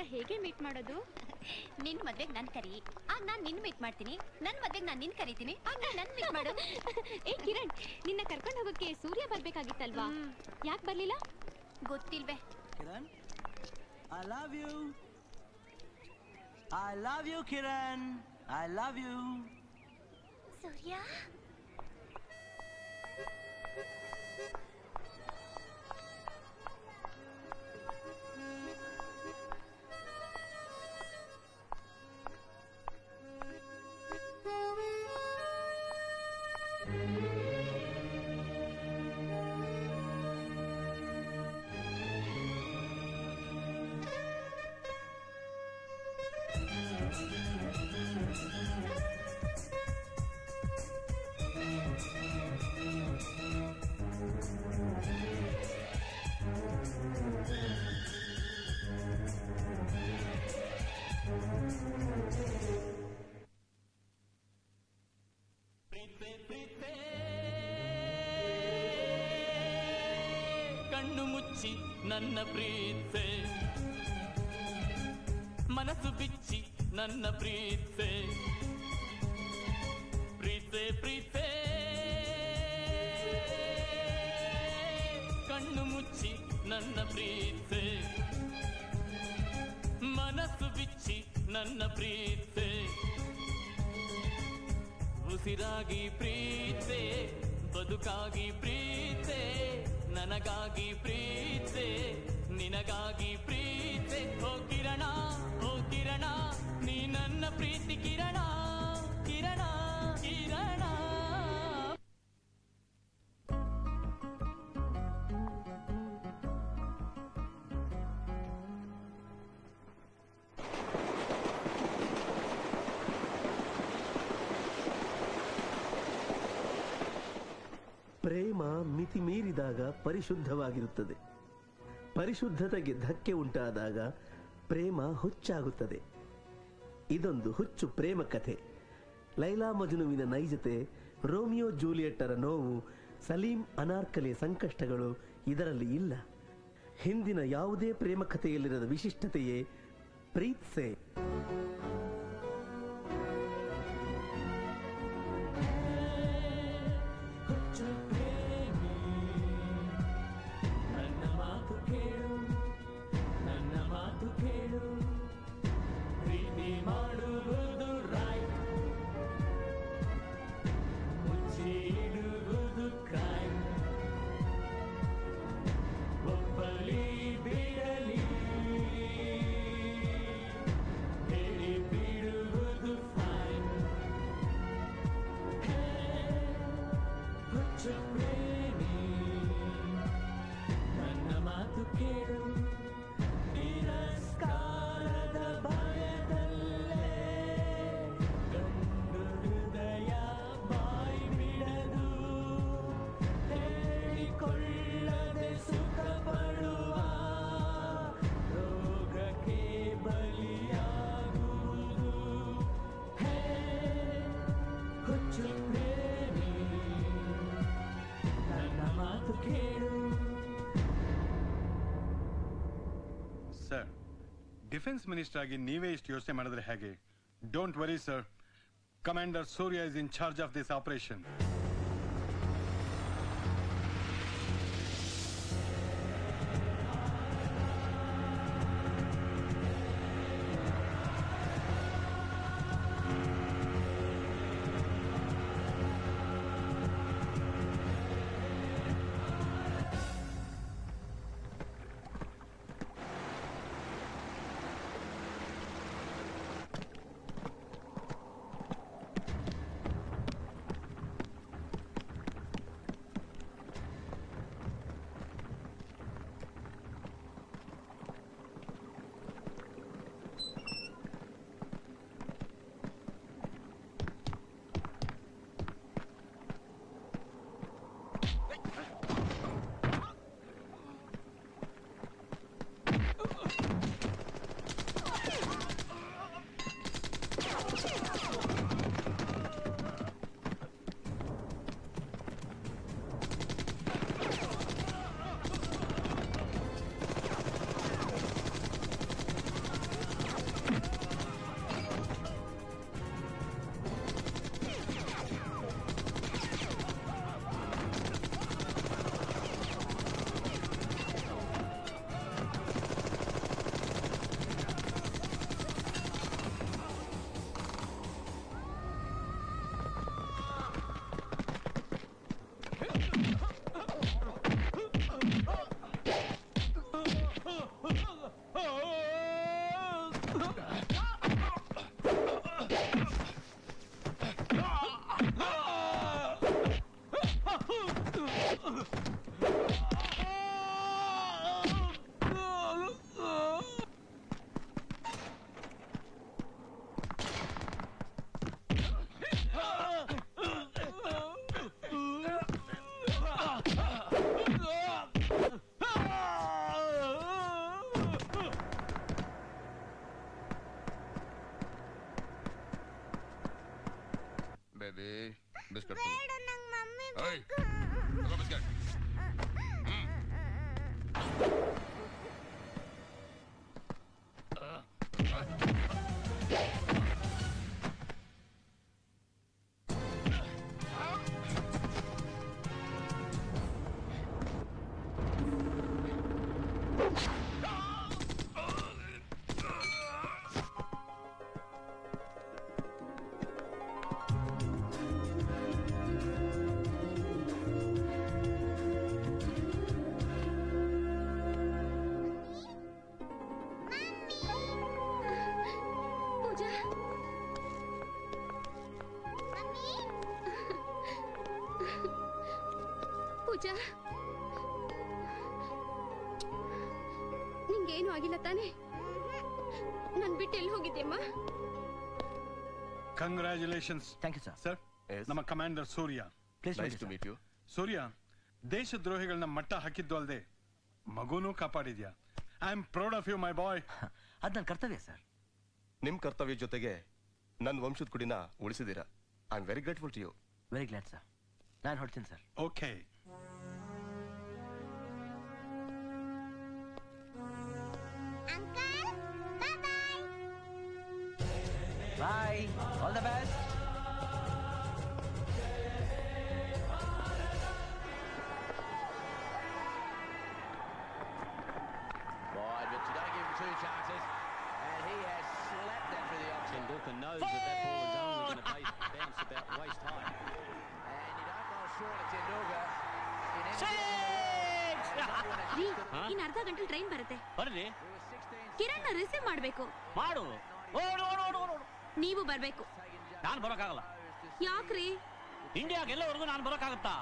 ಅವ್ರನ್ನ ಹೇಗೆ ಮೀಟ್ ಮಾಡೋದು ನಿನ್ ಮದ್ವೆಗ್ ನನ್ ಕರಿ ಆಗ ನಾನ್ ನಿನ್ ಮೀಟ್ ಮಾಡ್ತೀನಿ ನನ್ ಮದ್ವೆಗ್ ನಾನ್ ನಿನ್ ಕರಿತೀನಿ ಆಗ ನೀನ್ ನನ್ ಮೀಟ್ ಮಾಡು ಏ ಕಿರಣ್ ನಿನ್ನ ಕರ್ಕೊಂಡು ಹೋಗಕ್ಕೆ ಸೂರ್ಯ ಬರ್ಬೇಕಾಗಿತ್ತಲ್ವಾ ಯಾಕೆ ಬರ್ಲಿಲ್ಲ ಗೊತ್ತಿಲ್ವೇ Kiran, I love you. I love you, Kiran. I love you. ಸೂರ್ಯ ಕಣ್ಣು ಮುಚ್ಚಿ ನನ್ನ ಪ್ರೀತೆ ಮನಸ್ಸು ಬಿಚ್ಚಿ ನನ್ನ ಪ್ರೀತೆ ಪ್ರೀತೆ ಪ್ರೀತೆ ಕಣ್ಣು ಮುಚ್ಚಿ ನನ್ನ ಪ್ರೀತೆ ಮನಸ್ಸು ಬಿಚ್ಚಿ ನನ್ನ ಪ್ರೀತೆ ಉಸಿರಾಗಿ ಪ್ರೀತೆ ಬದುಕಾಗಿ ಪ್ರೀತೆ ನನಗಾಗಿ ಪ್ರೀತೆ ನಿನಗಾಗಿ ಪ್ರೀತೆ ಓ ಕಿರಣ ಓ ಕಿರಣ ನೀ ನನ್ನ ಪ್ರೀತಿ ಕಿರಣ ಕಿರಣ ಕಿರಣ ಪ್ರೇಮ ಮಿತಿ ಮೀರಿದಾಗ ಪರಿಶುದ್ಧವಾಗಿರುತ್ತದೆ ಪರಿಶುದ್ಧತೆಗೆ ಧಕ್ಕೆ ಉಂಟಾದಾಗ ಪ್ರೇಮ ಹುಚ್ಚಾಗುತ್ತದೆ ಇದೊಂದು ಹುಚ್ಚು ಪ್ರೇಮ ಕಥೆ ಲೈಲಾ ಮಜುನುವಿನ ನೈಜತೆ ರೋಮಿಯೋ ಜೂಲಿಯೆಟ್ಟರ ನೋವು ಸಲೀಂ ಅನಾರ್ಕಲಿಯ ಸಂಕಷ್ಟಗಳು ಇದರಲ್ಲಿ ಇಲ್ಲ ಹಿಂದಿನ ಯಾವುದೇ ಪ್ರೇಮ ಕಥೆಯಲ್ಲಿರದ ವಿಶಿಷ್ಟತೆಯೇ ಪ್ರೀತ್ಸೆ ನನ್ನ ಮಾತು ಕೇಳು ನನ್ನ ಮಾತು ಕೇಳು ಪ್ರೀತಿ ಮಾಡುವುದು ರೈಟ್ ಮುಚ್ಚಿ ಇಡುವುದು ಕ್ರೈಮ್ ಒಬ್ಬಲಿ ಬಿಡಲಿ ಹೇಳಿ ಬಿಡುವುದು ಫೈನ್ ಹುಚ್ಚ ಪ್ರೇಮಿ ನನ್ನ ಮಾತು ಕೇಳು ತಿರಸ್ಕಾರದ ಭಯದಲ್ಲೇ ಗಂಡು ಹೃದಯ ಬಾಯಿ ಬಿಡದು ಹೇಳಿಕೊಳ್ಳದೆ ಸುಖ ಪಡುವ ರೋಗಕ್ಕೆ ಬಲಿಯಾಗುವುದು ಹೇ ಹುಚ್ಚು ಪ್ರೇಮಿ ನನ್ನ ಮಾತು ಕೇಳು ಸರ್ ಡಿಫೆನ್ಸ್ ಮಿನಿಸ್ಟರ್ ಆಗಿ ನೀವೇ ಇಷ್ಟು ಯೋಚನೆ ಮಾಡಿದ್ರೆ ಹೇಗೆ don't worry sir commander Surya is in charge of this operation ಏಯ್ ತಗೋ ಬಿಸ್ಕೆಟ್ ಪೂಜಾ ಪೂಜಾ ನಿಂಗೇನು ಆಗಿಲ್ಲ ತಾನೆ ನನ್ ಬಿಟ್ಟು ಎಲ್ಲಿ ಹೋಗಿದ್ಯಮ್ಮ congratulations thank you sir sir Yes. ನಮ್ಮ commander Surya please nice to meet you Surya ದೇಶದ್ರೋಹಿಗಳನ್ನ ಮಟ್ಟ ಹಾಕಿದ್ದು ಅಲ್ಲದೆ ಮಗುನೂ ಕಾಪಾಡಿದ್ಯಾ I am proud of you my boy ಅದು ನನ್ನ ಕರ್ತವ್ಯ ಸರ್ ನಿಮ್ ಕರ್ತವ್ಯ ಜೊತೆಗೆ ನನ್ನ ವಂಶದ ಕುಡಿನ ಉಳಿಸಿದೀರಾ I am very grateful to you very glad sir ನಾನು ಹೊಡ್ತೀನಿ sir okay bye all the best Wide, but today give him two chances, and he has slapped that through the option. Tendulkar knows that that ball is only going to bounce about waist height. And you don't roll short of Tendulkar in any ರೀ ಇನ್ ಅರ್ಧ ಗಂಟೆ train ಬರುತ್ತೆ ಬರಲಿ Kiran receive ಮಾಡ್ಬೇಕು ಮಾಡು ಓಡು ಓಡು ಓಡು ಓಡು ನೀವು ಬರ್ಬೇಕು ನಾನು ಬರೋಕ್ಕಾಗಲ್ಲ ಯಾಕ್ರಿ ಇಂಡಿಯಾಗೆ ಎಲ್ಲವರೆಗೂ ನಾನು ಬರೋಕ್ಕಾಗುತ್ತಾ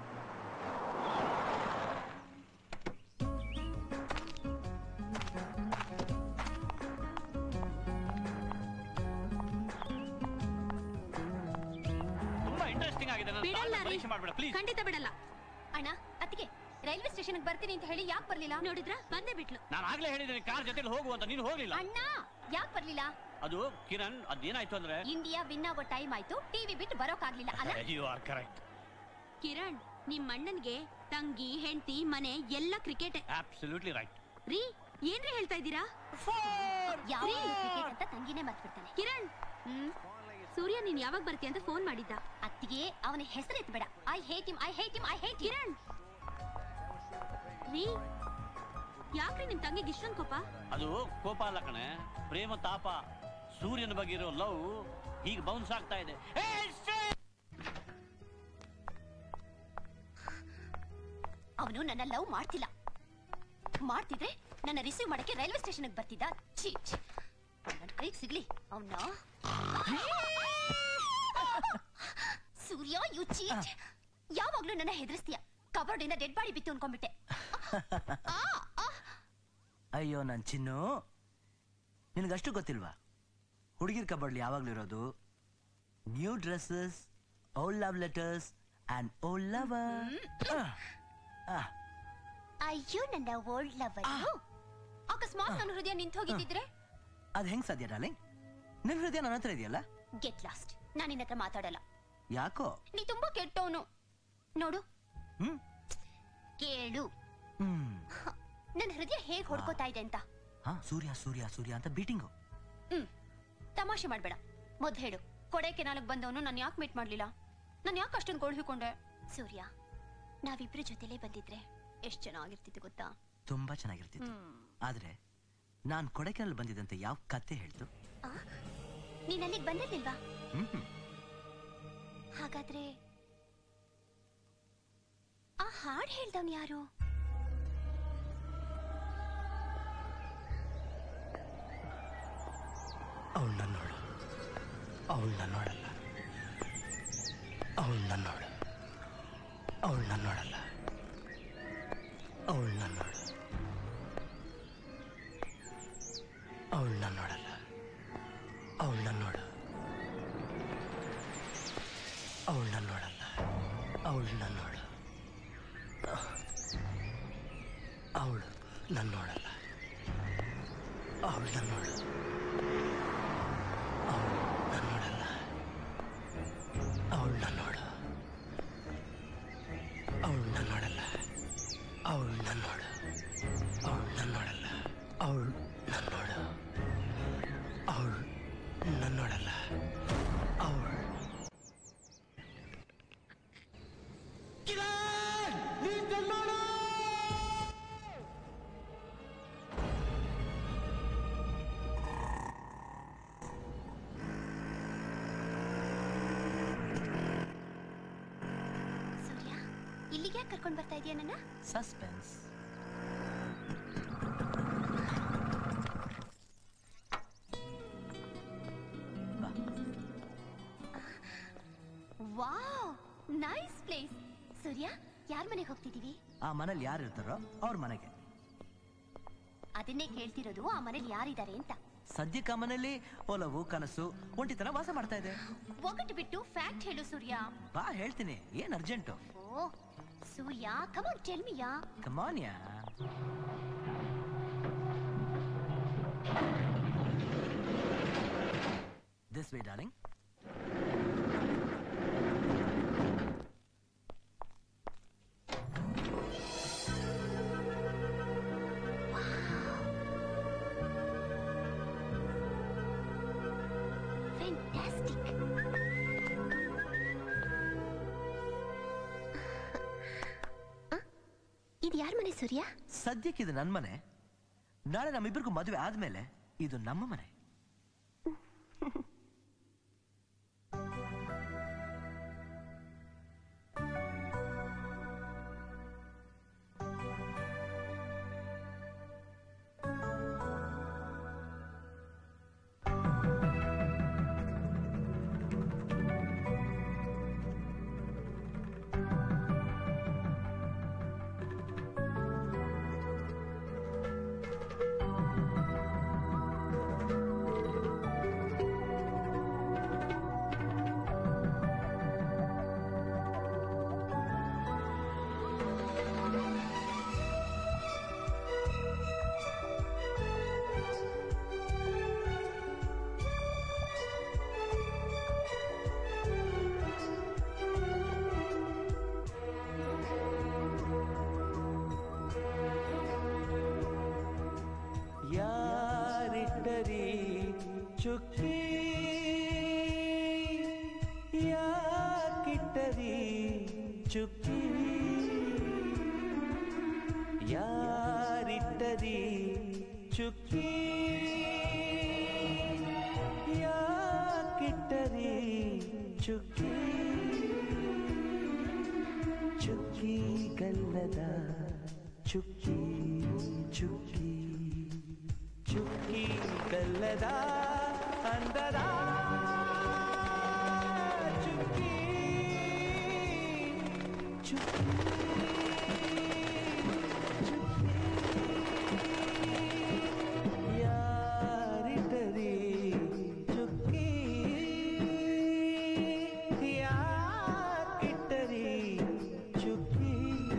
ತುಂಬಾ ಇಂಟ್ರೆಸ್ಟಿಂಗ್ ಆಗಿದೆ ನನ್ನ ಬಿಡಲ್ಲ ತಾಳ್ಮೆ ರೀ ಪರೀಕ್ಷೆ ಮಾಡ್ಬೇಡ ಪ್ಲೀಸ್ ಖಂಡಿತ ಬಿಡಲ್ಲ ಅಣ್ಣ ಅತ್ತಿಗೆ ರೈಲ್ವೆ ಸ್ಟೇಷನ್ಗೆ ಬರ್ತೀನಿ ಅಂತ ಹೇಳಿ ಯಾಕೆ ಬರ್ಲಿಲ್ಲ ನೋಡಿದ್ರ ಬಂದೇ ಬಿಟ್ಲು ನಾನು ಆಗ್ಲೇ ಹೇಳಿದ್ದೀನಿ ಕಾರ್ ಜೊತೆಲಿ ಹೋಗು ಅಂತ ನೀನು ಹೋಗ್ಲಿಲ್ಲ ಅಣ್ಣ ಯಾಕೆ ಬರ್ಲಿಲ್ಲ ಅದು ಕಿರಣ್ ಅದೇನಾಯ್ತು ಅಂದ್ರೆ ಇಂಡಿಯಾ ವಿನ್ ಆಗೋ ಟೈಮ್ ಆಯ್ತು ಟಿವಿ ಬಿಟ್ಟು ಬರೋಕಾಗ್ಲಿಲ್ಲ ಅಲ್ಲ ಯು ಆರ್ ಕರೆಕ್ಟ್ ಕಿರಣ್ ನಿಮ್ ಅಣ್ಣನ್ಗೆ ತಂಗಿ ಹೆಂಡತಿ ಮನೆ ಎಲ್ಲ ಕ್ರಿಕೆಟ್ ಅಬ್ಸಲ್ಯೂಟ್ಲಿ ರೈಟ್ ರೀ ಏನ್ರಿ ಹೇಳ್ತಾ ಇದ್ದೀರಾ ಯಾವ ಕ್ರಿಕೆಟ್ ಅಂತ ತಂಗಿನೇ ಮರ್ತ್ಬಿಡ್ತಾನೆ ಕಿರಣ್ ಹ್ಮ್ ಸೂರ್ಯ ನೀನ್ ಯಾವಾಗ ಬರ್ತೀಯ ಅಂತ ಫೋನ್ ಮಾಡಿದ್ದ ಅತ್ತಿಗೆ ಅವನ ಹೆಸರು ಎತ್ಬೇಡ I hate him I hate him I hate Kiran ರೀ ಯಾಕ್ರಿ ನಿಮ್ ತಂಗಿಗೆ ಇಷ್ಟೊಂದ್ ಕೋಪ ಅದು ಕೋಪ ಅಲ್ಲ ಕಣೆ ಪ್ರೇಮ ತಾಪ ಸೂರ್ಯನ ಬಗ್ಗೆ ಇರೋ ಲವ್ ಈಗ ಬೌನ್ಸ್ ಆಗ್ತಾ ಇದೆ ಏ, shit! ಅವನು ನನ್ನ ಲವ್ ಮಾಡ್ತಿಲ್ಲ ಮಾಡ್ತಿದ್ರೆ ನನ್ನ ರಿಸೀವ್ ಮಾಡಕ್ಕೆ ರೈಲ್ವೆ ಸ್ಟೇಷನ್ಗೆ ಬರ್ತಿದ್ದ ಛೀ ಛೀ. ನನ್ನ ಕೈಗೆ ಸಿಗ್ಲಿ ಅವನ್ನ ಸೂರ್ಯ ಯು ಚೀಟ್ ಯಾವಾಗ್ಲೂ ನನ್ನ ಹೆದರ್ಸ್ತೀಯ ಕಬರ್ಡ್ ಇಂದ ಡೆಡ್ ಬಾಡಿ ಬಿತ್ತು ಅನ್ಕೊಂಡ್ಬಿಟ್ಟೆ ಆ, ಆ. ಅಯ್ಯೋ ನನ್ನ ಚಿನ್ನು ನಿನಗಷ್ಟು ಗೊತ್ತಿಲ್ವಾ ಹುಡುಗಿರ್ ಕಬಡ್ಲಿ ಯಾವಾಗ್ಲೂ ಇರೋದು new dresses old love letters and old lover ಅಯ್ಯೋ ನನ್ನ ಓಲ್ಡ್ ಲವರ್ ಅಕಸ್ಮಾತ್ ನನ್ನ ಹೃದಯ ನಿಂತು ಹೋಗಿದ್ದಿದ್ರೆ ಅದು ಹೆಂಗ್ ಸಾಧ್ಯ ಡಾರ್ಲಿಂಗ್ ನಿನ್ ಹೃದಯ ನನ್ನ ಹತ್ರ ಇದೆಯಲ್ಲ ಗೆಟ್ ಲಾಸ್ಟ್ ನಾನು ನಿನ್ನ ಹತ್ರ ಮಾತಾಡಲ್ಲ ಯಾಕೋ ನೀ ತುಂಬಾ ಕೆಟ್ಟವನು ನೋಡು ಹ್ಮ್ ಕೇಳು ಹ್ಮ್ ನನ್ನ ಹೃದಯ ಹೇಗ್ ಹೊಡ್ಕೋತಾ ಇದೆ ಅಂತ ಹಾ ಸೂರ್ಯ ಸೂರ್ಯ ಸೂರ್ಯ ಅಂತ ಬೀಟಿಂಗು ಹ್ಮ್ ತಮಾಷೆ ಮಾಡ್ಬೇಡ ಮೊದ್ ಹೇಳು ಕೊಡೈಕೆ ನಾಲ್ಕು ಬಂದವನು ನಾನು ಯಾಕೆ ಮೀಟ್ ಮಾಡ್ಲಿಲ್ಲ ನಾನು ಯಾಕೆ ಅಷ್ಟೊಂದು ಗೋಳು ಹಿಡ್ಕೊಂಡೆ ಸೂರ್ಯ ನಾವಿಬ್ರು ಜೊತೆಲೇ ಬಂದಿದ್ರೆ ಎಷ್ಟ್ ಚೆನ್ನಾಗಿರ್ತಿತ್ತು ಗೊತ್ತಾ ತುಂಬಾ ಚೆನ್ನಾಗಿರ್ತಿತ್ತು ಆದ್ರೆ ನಾನ್ ಕೊಡೆಕೆನಲ್ಲಿ ಬಂದಿದ್ದಂತೆ ಯಾವ ಕತೆ ಹೇಳ್ತು ಆ? ನೀನ್ ಅಲ್ಲಿಗೆ ಬಂದಿರ್ಲಿಲ್ವಾ ಹ್ಮ್ ಹ್ಮ್. ಹಾಗಾದ್ರೆ ಆ ಹಾಡ್ ಹೇಳ್ದವ್ನು ಯಾರು ಅವಳು ನನ್ನೋಳು ಅವಳು ನನ್ನೋಳಲ್ಲ ಅವಳು ನನ್ನೋಳು ಅವಳು ನನ್ನೋಳಲ್ಲ ಅವಳು ನನ್ನೋಳು ಅವಳು ನನ್ನೋಳಲ್ಲ ಅವಳು ನನ್ನೋಳು ಅವಳು ನನ್ನೋಳಲ್ಲ ಅವಳು ನನ್ನೋಳು ಅವಳು ನನ್ನೋಳಲ್ಲ ಅವಳು ನನ್ನೋಳು ಅವಳು ನನ್ನೋಡಲ್ಲ ಅವಳು ನನ್ನೋಳು ಯಾಕೆ ಕರ್ಕೊಂಡ್ ಬರ್ತಾ ಇದೀಯ ನನ್ನ suspense wow nice place Surya ಯಾರ ಮನೆಗೆ ಹೋಗ್ತಿದೀವಿ ಆ ಮನೇಲಿ ಯಾರು ಇರ್ತಾರೋ ಅವ್ರ ಮನೆಗೆ ಅದನ್ನೇ ಕೇಳ್ತಿರೋದು ಆ ಮನೇಲಿ ಯಾರಿದ್ದಾರೆ ಅಂತ ಸದ್ಯಕ್ಕೆ ಆ ಮನೇಲಿ ಒಲವು ಕನಸು ಒಂಟಿತನ ವಾಸ ಮಾಡ್ತಾ ಇದೆ ಒಗಟು ಬಿಟ್ಟು ಫ್ಯಾಕ್ಟ್ ಹೇಳು ಸೂರ್ಯ ಬಾ ಹೇಳ್ತೀನಿ ಏನ್ ಅರ್ಜೆಂಟು ಓ ಸೂರ್ಯ ಕಮಾನ್ ಟೆಲ್ಮಿಯಾ ಕಮಾನ್ಯಾ ದಿಸ್ ವೇ ಡಾರ್ಲಿಂಗ್ ಫ್ಯಾಂಟಾಸ್ಟಿಕ್ ಇದು ಯಾರ ಮನೆ ಸೂರ್ಯ ಸದ್ಯಕ್ಕೆ ಇದು ನನ್ನ ಮನೆ ನಾಳೆ ನಮ್ಮಿಬ್ಬರಿಗೂ ಮದುವೆ ಆದ್ಮೇಲೆ ಇದು ನಮ್ಮ ಮನೆ ಯಾರಿಟ್ಟರಿ ಚುಕ್ಕಿ ಯಾಕಿಟ್ಟರಿ ಚುಕ್ಕಿ ಯಾರಿಟ್ಟರಿ ಚುಕ್ಕಿ ಯಾಕಿಟ್ಟರಿ ಚುಕ್ಕಿ ಚುಕ್ಕಿ ಗಲ್ಲದ ಚುಕ್ಕಿ ಚುಕ್ಕಿ ಚುಕ್ಕಿ ಗಲ್ಲದ ಅಂದದ ಚುಕ್ಕಿ ಚುಕ್ಕಿ ಯಾರಿಟ್ಟರಿ ಚುಕ್ಕಿ ಯಾಕಿಟ್ಟರಿ ಚುಕ್ಕಿ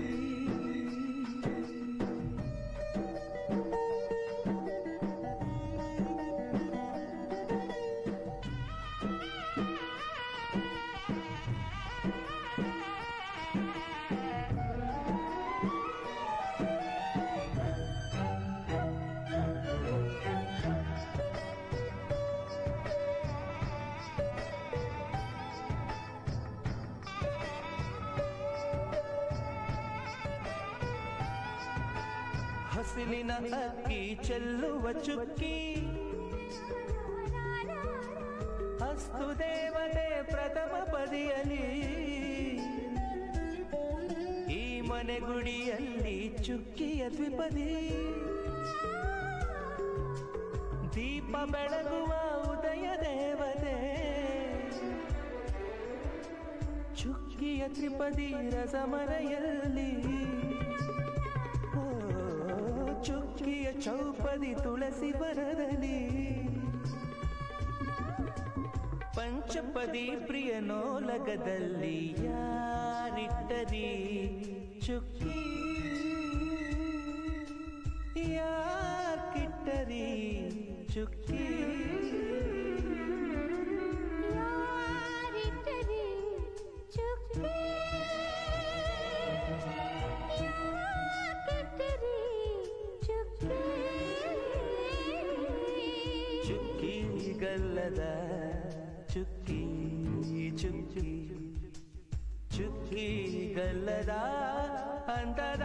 ಹಸಿಲಿನ ಅಕ್ಕಿ ಚೆಲ್ಲುವ ಚುಕ್ಕಿ ಅಸ್ತು ದೇವತೆ ಪ್ರಥಮ ಪದಿಯಲಿ ಈ ಮನೆ ಗುಡಿಯಲ್ಲಿ ಚುಕ್ಕಿಯ ದ್ವಿಪದಿ ದೀಪ ಬೆಳಗುವ ಉದಯ ದೇವತೆ ಚುಕ್ಕಿಯ ತ್ರಿಪದಿ ರಸಮನೆಯಲ್ಲಿ ಓ, ಚುಕ್ಕಿಯ ಚೌಪದಿ ತುಳಸಿ ಬರದಲ್ಲಿ ಪಂಚಪದಿ ಪ್ರಿಯನೋಲಗದಲ್ಲಿ ಯಾರಿಟ್ಟರಿ ಚುಕ್ಕಿ ಯಾಕಿಟ್ಟರಿ ಚುಕ್ಕಿ ಯಾರಿಟ್ಟರಿ ಚುಕ್ಕಿ ಯಾಕಿಟ್ಟರಿ ಚುಕ್ಕಿ ಚುಕ್ಕಿ ಗಲ್ಲದ ಚುಕ್ಕಿ ಚುಕ್ಕಿ ಚುಕ್ಕಿ ಗಲ್ಲದ ಅಂತದ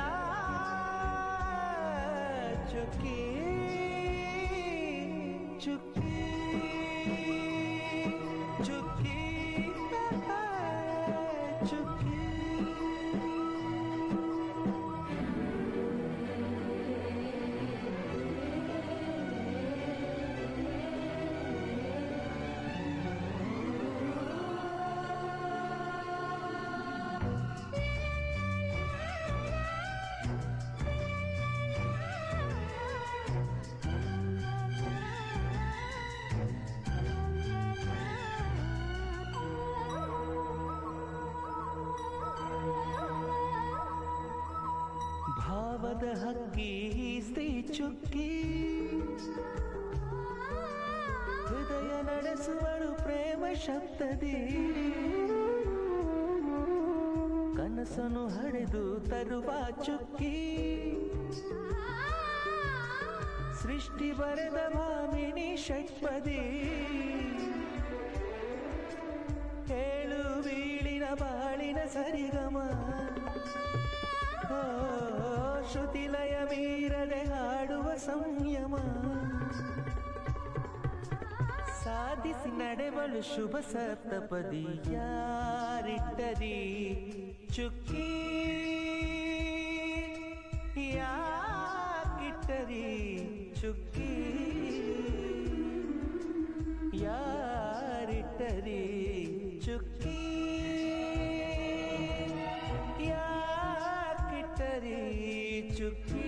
ಚುಕ್ಕಿ ಚುಕ್ಕಿ ಚುಕ್ಕಿ ಚುಕ್ಕಿ ನಾದ ಹಕ್ಕಿ ಸ್ತ್ರೀ ಚುಕ್ಕಿ ಹೃದಯ ನಡೆಸುವಳು ಪ್ರೇಮ ಶಬ್ದದಿ ಕನಸನು ಹಡೆದು ತರುವ ಚುಕ್ಕಿ ಸೃಷ್ಟಿ ಬರೆದ ಭಾಮಿನಿ ಷಟ್ಪದಿ ಏಳು ಬೀಳಿನ ಬಾಳಿನ ಸರಿಗಮ ಓ, ಶ್ರುತಿಲಯ ಮೀರದೆ ಹಾಡುವ ಸಂಯಮ ಸಾಧಿಸಿ ನಡೆವಳು ಶುಭ ಸಪ್ತಪದಿ ಯಾರಿಟ್ಟದಿ ಚುಕ್ಕಿ ಯಾಕಿಟ್ಟರಿ ಚುಕ್ಕಿ ಯಾರಿಟ್ಟರಿ ಚುಕ್ಕಿ ಯಾಕಿಟ್ಟರಿ ಚುಕ್ಕಿ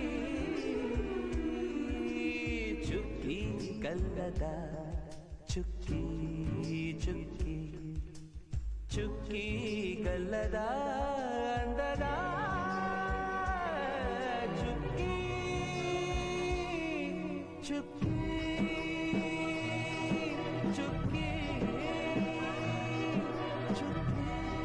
ಚುಕ್ಕಿ ಗಲ್ಲದ ಚುಕ್ಕಿ ಚುಕ್ಕಿ ಚುಕ್ಕಿ ಗಲ್ಲದ ಅಂದದ ಚುಕ್ಕಿ ಚುಕ್ಕಿ ಚುಕ್ಕಿ ಚುಕ್ಕಿ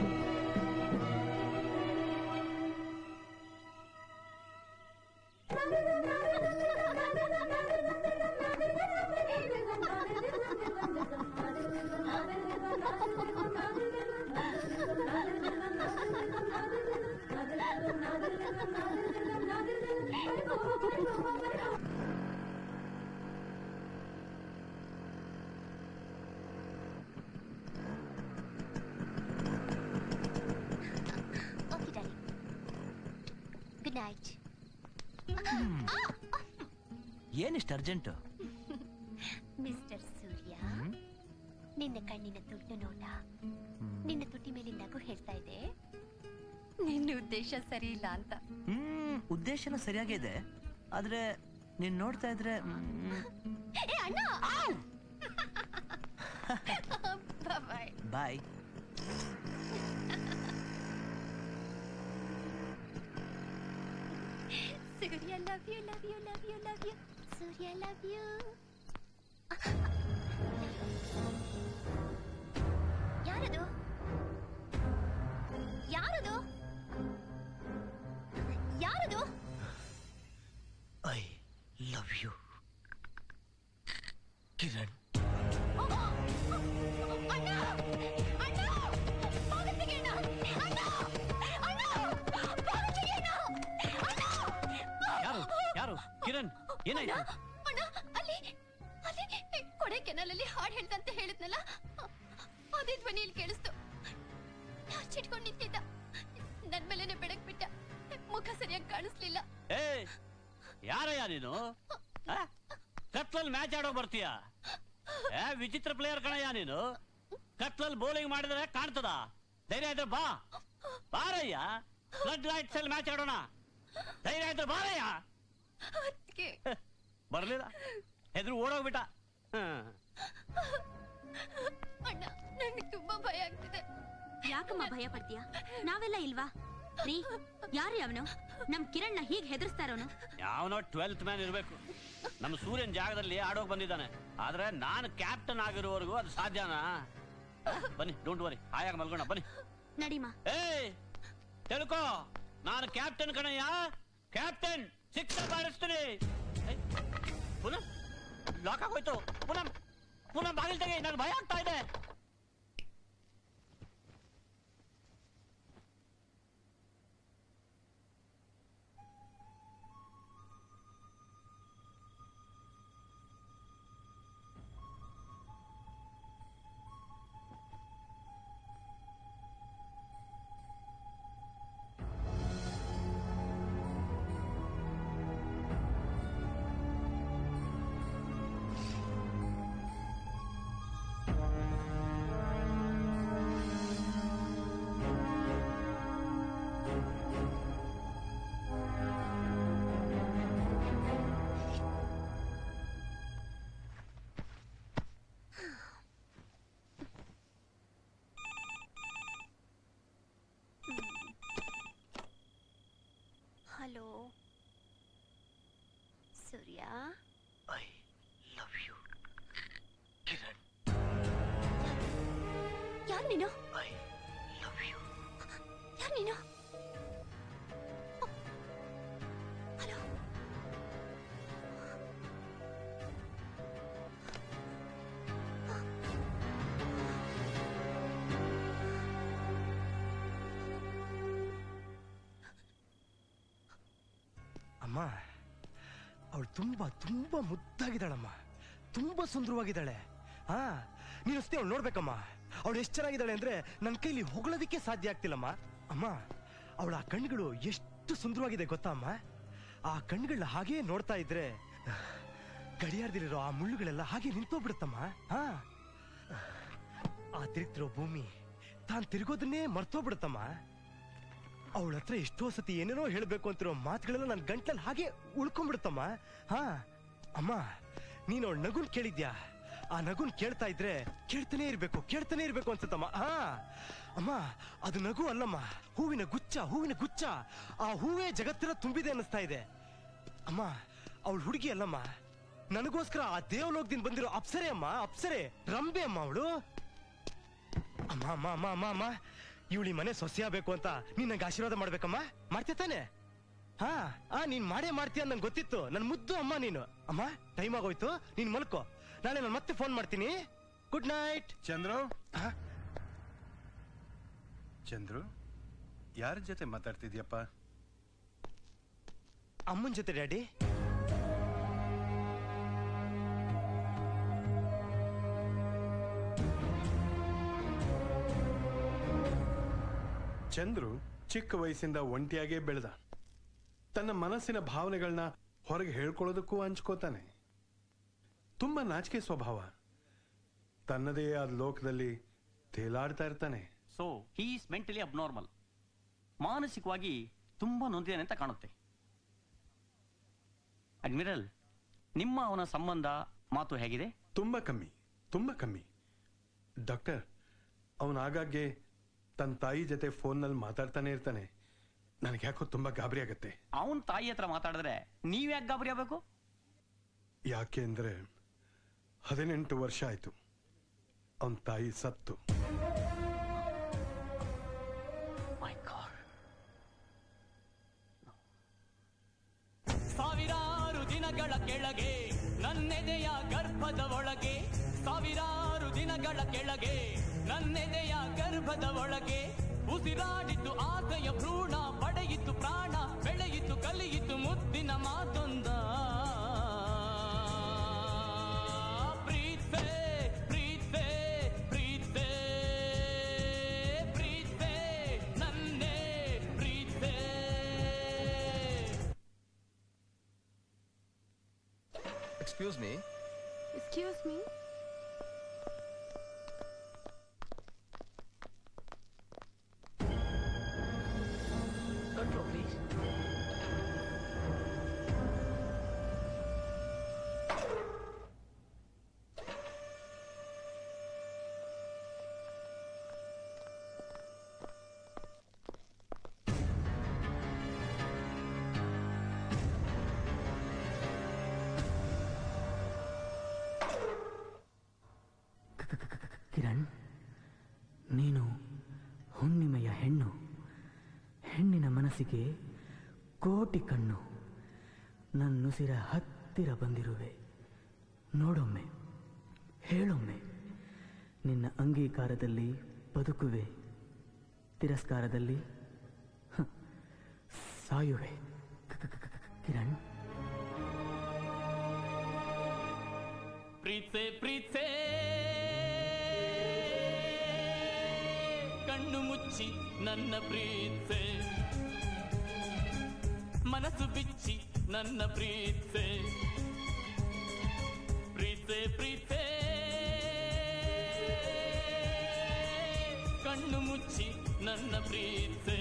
ಓಕೆ ಡಾರ್ಲಿಂಗ್ ಗುಡ್ ನೈಟ್ ಏನಿಷ್ಟು ಅರ್ಜೆಂಟು ಮಿಸ್ಟರ್ ಸೂರ್ಯ ನಿನ್ನ ಕಣ್ಣಿನ ತುಟ್ಟು ನೋಟ ನಿನ್ನ ತುಟಿ ಮೇಲಿನ ನಗು ಹೇಳ್ತಾ ಇದೆ ನಿನ್ನ ಉದ್ದೇಶ ಸರಿ ಇಲ್ಲ ಅಂತ ಹ್ಮ್ ಉದ್ದೇಶನ ಸರಿಯಾಗೇ ಇದೆ ಆದ್ರೆ ನೀನ್ ನೋಡ್ತಾ ಇದ್ರೆ ಮ್, ಏ ಅಣ್ಣ bye bye Surya love you love you love you love you Surya love you ಯಾರದು ಯಾರದು ಯಾರದು ಐ ಲವ್ ಯು ಕಿರಣ್ ಅಣ್ಣ ಅಣ್ಣ ಬಾಗಿಲು ತೆಗೆಯೋಣ ಅಣ್ಣ ಅಣ್ಣ ಬಾಗಿಲು ತೆಗೆಯೋಣ ಅಣ್ಣ ಯಾರು ಯಾರು ಕಿರಣ್ ಏನಾಯ್ತು ಅಣ್ಣ ಅಲ್ಲಿ ಅಲ್ಲಿ ಕೊಡೈಕೆನಾಲಲ್ಲಿ ಹಾಡು ಹೇಳ್ದಂತ ಹೇಳಿದ್ನಲ್ಲ ಅದೇ ಧ್ವನಿಯಲ್ಲಿ ಕೇಳಿಸ್ತು ಚಿಟ್ಕೊಂಡು ನಿಂತಿದ್ದ ನನ್ ಮೇಲೆನೆ ಬೆಳಕ್ ಬಿಟ್ಟ ಮುಖ ಸರಿಯಾಗಿ ಕಾಣಿಸ್ಲಿಲ್ಲ ಏ ಯಾರಯ್ಯ ನೀನು ಆ? ಕತ್ಲಲ್ಲಿ ಮ್ಯಾಚ್ ಆಡೋಕ್ ಬರ್ತೀಯ ಏ ವಿಚಿತ್ರ ಪ್ಲೇಯರ್ ಕಣಯ್ಯ ನೀನು ಕತ್ಲಲ್ಲಿ ಬೌಲಿಂಗ್ ಮಾಡಿದ್ರೆ ಕಾಣ್ತದ ಧೈರ್ಯ ಇದ್ರೆ ಬಾ ಬಾರಯ್ಯ ಫ್ಲಡ್ ಲೈಟ್ಸ್ ಅಲ್ಲಿ ಮ್ಯಾಚ್ ಆಡೋಣ ಧೈರ್ಯ ಇದ್ರೆ ಬಾರಯ್ಯ ಅದ್ಕೆ ಬರ್ಲಿಲ್ಲ ಹೆದ್ರು ಓಡೋಗ್ಬಿಟ್ಟ ಹ್ಮ್. ಅಣ್ಣ ನಂಗೆ ತುಂಬಾ ಭಯ ಆಗ್ತಿದೆ ಯಾಕಮ್ಮ ಭಯ ಪಡ್ತೀಯ ನಾವೆಲ್ಲ ಇಲ್ವಾ ರೀ ಯಾರು ಅವನು ನಮ್ ಕಿರಣ್ನ ಹೀಗ್ ಹೆದರ್ಸ್ತಾ ಇರೋನು ಯಾವನೋ ಟ್ವೆಲ್ತ್ ಮ್ಯಾನ್ ಇರ್ಬೇಕು ನಮ್ಮ ಸೂರ್ಯನ್ ಜಾಗದಲ್ಲಿ ಆಡೋಕ್ ಬಂದಿದ್ದಾನೆ ಆದ್ರೆ ನಾನು ಕ್ಯಾಪ್ಟನ್ ಆಗಿರೋವರೆಗೂ ಅದು ಸಾಧ್ಯನಾ ಆ, ಬನ್ನಿ ಡೋಂಟ್ ವರಿ ಆಯಾಗ ಮಲ್ಗೋಣ ಬನ್ನಿ ನಡಿಮಾ ಏಯ್ ತಿಳ್ಕೋ ನಾನು ಕ್ಯಾಪ್ಟನ್ ಕಣಯ್ಯ ಕ್ಯಾಪ್ಟನ್ ಸಿಕ್ಸ್ ಬಾರಿಸ್ತೀನಿ ಏಯ್, ಪುನಃ ಲಾಕ್ ಆಗೋಯ್ತು ಪುನಃ ಪುನಃ ಬಾಗಿಲು ತೆಗಿ ನನಗೆ ಭಯ ಆಗ್ತಾ ಇದೆ ಆ ತುಂಬಾ ತುಂಬಾ ಮುದ್ದಾಗಿದ್ದಾಳಮ್ಮ ತುಂಬಾ ಸುಂದರವಾಗಿದ್ದಾಳೆ ಹಾ ನೀನು ಅಷ್ಟೇ ಅವಳು ನೋಡ್ಬೇಕಮ್ಮ ಅವಳು ಎಷ್ಟು ಚೆನ್ನಾಗಿದ್ದಾಳೆ ಅಂದ್ರೆ ನನ್ನ ಕೈಲಿ ಹೊಗಳೋದಕ್ಕೆ ಸಾಧ್ಯ ಆಗ್ತಿಲ್ಲಮ್ಮ ಅಮ್ಮ ಅವಳ ಆ ಕಣ್ಗಳು ಎಷ್ಟು ಸುಂದರವಾಗಿದೆ ಗೊತ್ತಾ ಅಮ್ಮ ಆ ಕಣ್ಗಳನ್ನ ಹಾಗೇ ನೋಡ್ತಾ ಇದ್ರೆ ಗಡಿಯಾರದಲ್ಲಿರೋ ಆ ಮುಳ್ಳುಗಳೆಲ್ಲ ಹಾಗೆ ನಿಂತೋಗ್ಬಿಡುತ್ತಮ್ಮ ಹಾ ಆ ತಿರುಗ್ತಿರೋ ಭೂಮಿ ತಾನ್ ತಿರುಗೋದನ್ನೇ ಮರ್ತೋಗ್ಬಿಡುತ್ತಮ್ಮ ಅವಳ ಹತ್ರ ಎಷ್ಟೋ ಸತಿ ಏನೇನೋ ಹೇಳ್ಬೇಕು ಅಂತಿರೋ ಮಾತುಗಳೆಲ್ಲ ನನ್ನ ಗಂಟ್ಲಲ್ಲಿ ಹಾಗೆ ಉಳ್ಕೊಂಡ್ಬಿಡುತ್ತಮ್ಮ ಹಾ ಅಮ್ಮ ನೀನು ಅವಳ ನಗುನ್ ಕೇಳಿದ್ಯಾ ಆ ನಗುನ್ ಕೇಳ್ತಾ ಇದ್ರೆ ಕೇಳ್ತಾನೆ ಇರ್ಬೇಕು ಕೇಳ್ತಾನೆ ಇರ್ಬೇಕು ಅನ್ಸುತ್ತಮ್ಮ ಹಾ ಅಮ್ಮ ಅದು ನಗು ಅಲ್ಲಮ್ಮ ಹೂವಿನ ಗುಚ್ಚ ಹೂವಿನ ಗುಚ್ಚ ಆ ಹೂವೇ ಜಗತ್ತಿನ ತುಂಬಿದೆ ಅನ್ನಿಸ್ತಾ ಇದೆ ಅಮ್ಮ ಅವಳು ಹುಡುಗಿ ಅಲ್ಲಮ್ಮ ನನಗೋಸ್ಕರ ಆ ದೇವಲೋಕದಿಂದ ಬಂದಿರೋ ಅಪ್ಸರೆ ಅಮ್ಮ ಅಪ್ಸರೆ ರಂಬೆ ಅಮ್ಮ ಅವಳು ಅಮ್ಮ ಅಮ್ಮ ಅಮ್ಮ ಅಮ್ಮ ಅಮ್ಮ ಇವಳಿ ಮನೆ ಸೊಸೆಯಾಗಬೇಕು ಅಂತ ನೀನ್ ನಂಗೆ ಆಶೀರ್ವಾದ ಮಾಡ್ಬೇಕಮ್ಮ ಮಾಡ್ತೀಯ ತಾನೆ ಹಾ ಆ ನೀನ್ ಮಾಡೇ ಮಾಡ್ತೀಯ ನಂಗೆ ಗೊತ್ತಿತ್ತು ನನ್ ಮುದ್ದು ಅಮ್ಮ ನೀನು ಅಮ್ಮ ಟೈಮ್ ಆಗೋಯ್ತು ನೀನ್ ಮಲ್ಕೋ ನಾಳೆ ನಾನು ಮತ್ತೆ ಫೋನ್ ಮಾಡ್ತೀನಿ ಗುಡ್ ನೈಟ್ ಚಂದ್ರು ಚಂದ್ರು ಯಾರ ಜೊತೆ ಮಾತಾಡ್ತಿದ್ಯಪ್ಪ ಅಮ್ಮನ ಜೊತೆ ಡ್ಯಾಡಿ ಚಂದ್ರು ಚಿಕ್ಕ ವಯಸ್ಸಿಂದ ಒಂಟಿಯಾಗೇ ಬೆಳೆದ ತನ್ನ ಮನಸ್ಸಿನ ಭಾವನೆಗಳನ್ನ ಹೊರಗೆ ಹೇಳ್ಕೊಳ್ಳೋದಕ್ಕೂ ಹಂಚ್ಕೋತಾನೆ ತುಂಬಾ ನಾಚಿಕೆ ಸ್ವಭಾವ ತನ್ನದೇ ಆದ ಲೋಕದಲ್ಲಿ ತೇಲಾಡ್ತಾ ಇರ್ತಾನೆ so he is mentally abnormal ಮಾನಸಿಕವಾಗಿ ತುಂಬಾ ನೊಂದಿದ್ದಾನೆ ಅಂತ ಕಾಣುತ್ತೆ ಅಡ್ಮಿರಲ್ ನಿಮ್ಮ ಅವನ ಸಂಬಂಧ ಮಾತು ಹೇಗಿದೆ ತುಂಬಾ ಕಮ್ಮಿ ತುಂಬಾ ಕಮ್ಮಿ ಡಾಕ್ಟರ್ ಅವನ ಆಗಾಗ್ಗೆ ತನ್ನ ತಾಯಿ ಜೊತೆ ಫೋನ್ನಲ್ಲಿ ಮಾತಾಡ್ತಾನೆ ಇರ್ತಾನೆ ನನಗೆ ಯಾಕೋ ತುಂಬಾ ಗಾಬರಿ ಆಗತ್ತೆ ಅವನ ತಾಯಿ ಹತ್ರ ಮಾತಾಡಿದ್ರೆ ನೀವ್ ಯಾಕೆ ಗಾಬರಿ ಆಗ್ಬೇಕು ಯಾಕೆ ಅಂದ್ರೆ ಹದಿನೆಂಟು ವರ್ಷ ಆಯ್ತು ಅವನ ತಾಯಿ ಸತ್ತು ಸಾವಿರಾರು ದಿನಗಳ ಕೆಳಗೆ ನನ್ನೆದೆಯ ಗರ್ಭದ ಒಳಗೆ ಸಾವಿರಾರು ದಿನಗಳ ಕೆಳಗೆ ನನ್ನೆದೆಯ ಗರ್ಭದ ಒಳಗೆ ಉಸಿರಾಡಿತು ಆಸೆಯ ಭ್ರೂಣ ಪಡೆಯಿತು ಪ್ರಾಣ ಬೆಳೆಯಿತು ಕಲಿಯಿತು ಮುದ್ದಿನ ಮಾತೊಂದ ಪ್ರೀತೆ ಪ್ರೀತೆ ಪ್ರೀತೆ ಪ್ರೀತೆ ನನ್ನೇ ಪ್ರೀತೆ excuse me Excuse me. Control, please. Kiran ನೀನು ಹುಣ್ಣಿಮೆಯ ಹೆಣ್ಣು ಹೆಣ್ಣಿನ ಮನಸ್ಸಿಗೆ ಕೋಟಿ ಕಣ್ಣು ನನ್ನುಸಿರ ಹತ್ತಿರ ಬಂದಿರುವೆ ನೋಡೊಮ್ಮೆ ಹೇಳೊಮ್ಮೆ ನಿನ್ನ ಅಂಗೀಕಾರದಲ್ಲಿ ಬದುಕುವೆ ತಿರಸ್ಕಾರದಲ್ಲಿ ಹ, ಸಾಯುವೆ ಕ- ಕ- ಕ- ಕ- ಕಿರಣ್ ಪ್ರೀತೆ ಪ್ರೀತೆ ಕಣ್ಣು ಮುಚ್ಚಿ ನನ್ನ ಪ್ರೀತೆ ಮನಸ್ಸು ಬಿಚ್ಚಿ ನನ್ನ ಪ್ರೀತೆ ಪ್ರೀತೆ ಪ್ರೀತೆ ಕಣ್ಣು ಮುಚ್ಚಿ ನನ್ನ ಪ್ರೀತೆ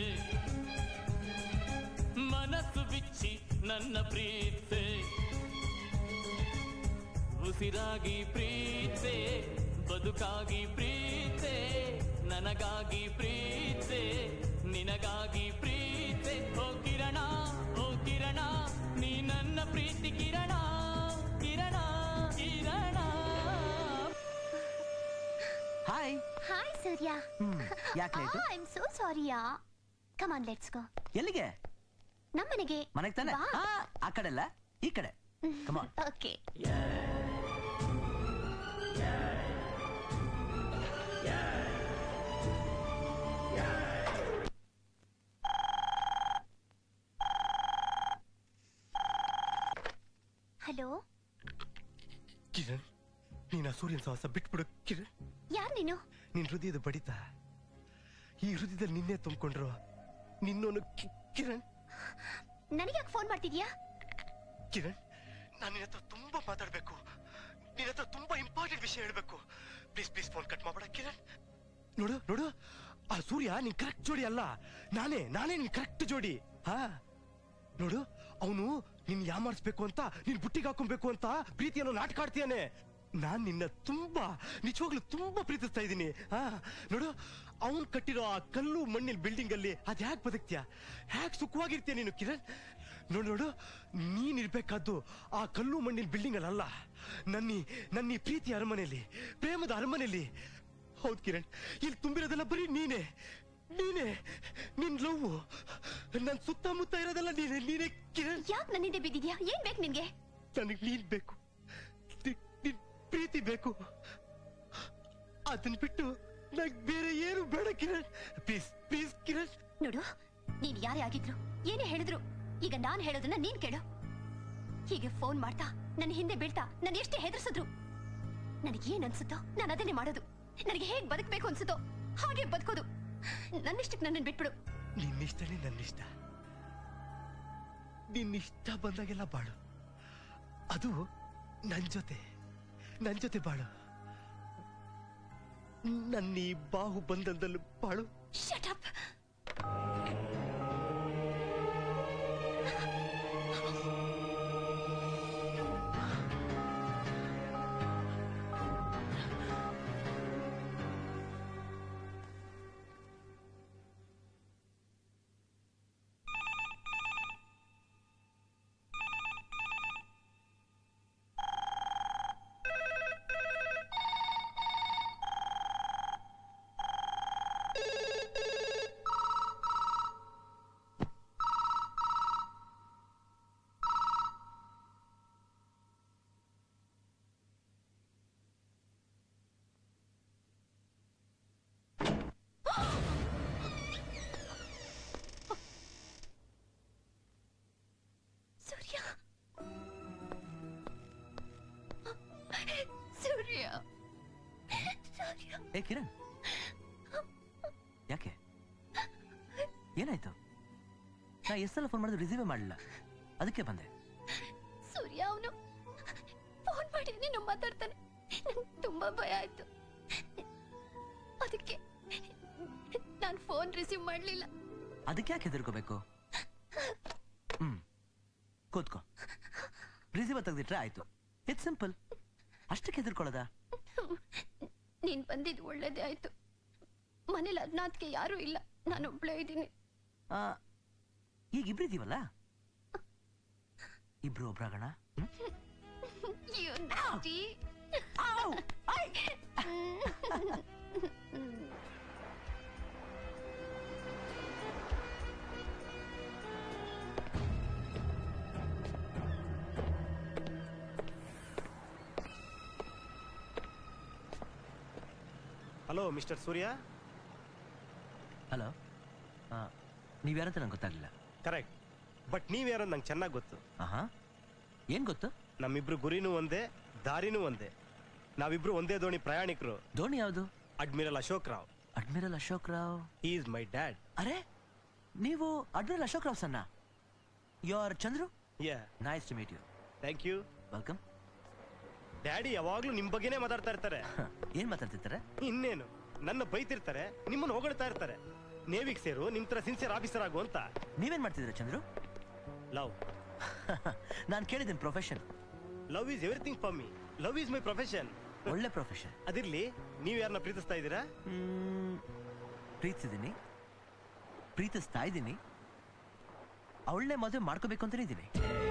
ಮನಸ್ಸು ಬಿಚ್ಚಿ ನನ್ನ ಪ್ರೀತೆ ಉಸಿರಾಗಿ ಪ್ರೀತೆ ಬದುಕಾಗಿ ಪ್ರೀತೆ ನನಗಾಗಿ ಪ್ರೀತೆ ನಿನಗಾಗಿ ಪ್ರೀತೆ ಓ ಕಿರಣ ಓ ಕಿರಣ ನೀ ನನ್ನ ಪ್ರೀತಿ ಕಿರಣ ಕಿರಣ ಕಿರಣ ಹಾಯ್ ಹಾಯ್ ಸೂರ್ಯ ಹ್ಮ್ ಯಾಕೆ ಲೇಟು ಐ ಆಮ್ ಸೋ ಸಾರಿಯಾ ಕಮ್ ಆನ್ ಲೆಟ್ಸ್ ಗೋ ಎಲ್ಲಿಗೆ ನಮ್ಮನೆಗೆ ಮನೆಗೆ ತಾನೆ ಆ, ಆ ಕಡೆ ಅಲ್ಲ ಈ ಕಡೆ ಕಮಾನ್ ಓಕೆ ಆ ಸೂರ್ಯನ ಸಹವಾಸ ಬಿಟ್ಬಿಡು ಕಿರಣ್ ಯಾರ್ ನೀನು ನಿನ್ ಹೃದಯದ ಬಡಿತ ಈ ಹೃದಯದಲ್ಲಿ ನಿನ್ನೆ ತುಂಬಿಕೊಂಡ್ರು ನಿನ್ನೋನು ಕಿ- ಕಿರಣ್ ನನಗೆ ಯಾಕೆ ಫೋನ್ ಮಾಡ್ತಿದ್ಯಾ ಕಿರಣ್ ನಾನು ನಿನ್ನ ಹತ್ರ ತುಂಬಾ ಮಾತಾಡ್ಬೇಕು ನಿನ್ನ ಹತ್ರ ತುಂಬಾ ಇಂಪಾರ್ಟೆಂಟ್ ವಿಷಯ ಹೇಳ್ಬೇಕು ಪ್ಲೀಸ್ ಪ್ಲೀಸ್ ಫೋನ್ ಕಟ್ ಮಾಡ್ಬೇಡ ಕಿರಣ್ ನೋಡು ನೋಡು ಆ ಸೂರ್ಯ ನಿನ್ ಕರೆಕ್ಟ್ ಜೋಡಿ ಅಲ್ಲ ನಾನೇ ನಾನೇ ನಿನ್ ಕರೆಕ್ಟ್ ಜೋಡಿ ಹಾ ನೋಡು ಅವನು ನಿನ್ ಯಾಮಾರಿಸ್ಬೇಕು ಅಂತ ನಿನ್ ಬುಟ್ಟಿಗೆ ಹಾಕೊಬೇಕು ಅಂತ ಪ್ರೀತಿಯನ್ನು ನಾಟಕ ಆಡ್ತೀಯಾನೆ ನಾನ್ ನಿನ್ನ ತುಂಬಾ ನಿಜವಾಗ್ಲೂ ತುಂಬಾ ಪ್ರೀತಿಸ್ತಾ ಇದ್ದೀನಿ ಹಾ ನೋಡು ಅವನ್ ಕಟ್ಟಿರೋ ಆ ಕಲ್ಲು ಮಣ್ಣಿನ ಬಿಲ್ಡಿಂಗ್ ಅಲ್ಲಿ ಅದ್ ಹ್ಯಾಕ್ ಬದುಕ್ತೀಯ ಹ್ಯಾಕ್ ಸುಖವಾಗಿರ್ತೀಯ ನೀನು ಕಿರಣ್ ನೋಡು ನೋಡು ನೀನ್ ಇರ್ಬೇಕಾದ್ದು ಆ ಕಲ್ಲು ಮಣ್ಣಿನ ಬಿಲ್ಡಿಂಗ್ ಅಲ್ಲ ನನ್ನಿ ನನ್ನಿ ಪ್ರೀತಿ ಅರಮನೆಯಲ್ಲಿ ಪ್ರೇಮದ ಅರಮನೆಯಲ್ಲಿ ಹೌದ್ ಕಿರಣ್ ಇಲ್ಲಿ ತುಂಬಿರೋದೆಲ್ಲ ಬರೀ ನೀನೇ ನೀನೇ ನಿನ್ ಲವ್ ನನ್ ಸುತ್ತಮುತ್ತ ಇರೋದೆಲ್ಲ ನೀನೆ ನೀನೆ ಕಿರಣ್ ಯಾಕೆ ನನ್ನಿಂದ ಬಿದ್ದಿದ್ಯಾ ಏನ್ ಬೇಕು ನಿನ್ಗೆ ನನಗ್ ನೀನ್ ಬೇಕು ನಿ- ನಿನ್ ಪ್ರೀತಿ ಬೇಕು ಅದನ್ ಬಿಟ್ಟು ನಂಗ್ ಬೇರೆ ಏನು ಬೇಡ ಕಿರಣ್ ಪ್ಲೀಸ್ ಪ್ಲೀಸ್ ಕಿರಣ್ ನೋಡು ನೀನ್ ಯಾರೇ ಆಗಿದ್ರು ಏನೇ ಹೇಳಿದ್ರು ಈಗ ನಾನ್ ಹೇಳೋದನ್ನ ನೀನ್ ಕೇಳು ಹೀಗೆ ಫೋನ್ ಮಾಡ್ತಾ ನನ್ನ ಹಿಂದೆ ಬೀಳ್ತಾ ನನ್ನ ಎಷ್ಟೇ ಹೆದರ್ಸಿದ್ರು ನನಗೆ ಏನ್ ಅನ್ಸುತ್ತೋ ನಾನು ಅದನ್ನೇ ಮಾಡೋದು ನನಗೆ ಹೇಗ್ ಬದುಕಬೇಕು ಅನ್ಸುತ್ತೋ ಹಾಗೆ ಬದುಕೋದು ನನ್ನಿಷ್ಟಕ್ಕೆ ನನ್ನನ್ನು ಬಿಟ್ಬಿಡು ನಿನ್ನಿಷ್ಟನೇ ನನ್ನಿಷ್ಟ ನಿನ್ನಿಷ್ಟ ಬಂದಾಗೆಲ್ಲ ಬಾಳು ಅದು ನನ್ ಜೊತೆ ನನ್ ಜೊತೆ ಬಾಳು ನನ್ನ ಈ ಬಾಹು ಬಂಧನದಲ್ಲಿ ಬಾಳು ಶಟ್ ಅಪ್ ಸೂರ್ಯ ಸೂರ್ಯ ಸೂರ್ಯ ಏ ಕಿರಣ್ ಯಾಕೆ ಏನಾಯ್ತು ನಾ ಎಷ್ಟೆಲ್ಲ ಫೋನ್ ಮಾಡಿದ್ರು ರಿಸೀವೇ ಮಾಡಲಿಲ್ಲ ಅದಕ್ಕೆ ಬಂದೆ ಸೂರ್ಯ ಅವನು ಫೋನ್ ಮಾಡಿ ನೀನು ಮಾತಾಡ್ತಾನೆ ನಂಗ್ ತುಂಬಾ ಭಯ ಆಯ್ತು ಅದಕ್ಕೆ ನಾನು ಫೋನ್ ರಿಸೀವ್ ಮಾಡ್ಲಿಲ್ಲ ಅದಕ್ಕೆ ಯಾಕೆ ಹೆದರ್ಕೋಬೇಕು ಹ್ಮ್ ಕೂತ್ಕೋ ರಿಸೀವರ್ ತೆಗೆದಿಟ್ರೆ ಆಯ್ತು ಇಟ್ಸ್ ಸಿಂಪಲ್ ಅಷ್ಟಕ್ಕೆ ಹೆದರ್ಕೊಳ್ಳೋದಾ ನೀನ್ ಬಂದಿದ್ದು ಒಳ್ಳೇದೇ ಆಯ್ತು ಮನೇಲಿ ಅದ್ನಾದ್ಕೆ ಯಾರೂ ಇಲ್ಲ ನಾನು ಒಬ್ಳೇ ಇದ್ದೀನಿ ಆ, ಈಗ ಇಬ್ರಿದೀವಲ್ಲ ಇಬ್ರು ಒಬ್ರಾಗೋಣ You nasty. Hello mister Surya hello ನೀವ್ಯಾರಂತ ನಂಗೆ ಗೊತ್ತಾಗ್ಲಿಲ್ಲ ಕರೆಕ್ಟ್ ಬಟ್ ನೀವ್ಯಾರೋ ನಂಗೆ ಚೆನ್ನಾಗಿ ಗೊತ್ತು ಆಹಾ ಏನ್ ಗೊತ್ತು ನಮ್ಮಿಬ್ರು ಗುರಿನೂ ಒಂದೇ ದಾರಿನೂ ಒಂದೇ ನಾವಿಬ್ರು ಒಂದೇ ದೋಣಿ ಪ್ರಯಾಣಿಕರು ದೋಣಿ ಯಾವುದು admiral Ashok Rao admiral Ashok Rao is my dad ಅರೆ ನೀವು ಅಡ್ಮಿರಲ್ ಅಶೋಕ್ ರಾವ್ ಸನ್ನ you are Chandru yeah nice to meet you thank you welcome daddy ಯಾವಾಗ್ಲೂ ನಿಮ್ ಬಗ್ಗೆನೇ ಮಾತಾಡ್ತಾ ಇರ್ತಾರೆ ಏನ್ ಮಾತಾಡ್ತಿರ್ತಾರೆ ಇನ್ನೇನು ನನ್ನ ಬೈತಿರ್ತಾರೆ ನಿಮ್ಮನ್ನು ಹೊಗಳ್ತಾ ಇರ್ತಾರೆ ನೇವಿಗ್ ಸೇರು ನಿಮ್ ತರ ಸಿನ್ಸಿಯರ್ ಆಫೀಸರ್ ಆಗು ಅಂತ ನೀವೇನ್ ಮಾಡ್ತಿದ್ರ ಚಂದ್ರು ಲವ್ ನಾನು ಕೇಳಿದ್ದೀನಿ profession love is everything for me love is my profession ಒಳ್ಳೆ ಪ್ರೊಫೆಷನ್ ಅದಿರ್ಲಿ ನೀವ್ ಯಾರನ್ನ ಪ್ರೀತಿಸ್ತಾ ಇದ್ದೀರಾ ಪ್ರೀತಿಸಿದ್ದೀನಿ ಪ್ರೀತಿಸ್ತಾ ಇದ್ದೀನಿ ಅವಳನ್ನೇ ಮದುವೆ ಮಾಡ್ಕೋಬೇಕು ಅಂತಾನೆ ಇದ್ದೀನಿ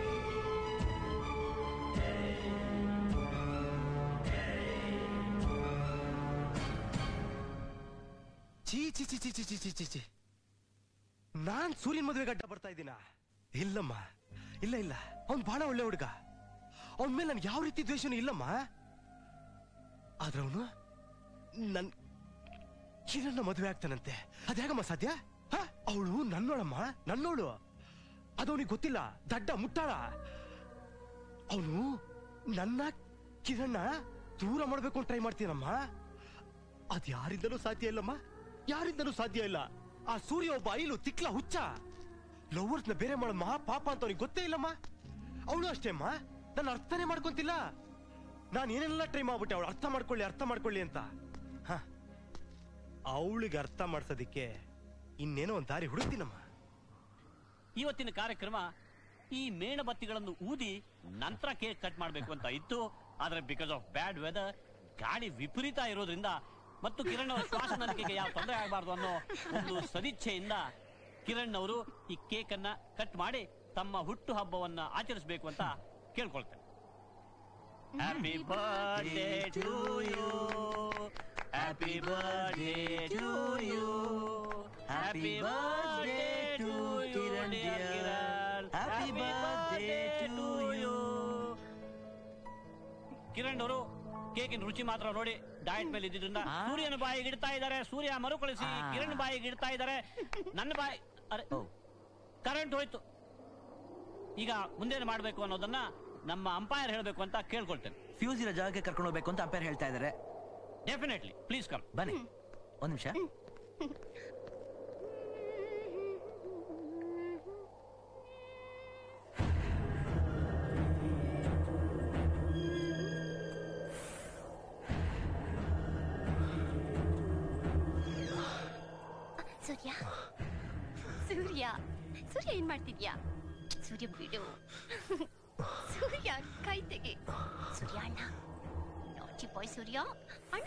ಚೀ ಚಿ ಚಿ ಚಿ ಚಿ ಚಿ ಚಿ ಚಿ ಚಿ ನಾನ್ ಸೂರ್ಯನ್ ಮದುವೆಗೆ ಅಡ್ಡ ಬರ್ತಾ ಇದ್ದೀನ ಇಲ್ಲಮ್ಮ ಇಲ್ಲ ಇಲ್ಲ ಅವ್ನ್ ಬಹಳ ಒಳ್ಳೆ ಹುಡುಗ ಅವನ್ ಮೇಲೆ ನನ್ಗೆ ಯಾವ ರೀತಿ ದ್ವೇಷನೂ ಇಲ್ಲಮ್ಮ ಆದ್ರೆ ಅವನು ನನ್ ಕಿರಣ್ಣ ಮದುವೆ ಆಗ್ತಾನಂತೆ ಅದ್ಯಾಗಮ್ಮ ಸಾಧ್ಯ ಅವಳು ನನ್ನೋಳಮ್ಮ ನನ್ನೋಳು ಅದವನಿಗೆ ಗೊತ್ತಿಲ್ಲ ದಡ್ಡ ಮುಟ್ಟಾಳ ಅವನು ನನ್ನ ಕಿರಣ್ಣ ದೂರ ಮಾಡ್ಬೇಕು ಟ್ರೈ ಮಾಡ್ತೀನಮ್ಮ ಅದ್ ಯಾರಿಂದಲೂ ಸಾಧ್ಯ ಇಲ್ಲಮ್ಮ ಯಾರಿಂದಲೂ ಸಾಧ್ಯ ಇಲ್ಲ ಆ ಸೂರ್ಯ ಒಬ್ಬ ಐಲು ತಿಕ್ಲ ಹುಚ್ಚ ಲವರ್ಸ್ನ ಬೇರೆ ಮಾಡೋ ಮಹಾ ಪಾಪ ಅಂತ ಅವ್ನಿಗೆ ಗೊತ್ತೇ ಇಲ್ಲಮ್ಮ ಅವಳು ಅಷ್ಟೇ ಅಮ್ಮ ನಾನು ಅರ್ಥನೇ ಮಾಡ್ಕೊಂತಿಲ್ಲ ನಾನು ಏನೆಲ್ಲ ಟ್ರೈ ಮಾಡ್ಬಿಟ್ಟೆ ಅವಳು ಅರ್ಥ ಮಾಡ್ಕೊಳ್ಳಿ ಅರ್ಥ ಮಾಡ್ಕೊಳ್ಳಿ ಅಂತ ಅವಳಿಗೆ ಅರ್ಥ ಮಾಡ್ಸೋದಿಕ್ಕೆ ಇನ್ನೇನೋ ಒಂದು ದಾರಿ ಹುಡುಕ್ತೀನಮ್ಮ ಇವತ್ತಿನ ಕಾರ್ಯಕ್ರಮ ಈ ಮೇಣಬತ್ತಿಗಳನ್ನು ಊದಿ ನಂತರ ಕೇಕ್ ಕಟ್ ಮಾಡಬೇಕು ಅಂತ ಇತ್ತು ಆದ್ರೆ ಬಿಕಾಸ್ ಆಫ್ ಬ್ಯಾಡ್ ವೆದರ್ ಗಾಳಿ ವಿಪರೀತ ಇರೋದ್ರಿಂದ ಮತ್ತು ಕಿರಣ್ ಅವರ ಶ್ವಾಸನಲಿಕೆಗೆ ಯಾವ ತೊಂದರೆ ಆಗಬಾರ್ದು ಅನ್ನೋ ಒಂದು ಸದಿಚ್ಛೆಯಿಂದ ಕಿರಣ್ ಅವರು ಈ ಕೇಕ್ ಅನ್ನ ಕಟ್ ಮಾಡಿ ತಮ್ಮ ಹುಟ್ಟು ಹಬ್ಬವನ್ನ ಆಚರಿಸಬೇಕು ಅಂತ ಕೇಳ್ಕೊಳ್ತೇನೆ happy birthday to you happy birthday to you happy birthday to Kiran dear. Happy birthday to you. Kiran ಅವರು ಕೇಕಿನ ರುಚಿ ಮಾತ್ರ ನೋಡಿ ಡಯಟ್ ಮೇಲೆ ಇದ್ದಿದ್ರಿಂದ ಸೂರ್ಯನ ಬಾಯಿಗೆ ಇಡ್ತಾ ಇದ್ದಾರೆ ಸೂರ್ಯ ಮರುಕಳಿಸಿ ಆ. ಕಿರಣ್ ಬಾಯಿಗೆ ಇಡ್ತಾ ಇದ್ದಾರೆ ನನ್ನ ಬಾಯಿ ಅರೆ ಕರೆಂಟ್ ಹೋಯ್ತು ಈಗ ಮುಂದೇನು ಮಾಡಬೇಕು ಅನ್ನೋದನ್ನ ನಮ್ಮ ಅಂಪೈರ್ ಹೇಳಬೇಕು ಅಂತ ಕೇಳ್ಕೊಳ್ತೇನೆ ಫ್ಯೂಸ್ ಇರೋ ಜಾಗಕ್ಕೆ ಕರ್ಕೊಂಡು ಹೋಗ್ಬೇಕು ಅಂತ ಅಂಪೇರ್ ಹೇಳ್ತಾ ಇದ್ದಾರೆ ಡೆಫಿನೆಟ್ಲಿ ಪ್ಲೀಸ್ ಕಮ್ ಬನ್ನಿ ಒಂದ್ ನಿಮಿಷ ಸೂರ್ಯ ಸೂರ್ಯ ಸೂರ್ಯ ಏನ್ ಮಾಡ್ತಿದ್ಯಾ ಸೂರ್ಯ ಬಿಡು ಸೂರ್ಯ ಕೈ ತೆಗೆ ಸೂರ್ಯ ಅಣ್ಣ ನಾಟಿ ಬಾಯ್ ಸೂರ್ಯ ಅಣ್ಣ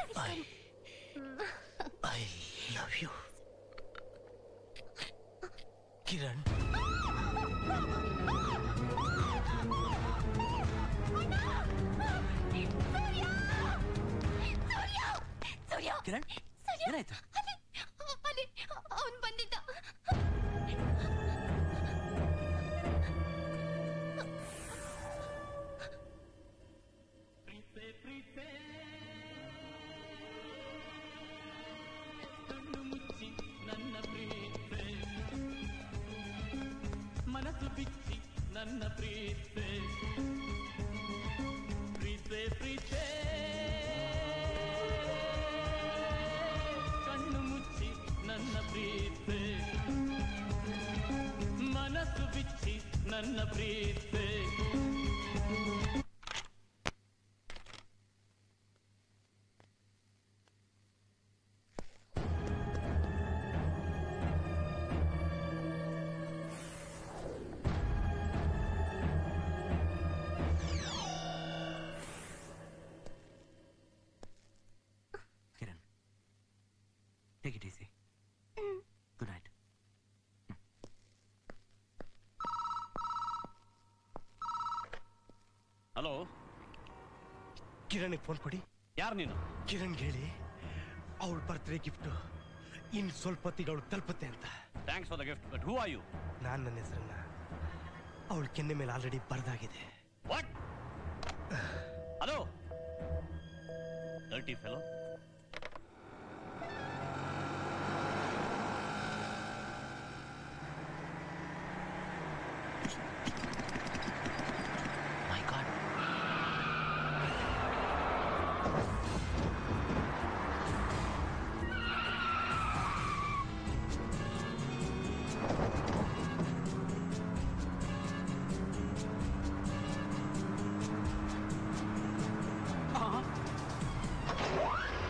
I love you Kiran Surya Kiran Surya ಏನಾಯ್ತು ಅಲ್ಲಿ ಅಲ್ಲಿ ಅವನ್ ಬಂದಿದ್ದ ನನ್ನ ಪ್ರೀತೆ ಮನಸ್ಸು ಬಿಚ್ಚಿ ನನ್ನ ಪ್ರೀತೆ ಪ್ರೀತೆ ಪ್ರೀತೆ ಕಣ್ಣು ಮುಚ್ಚಿ ನನ್ನ ಪ್ರೀತೆ ಮನಸ್ಸು ಬಿಚ್ಚಿ ನನ್ನ ಪ್ರೀತೆ Kiran take it easy good night hello ಕಿರಣ್ಗೆ ಫೋನ್ ಕೊಡಿ ಯಾರು ನೀನು ಕಿರಣ್ ಹೇಳಿ ಅವಳ ಬರ್ತ್ಡೇ ಗಿಫ್ಟ್ ಇನ್ ಸ್ವಲ್ಪ ಹೊತ್ತಿಗೆ ಅವಳು ತಲುಪುತ್ತೆ ಅಂತ thanks for the gift but who are you ನಾನ್ ನನ್ನ ಹೆಸರನ್ನ ಅವಳ ಕೆನ್ನೆ ಮೇಲೆ ಆಲ್ರೆಡಿ ಬರ್ದಾಗಿದೆ what hello dirty fellow my god ಆ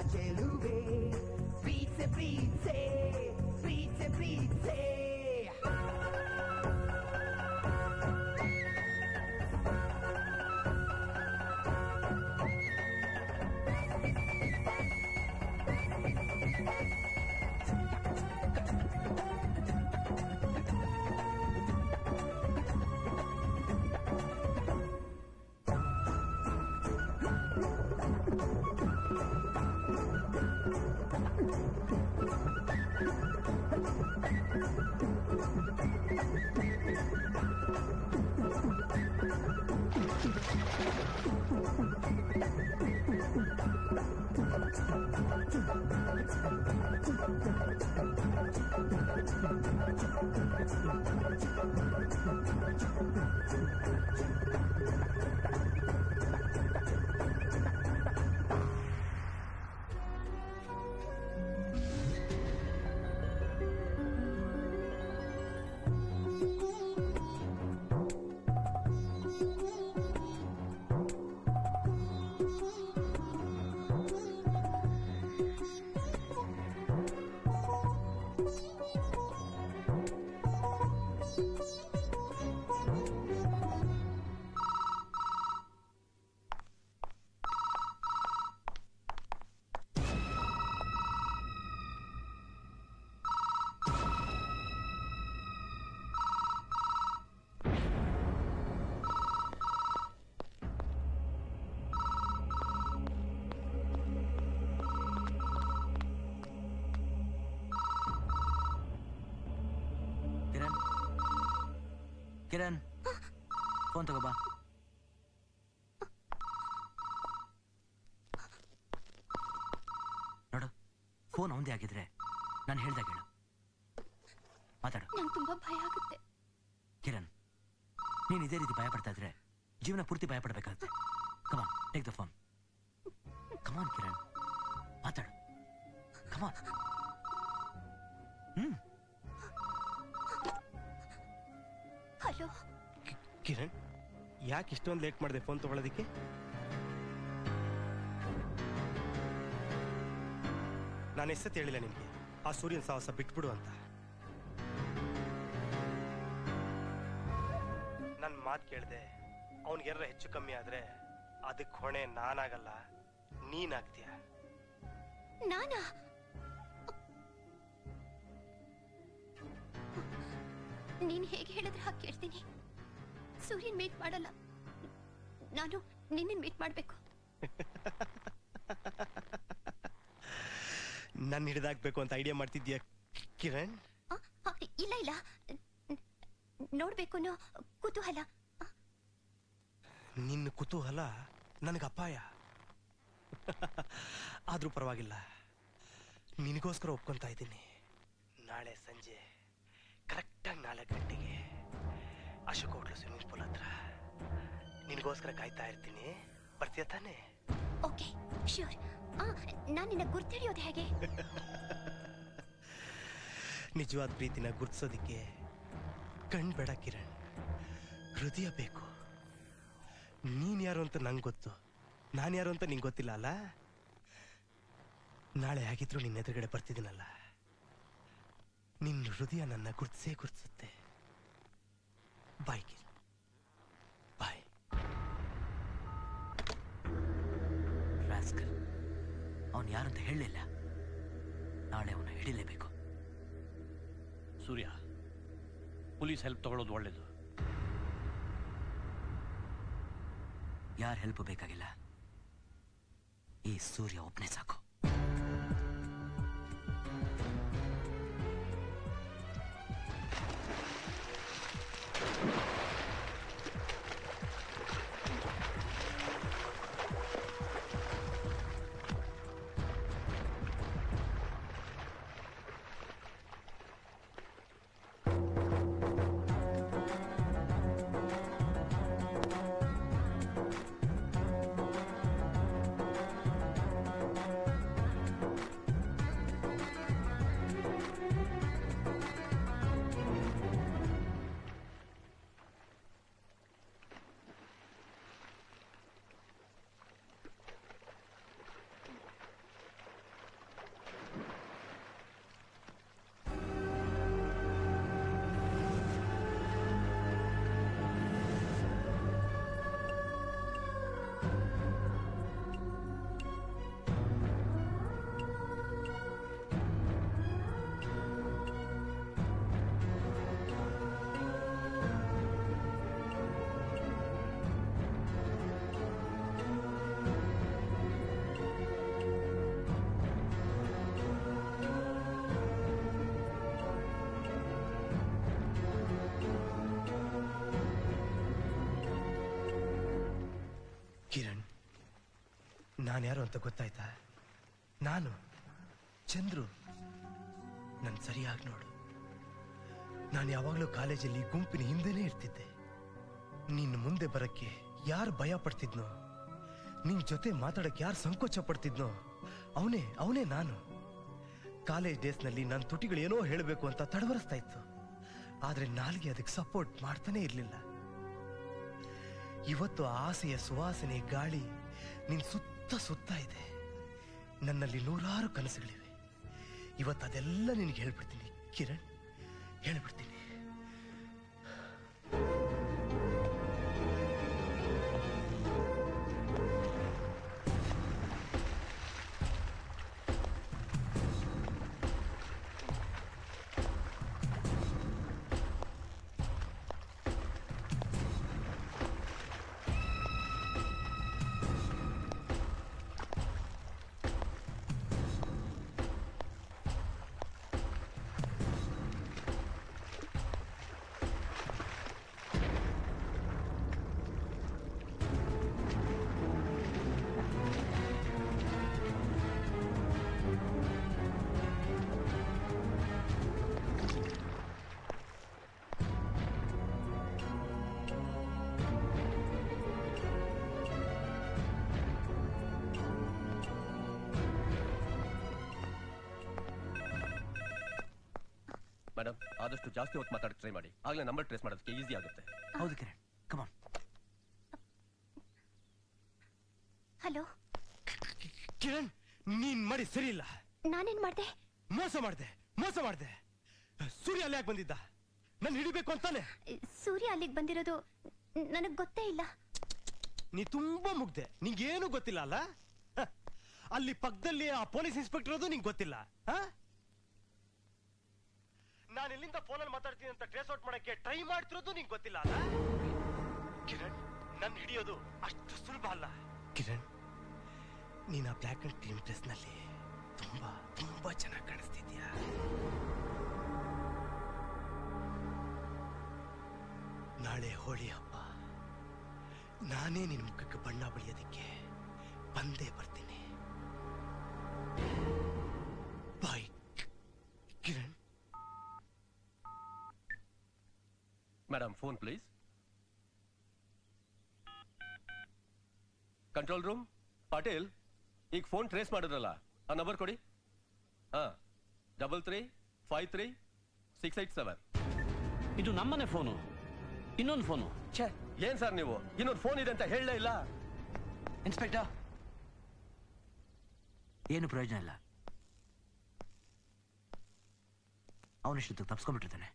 ಚೆಲುವೆ ಪ್ರೀತ್ಸೆ ಪ್ರೀತ್ಸೆ ಪ್ರೀತ್ಸೆ ಪ್ರೀತ್ಸೆ ಕಿರಣ್ ಕಿರಣ್ ಫೋನ್ ತಗೋ ಬಾ ನೋಡು ಫೋನ್ ಅವಂದೇ ಆಗಿದ್ರೆ ನಾನು ಹೇಳ್ದಾಗ ಹೇಳು ಮಾತಾಡು ನಂಗೆ ತುಂಬಾ ಭಯ ಆಗುತ್ತೆ ಕಿರಣ್ ನೀನು ಇದೇ ರೀತಿ ಭಯ ಪಡ್ತಾ ಇದ್ರೆ ಜೀವನ ಪೂರ್ತಿ ಭಯ ಪಡ್ಬೇಕಾಗುತ್ತೆ come on take the phone come on Kiran ಮಾತಾಡು ಕಮಾನ್ ಹ್ಮ್ ಹಲೋ ಕಿರಣ್ ಯಾಕೆ ಇಷ್ಟೊಂದು ಲೇಟ್ ಮಾಡಿದೆ ಫೋನ್ ತಗೊಳ್ಳೋದಕ್ಕೆ ನಾನು ಎಷ್ಟೊತ್ತು ಹೇಳಿಲ್ಲ ನಿನಗೆ ಆ ಸೂರ್ಯನ ಸಾಹಸ ಬಿಟ್ಬಿಡು ಅಂತ ನನ್ನ ಮಾತು ಕೇಳಿದೆ ಅವನಿಗೆಲ್ಲ ಹೆಚ್ಚು ಕಮ್ಮಿ ಆದ್ರೆ ಅದಕ್ಕೆ ಹೊಣೆ ನಾನಾಗಲ್ಲ ನೀನಾಗ್ತೀಯ ನಾನಾ ನೀನ್ ಹೇಗೆ ಹೇಳಿದ್ರೆ ಹಾಗೆ ಕೇಳ್ತೀನಿ ಸೂರ್ಯನ್ ಮೀಟ್ ಮಾಡಲ್ಲ ನಾನು ನಿನ್ನ ಮೀಟ್ ಮಾಡ್ಬೇಕು ನನ್ನ ಹಿಡಿದಾಕ್ಬೇಕು ಅಂತ ಐಡಿಯಾ ಮಾಡ್ತಿದ್ಯಾ ಕಿರಣ್ ಆ, ಇಲ್ಲ ಇಲ್ಲ ನ್- ನೋಡ್ಬೇಕು ಅನ್ನೋ ಕುತೂಹಲ ನಿನ್ನ ಕುತೂಹಲ ನನಗೆ ಅಪಾಯ ಆದ್ರೂ ಪರವಾಗಿಲ್ಲ ನಿನಗೋಸ್ಕರ ಒಪ್ಕೊಂತಾ ಇದ್ದೀನಿ ನಾಳೆ ಸಂಜೆ ಕರೆಕ್ಟಾಗಿ ನಾಲ್ಕು ಗಂಟೆಗೆ ಅಶೋಕ್ ಹೋಟ್ಲು ಸ್ವಿಮ್ಮಿಂಗ್ ಪೂಲ್ ಹತ್ರ ನಿನಗೋಸ್ಕರ ಕಾಯ್ತಾ ಇರ್ತೀನಿ ಬರ್ತೀಯ ತಾನೇ ಓಕೆ ಶ್ಯೂರ್ ಆ ನಾನು ನಿನ್ನ ಗುರ್ತಿಡಿಯೋದು ಹೇಗೆ ನಿಜವಾದ ಪ್ರೀತಿನ ಗುರ್ತಿಸೋದಿಕ್ಕೆ ಕಣ್ ಬೇಡ ಕಿರಣ್ ಹೃದಯ ಬೇಕು ನೀನ್ ಯಾರು ಅಂತ ನಂಗೆ ಗೊತ್ತು ನಾನು ಯಾರು ಅಂತ ನಿಂಗೆ ಗೊತ್ತಿಲ್ಲ ಅಲ್ಲ ನಾಳೆ ಆಗಿದ್ರು ನಿನ್ನ ಎದುರುಗಡೆ ಬರ್ತಿದ್ದೀನಲ್ಲ ನಿನ್ನ ಹೃದಯ ನನ್ನ ಗುರ್ತಿಸೇ ಗುರ್ತಿಸುತ್ತೆ ಬಾಯ್ ಕಿರಣ್ ಬಾಯ್ ರಾಸ್ಕಲ್ ಅವನು ಯಾರಂತ ಹೇಳಲಿಲ್ಲ ನಾಳೆ ಅವನು ಹಿಡಿಲೇಬೇಕು ಸೂರ್ಯ ಪೊಲೀಸ್ ಹೆಲ್ಪ್ ತಗೊಳ್ಳೋದು ಒಳ್ಳೇದು ಯಾರ ಹೆಲ್ಪ್ ಬೇಕಾಗಿಲ್ಲ ಈ ಸೂರ್ಯ ಒಬ್ಬನೇ ಸಾಕು ನಾನು ಯಾರು ಅಂತ ಗೊತ್ತಾಯ್ತಾ ನಾನು ಚಂದ್ರು ನನ್ ಸರಿಯಾಗಿ ನೋಡು ನಾನು ಯಾವಾಗಲೂ ಕಾಲೇಜಲ್ಲಿ ಗುಂಪಿನ ಹಿಂದೆನೇ ಇರ್ತಿದ್ದೆ ನಿನ್ನ ಮುಂದೆ ಬರಕ್ಕೆ ಯಾರು ಭಯ ಪಡ್ತಿದ್ನೋ ನಿನ್ ಜೊತೆ ಮಾತಾಡಕ್ಕೆ ಯಾರು ಸಂಕೋಚ ಪಡ್ತಿದ್ನೋ ಅವನೇ ಅವನೇ ನಾನು ಕಾಲೇಜ್ ಡೇಸ್ನಲ್ಲಿ ನನ್ನ ತುಟಿಗಳು ಏನೋ ಹೇಳಬೇಕು ಅಂತ ತಡವರಿಸ್ತಾ ಇತ್ತು ಆದ್ರೆ ನಾಲ್ಗೆ ಅದಕ್ಕೆ ಸಪೋರ್ಟ್ ಮಾಡ್ತಾನೆ ಇರಲಿಲ್ಲ ಇವತ್ತು ಆ ಆಸೆಯ ಸುವಾಸನೆ ಗಾಳಿ ನಿನ್ ಸುತ್ತ ಸುತ್ತ ಇದೆ ನನ್ನಲ್ಲಿ ನೂರಾರು ಕನಸುಗಳಿವೆ ಇವತ್ತು ಅದೆಲ್ಲ ನಿನಗೆ ಹೇಳ್ಬಿಡ್ತೀನಿ ಕಿರಣ್ ಹೇಳ್ಬಿಡ್ತೀನಿ ಮೇಡಮ್ ಆದಷ್ಟು ಜಾಸ್ತಿ ಹೊತ್ತು ಮಾತಾಡಕ್ಕೆ ಟ್ರೈ ಮಾಡಿ ಆಗ್ಲೇ ನಂಬರ್ ಟ್ರೇಸ್ ಮಾಡೋದಕ್ಕೆ ಈಸಿ ಆಗುತ್ತೆ ಹೌದು ಕಿರಣ್ ಕಮಾನ್ ಹಲೋ ಕಿರಣ್ ನೀನ್ ಮಾಡಿ ಸರಿ ಇಲ್ಲ ನಾನೇನ್ ಮಾಡ್ದೆ ಮೋಸ ಮಾಡ್ದೆ ಮೋಸ ಮಾಡ್ದೆ ಸೂರ್ಯ ಅಲ್ಲಿ ಯಾಕೆ ಬಂದಿದ್ದ ನನ್ ಹಿಡಿಬೇಕು ಅಂತಾನೆ ಸೂರ್ಯ ಅಲ್ಲಿಗೆ ಬಂದಿರೋದು ನನಗ್ ಗೊತ್ತೇ ಇಲ್ಲ ನೀ ತುಂಬಾ ಮುಗ್ದೆ ನಿಂಗೇನು ಗೊತ್ತಿಲ್ಲ ಅಲ್ಲ ಹ, ಅಲ್ಲಿ ಪಕ್ಕದಲ್ಲಿ ಆ ಪೊಲೀಸ್ ಇನ್ಸ್ಪೆಕ್ಟರ್ ಅದು ನಿಂಗೆ ಗೊತ್ತಿಲ್ಲ ನಾನು ಇಲ್ಲಿಂದ ಫೋನಲ್ಲಿ ಮಾತಾಡ್ತೀನಿ ಅಂತ ಟ್ರೇಸ್ ಔಟ್ ಮಾಡಕ್ಕೆ ಟ್ರೈ ಮಾಡ್ತಿರೋದು ನಿಂಗೆ ಗೊತ್ತಿಲ್ಲ ಅಲ್ಲ ಕಿರಣ್ ನನ್ನ ಹಿಡಿಯೋದು ಅಷ್ಟು ಸುಲಭ ಅಲ್ಲ ಕಿರಣ್ ನೀನ್ ಆ ಬ್ಲ್ಯಾಕ್ ಅಂಡ್ ಕ್ರೀಮ್ ಡ್ರೆಸ್ ನಲ್ಲಿ ತುಂಬಾ ತುಂಬಾ ಚೆನ್ನಾಗಿ ಕಾಣಿಸ್ತಿದ್ಯಾ ನಾಳೆ ಹೋಳಿ ಹಬ್ಬ ನಾನೇ ನಿನ್ ಮುಖಕ್ಕೆ ಬಣ್ಣ ಬಳಿಯೋದಕ್ಕೆ ಬಂದೇ ಬರ್ತೀನಿ bye Kiran madam phone please control room Patil ಈಗ ಫೋನ್ ಟ್ರೇಸ್ ಮಾಡಿದ್ರಲ್ಲ ಆ ನಂಬರ್ ಕೊಡಿ ಹಾ double three five three six eight seven ಇದು ನಮ್ಮನೆ ಫೋನು ಇನ್ನೊಂದು ಫೋನು ಛೇ ಏನ್ ಸರ್ ನೀವು ಇನ್ನೊಂದು ಫೋನ್ ಇದೆ ಅಂತ ಹೇಳಲೇ ಇಲ್ಲ ಇನ್ಸ್ಪೆಕ್ಟರ್ ಏನು ಪ್ರಯೋಜನ ಇಲ್ಲ ಅವನಿಷ್ಟು ತಪ್ಸ್ಕೊಂಡ್ಬಿಟ್ಟಿರ್ತಾನೆ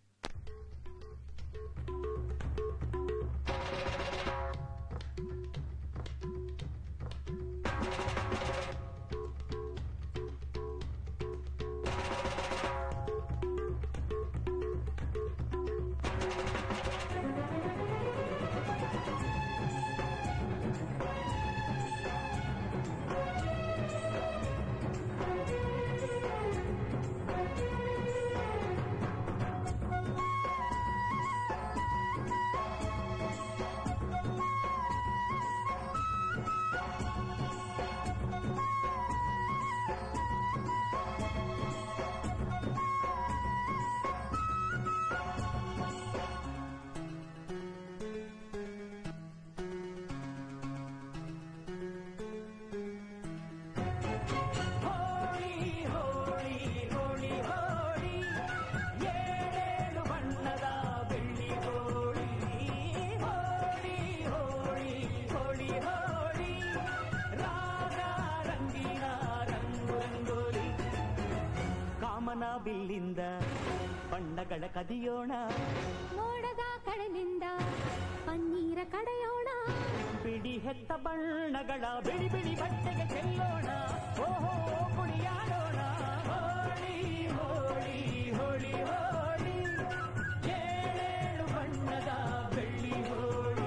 ಹೋಳಿ ಹೋಳಿ ಹೋಳಿ ಹೋಳಿ ಏಳೇಳು ಬಣ್ಣದ ಬೆಳ್ಳಿ ಹೋಳಿ ಹೋಳಿ ಹೋಳಿ ಹೋಳಿ ಹೋಳಿ ರಾಗ ರಂಗಿನ ರಂಗು ರಂಗೋಲಿ ಕಾಮನ ಬಿಲ್ಲಿಂದ ಬಣ್ಣಗಳ ಕದಿಯೋಣ ಮೋಡದ ಕಡಲಿಂದ ಪನ್ನೀರ ಕಡೆಯೋಣ ಬಿಡಿ ಹೆತ್ತ ಬಣ್ಣಗಳ ಬಿಳಿ ಬಿಳಿ ಬಟ್ಟೆಗೆ ಚೆಲ್ಲೋಣ ಓಹೋ ಕುಣಿಯಾಡೋಣ ಹೋಳಿ ಹೋಳಿ ಹೋಳಿ ಹೋಳಿ ಏಳೇಳು ಬಣ್ಣದ ಬೆಳ್ಳಿ ಹೋಳಿ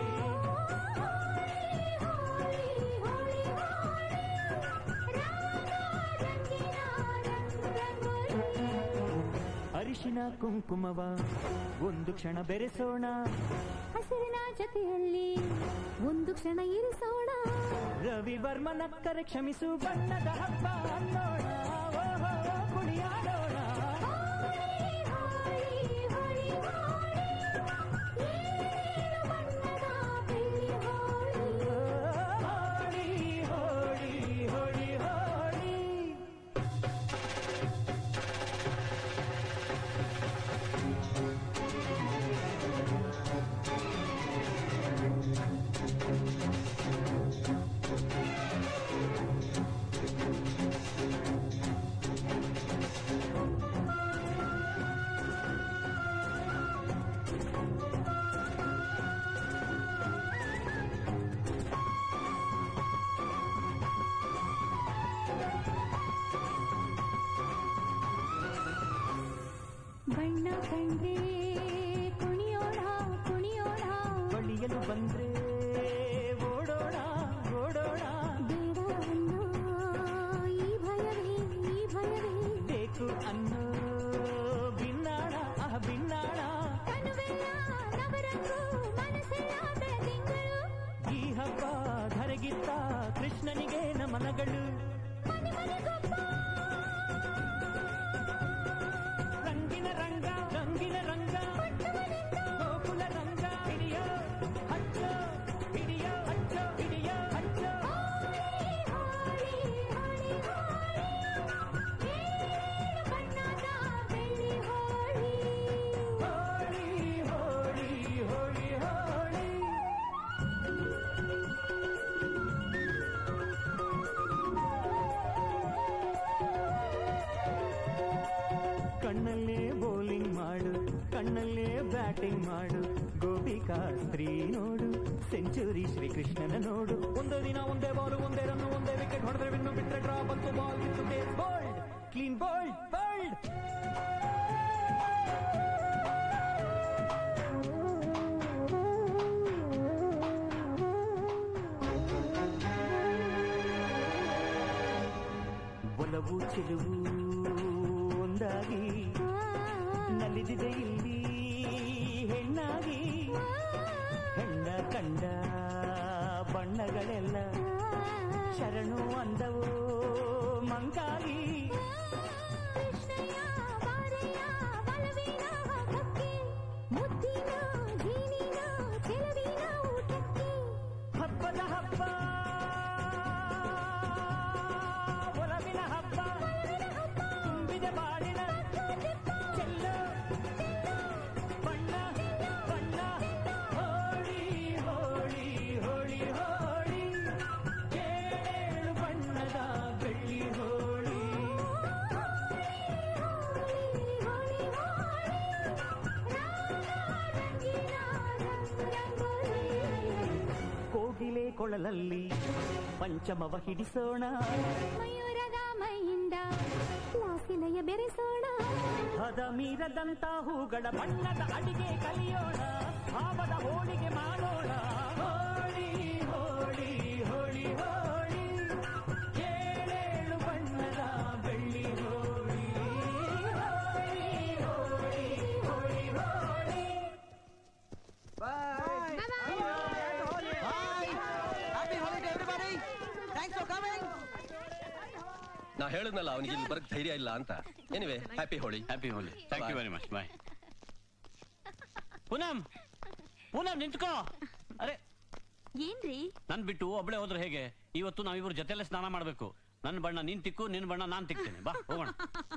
ಅರಿಶಿನ ಕುಂಕುಮವ ಒಂದು ಕ್ಷಣ ಬೆರೆಸೋಣ ಹಸಿರಿನ ಜೊತೆಯಲ್ಲಿ ಒಂದು ಕ್ಷಣ ಇರಿಸೋಣ ರವಿವರ್ಮನಕ್ಕರೆ ಕ್ಷಮಿಸು ಬಣ್ಣದ ಹಬ್ಬ ಅನ್ನೋಣ ಓಹೋ ಕುಣಿಯಾಡೋಣ ಹೋಳಿ ಹೋಳಿ ಹೋಳಿ ಹೋಳಿ ಬಣ್ಣ ಕಂಡ್ರೆ ಕುಣಿಯೋಣ ಕುಣಿಯೋಣ ಬಳಿಯಲು ಬಂದ್ರೆ ಓಡೋಣ ಓಡೋಣ ಬೇಡ ಅನ್ನೋ ಈ ಭಯವೇ ಈ ಭಯವೇ ಬೇಕು ಅನ್ನೋ ಬಿನ್ನಾಣ ಆಹ ಬಿನ್ನಾಣ ಕನುವೆಲ್ಲ ನವರಂಗು ಮನಸ್ಸೆಲ್ಲ ಬೆಳದಿಂಗಳು ಈ ಹಬ್ಬ ಧರೆಗಿತ್ತ ಕೃಷ್ಣನಿಗೆ ನಮನಗಳು ಮನೆ ಮನೆಗೊಬ್ಬ ರಂಗಿನ ರಂಗ ರಂಗಿನ ರಂಗ ಗೋಕುಲ ರಂಗ ಹಿಡಿಯೋ ಹಚ್ಚೋ ಹಿಡಿಯೋ ಹಚ್ಚೋ ಹಿಡಿಯೋ ಹಚ್ಚೋ ಬಣ್ಣದ ಬೆಳ್ಳಿ ಹೋಳಿ ಹೋಳಿ ಹೋಳಿ ಹೋಳಿ ಹೋಳಿ ಕಣ್ಣಲ್ಲೇ ಬೌಲಿಂಗ್ ಮಾಡು ಕಣ್ಣಲ್ಲೇ ಬ್ಯಾಟಿಂಗ್ ಮಾಡು ಗೋಪಿಕಾ ಸ್ತ್ರೀ ನೋಡು ಸೆಂಚುರಿ ಶ್ರೀಕೃಷ್ಣನ ನೋಡು ಒಂದೇ ದಿನ ಒಂದೇ ಬಾಲ್ ಒಂದೇ ರನ್ ಒಂದೇ ವಿಕೆಟ್ ಹೊಡೆದ್ರೆ ವಿನ್ನು ಬಿಟ್ರೆ ಡ್ರಾ ಬಂತು ಬಾಲ್ ಬಿತ್ತು ಬೋಲ್ಡ್ ಕ್ಲೀನ್ ಬೋಲ್ಡ್ ಬೋಲ್ಡ್ ಒಲವು ಚೆಲುವು ಒಂದಾಗಿ ನಲಿದಿದೆ ಇಲ್ಲಿ ಹೆಣ್ಣಾಗಿ ಹೆಣ್ಣ ಕಂಡ ಬಣ್ಣಗಳೆಲ್ಲ ಶರಣು ಅಂದವು ಮಂಕಾಗಿ ಕೃಷ್ಣಯ್ಯ ಬಾರಯ್ಯ ಬಲವೀನ ಹಬ್ಬಕ್ಕೆ ಮುದ್ದಿನ ಜೀನಿನ ಚೆಲುವಿನ ಊಟಕ್ಕೆ ಹಬ್ಬದ ಹಬ್ಬ ಒಲವಿನ ಹಬ್ಬ ತುಂಬಿದ ಬಾಳಿನ ಚೆಲ್ಲ ಬಣ್ಣ ಬಣ್ಣ ಹೋಳಿ ಹೋಳಿ ಹೋಳಿ ಹೋಳಿ ಏಳೇಳು ಬಣ್ಣದ ಬೆಳ್ಳಿ ಹೋಳಿ ಕೋಗಿಲೆ ಕೊಳಲಲ್ಲಿ ಪಂಚಮವ ಹಿಡಿಸೋಣ ಮಯೂರದ ಮೈಯಿಂದ ಲಾಸಿಲಯ ಬೆರೆಸೋಣ ಹದ ಮೀರದಂತ ಹೂಗಳ ಬಣ್ಣದ ಅಡಿಗೆ ಕಲಿಯೋಣ ಭಾವದ ಹೋಳಿಗೆ ಮಾಡೋಣ ಹೋಳಿ ಹೋಳಿ ಹೋಳಿ ಹೋಳಿ ಏಳೇಳು ಬಣ್ಣದ ಬೆಳ್ಳಿ Holi Holi Holi Holi Holi Happy holiday, everybody! Thanks for coming! ನಾ ಹೇಳಿದ್ನಲ್ಲ ಅವನಿಗೆ ಇಲ್ಲಿ ಬರಕ್ ಧೈರ್ಯ ಇಲ್ಲ ಅಂತ anyway happy Holi happy Holi thank you very much bye Poonam Poonam ನಿಂತ್ಕೋ ಅರೆ ಏನ್ರಿ ನನ್ ಬಿಟ್ಟು ಒಬ್ಳೆ ಹೋದ್ರೆ ಹೇಗೆ ಇವತ್ತು ನಾವಿಬ್ರು ಜೊತೆಲೆ ಸ್ನಾನ ಮಾಡ್ಬೇಕು ನನ್ನ ಬಣ್ಣ ನೀನ್ ತಿಕ್ಕು ನಿನ್ ಬಣ್ಣ ನಾನ್ ತಿಕ್ತೇನೆ ಬಾ ಹೋಗೋಣ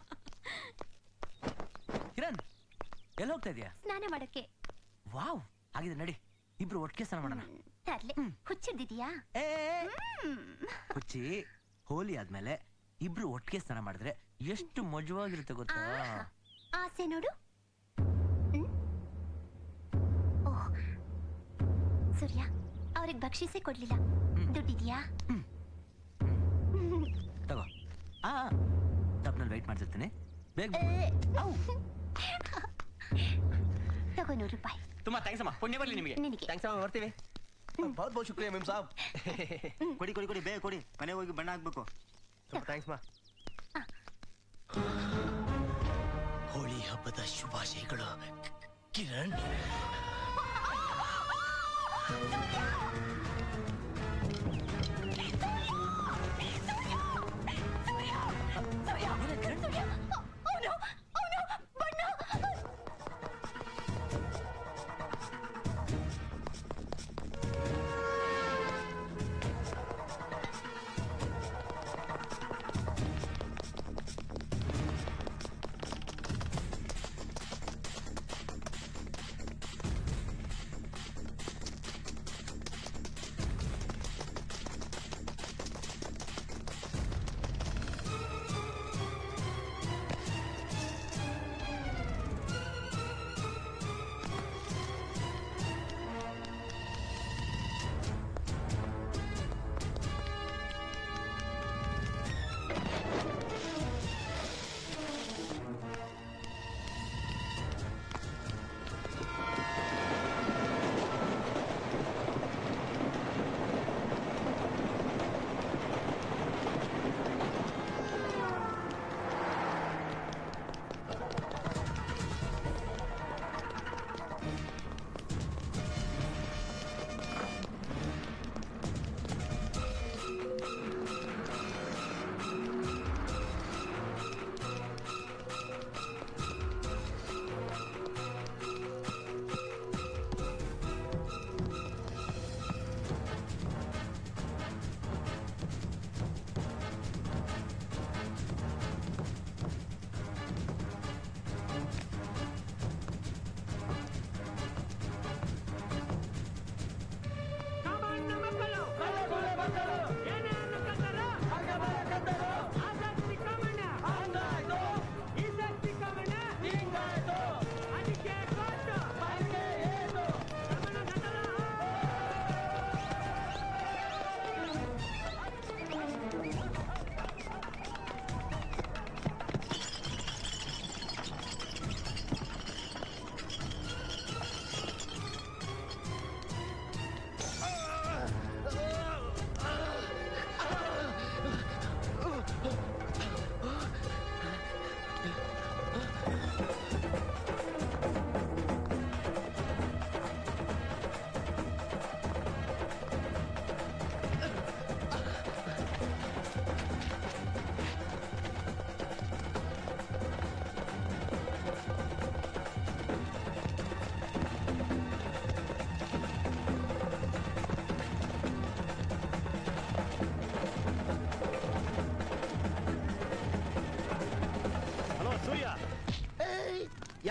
ಕಿರಣ್ ಎಲ್ಲಿ ಹೋಗ್ತಾ ಇದೀಯಾ ಸ್ನಾನ ಮಾಡಕ್ಕೆ ವಾವ್ ಹಾಗಿದ್ರೆ ನಡಿ ಇಬ್ರು ಒಟ್ಟಿಗೆ ಸ್ನಾನ ಮಾಡೋಣ ತರ್ಲೆ ಹುಚ್ಚಿಡ್ದಿದ್ಯಾ ಏ ಹುಚ್ಚಿ ಹೋಲಿ ಆದ್ಮೇಲೆ ಇಬ್ರು ಒಟ್ಟಿಗೆ ಸ್ನಾನ ಮಾಡಿದ್ರೆ ಎಷ್ಟು ಮಜವಾಗಿರುತ್ತೆ ಗೊತ್ತಾ ಆಸೆ ನೋಡು ಹ್ಮ್? ಓಹ್. ಸೂರ್ಯ ಅವ್ರಿಗೆ ಬಕ್ಷಿಸೇ ಕೊಡ್ಲಿಲ್ಲ ದುಡ್ಡಿದ್ಯಾ ತಗೋ ಆ ತಪ್ಪನಲ್ಲಿ ವೆಯ್ಟ್ ಮಾಡ್ತಿರ್ತೀನಿ ಬೇಗ ತಗೋ ನೂರು ರೂಪಾಯಿ ತುಂಬಾ ಥ್ಯಾಂಕ್ಸ್ ಅಮ್ಮ ಪುಣ್ಯ ಬರ್ಲಿ ನಿಮಗೆ ನಿನಗೆ ಥ್ಯಾಂಕ್ಸ್ ಅಮ್ಮ ಬರ್ತೀವಿ बहुत बहुत शुक्रिया मेम साहब ಕೊಡಿ ಕೊಡಿ ಕೊಡಿ ಬೇಗ ಕೊಡಿ ಮನೆ ಹೋಗಿ ಬಣ್ಣ ಹಾಕ್ಬೇಕು ಸ್ವಲ್ಪ ಥ್ಯಾಂಕ್ಸ್ ಮಾ ಹೋಳಿ ಹಬ್ಬದ ಶುಭಾಶಯಗಳು ಕಿರಣ್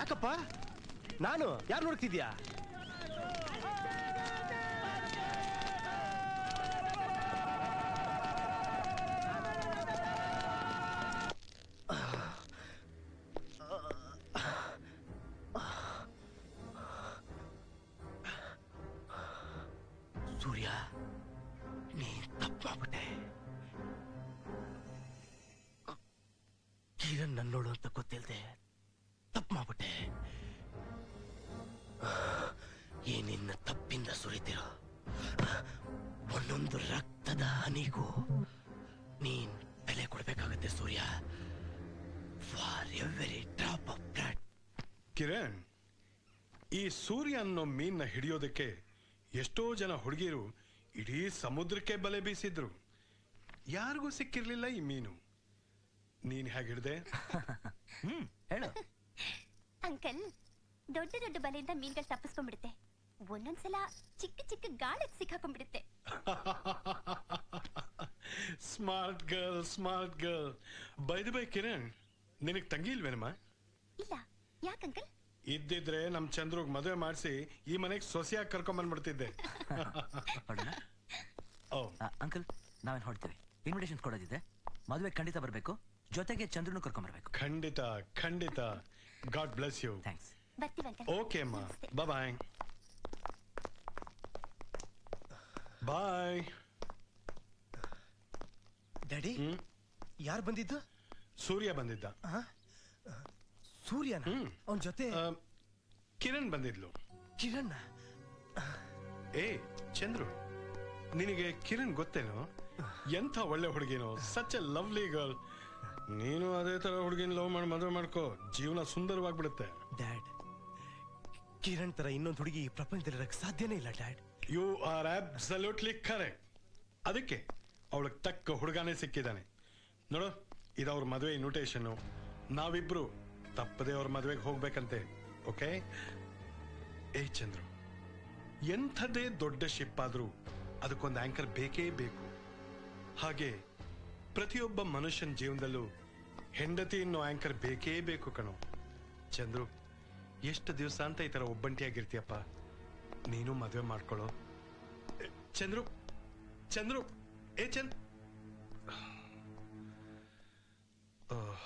ಯಾಕಪ್ಪ ನಾನು ಯಾರು ನೋಡ್ತಿದ್ಯಾ ಸೂರ್ಯ ನೀ ತಪ್ಪು ಮಾಡ್ಬಿಟ್ಟೆ ಕಿರಣ್ ನನ್ನೋಳು ಅಂತ ಗೊತ್ತಿಲ್ದೆ ತಪ್ಪು ಮಾಡ್ಬಿಟ್ಟೆ ಈ ನಿನ್ನ ತಪ್ಪಿಂದ ಸುರಿತಿರೋ ಒಂದೊಂದು ರಕ್ತದ ಹನಿಗೂ ನೀನ್ ಬೆಲೆ ಕೊಡ್ಬೇಕಾಗತ್ತೆ Surya for every drop of blood Kiran ಈ ಸೂರ್ಯ ಅನ್ನೋ ಮೀನ್ನ ಹಿಡಿಯೋದಕ್ಕೆ ಎಷ್ಟೋ ಜನ ಹುಡುಗಿರು ಇಡೀ ಸಮುದ್ರಕ್ಕೆ ಬಲೆ ಬೀಸಿದ್ರು ಯಾರಿಗೂ ಸಿಕ್ಕಿರ್ಲಿಲ್ಲ ಈ ಮೀನು ನೀನ್ ಹೇಗೆ ಹಿಡ್ದೆ ಹ್ಮ್ ಹೇಳು ಅಂಕಲ್ ದೊಡ್ಡ ದೊಡ್ಡ ಬಲೆಯಿಂದ ಮೀನ್ಗಳು ತಪ್ಪಿಸ್ಕೊಂಡ್ಬಿಡುತ್ತೆ ಒಂದೊಂದ್ಸಲ ಚಿಕ್ಕ ಚಿಕ್ಕ ಗಾಳಕ್ಕೆ ಸಿಕ್ಕಾಕೊಂಡ್ಬಿಡುತ್ತೆ ಸ್ಮಾರ್ಟ್ ಗರ್ಲ್ ಸ್ಮಾರ್ಟ್ ಗರ್ಲ್ ಬೈದ ಬೈ ಕಿರಣ್ ನಿನಗ್ ತಂಗಿ ಇಲ್ವೇನಮ್ಮ ಇಲ್ಲ ಯಾಕಂಕಲ್ ಇದ್ದಿದ್ರೆ ನಮ್ ಚಂದ್ರಗ್ ಮದುವೆ ಮಾಡಿಸಿ ಈ ಮನೆಗ್ ಸೊಸೆಯಾಗಿ ಕರ್ಕೊಂಡ್ ಬಂದ್ಬಿಡ್ತಿದ್ದೆ ಓ ಅಂಕಲ್ ನಾವೇನ್ ಹೊಡ್ತೀವಿ ಇನ್ವಿಟೇಷನ್ ಕೊಡೋದಿದೆ ಮದುವೆ ಖಂಡಿತ ಬರಬೇಕು ಜೊತೆಗೆ ಚಂದ್ರನು ಕರ್ಕೊಂಡ್ ಬರ್ಬೇಕು ಖಂಡಿತ ಖಂಡಿತ ಗಾಡ್ ಬ್ಲೆಸ್ ಯು ಥ್ಯಾಂಕ್ಸ್ ಬರ್ತೀವಿ ಅಂಕಲ್ ಓಕೆ ಅಮ್ಮ ಬಾಯ್ ಬಾಯ್ ಡ್ಯಾಡಿ ಯಾರು ಬಂದಿದ್ದು ಸೂರ್ಯ ಬಂದಿದ್ದ ಸೂರ್ಯನ ಅವನ ಜೊತೆ ಕಿರಣ್ ಬಂದಿದ್ಲು ಕಿರಣ್ ಏ ಚಂದ್ರು ನಿನಗೆ ಕಿರಣ್ ಗೊತ್ತೇನೋ ಎಂಥ ಒಳ್ಳೆ ಹುಡುಗಿನೋ ಸಚ್ ಎ ಲವ್ಲಿ ಗರ್ಲ್ ನೀನು ಅದೇ ತರ ಹುಡುಗಿನ ಲವ್ ಮಾಡಿ ಮದುವೆ ಮಾಡ್ಕೋ ಜೀವನ ಸುಂದರವಾಗ್ಬಿಡುತ್ತೆ ಡ್ಯಾಡ್ ಕಿರಣ್ ತರ ಇನ್ನೊಂದು ಹುಡುಗಿ ಈ ಪ್ರಪಂಚದಲ್ಲಿ ಸಾಧ್ಯನೇ ಇಲ್ಲ dad you are absolutely correct ಅದಕ್ಕೆ ಅವಳಿಗೆ ತಕ್ಕ ಹುಡುಗನೇ ಸಿಕ್ಕಿದ್ದಾನೆ ನೋಡು ಇದು ಅವ್ರ ಮದುವೆ ಇನ್ವಿಟೇಷನ್ ನಾವಿಬ್ರು ತಪ್ಪದೆ ಅವ್ರ ಮದುವೆಗೆ ಹೋಗ್ಬೇಕಂತೆ ಓಕೆ ಏ ಚಂದ್ರು ಎಂಥದೇ ದೊಡ್ಡ ಶಿಪ್ ಆದ್ರೂ ಅದಕ್ಕೊಂದು ಆಂಕರ್ ಬೇಕೇ ಬೇಕು ಹಾಗೆ ಪ್ರತಿಯೊಬ್ಬ ಮನುಷ್ಯನ ಜೀವನದಲ್ಲೂ ಹೆಂಡತಿ ಅನ್ನೋ ಆಂಕರ್ ಬೇಕೇ ಬೇಕು ಕಣೋ ಚಂದ್ರು ಎಷ್ಟು ದಿವಸ ಅಂತ ಈ ತರ ಒಬ್ಬಂಟಿಯಾಗಿರ್ತೀಯಪ್ಪ ನೀನು ಮದುವೆ ಮಾಡ್ಕೊಳ್ಳೋ ಎ, ಚಂದ್ರು ಚಂದ್ರು ಏ ಚಂದ್ ಆಹ್.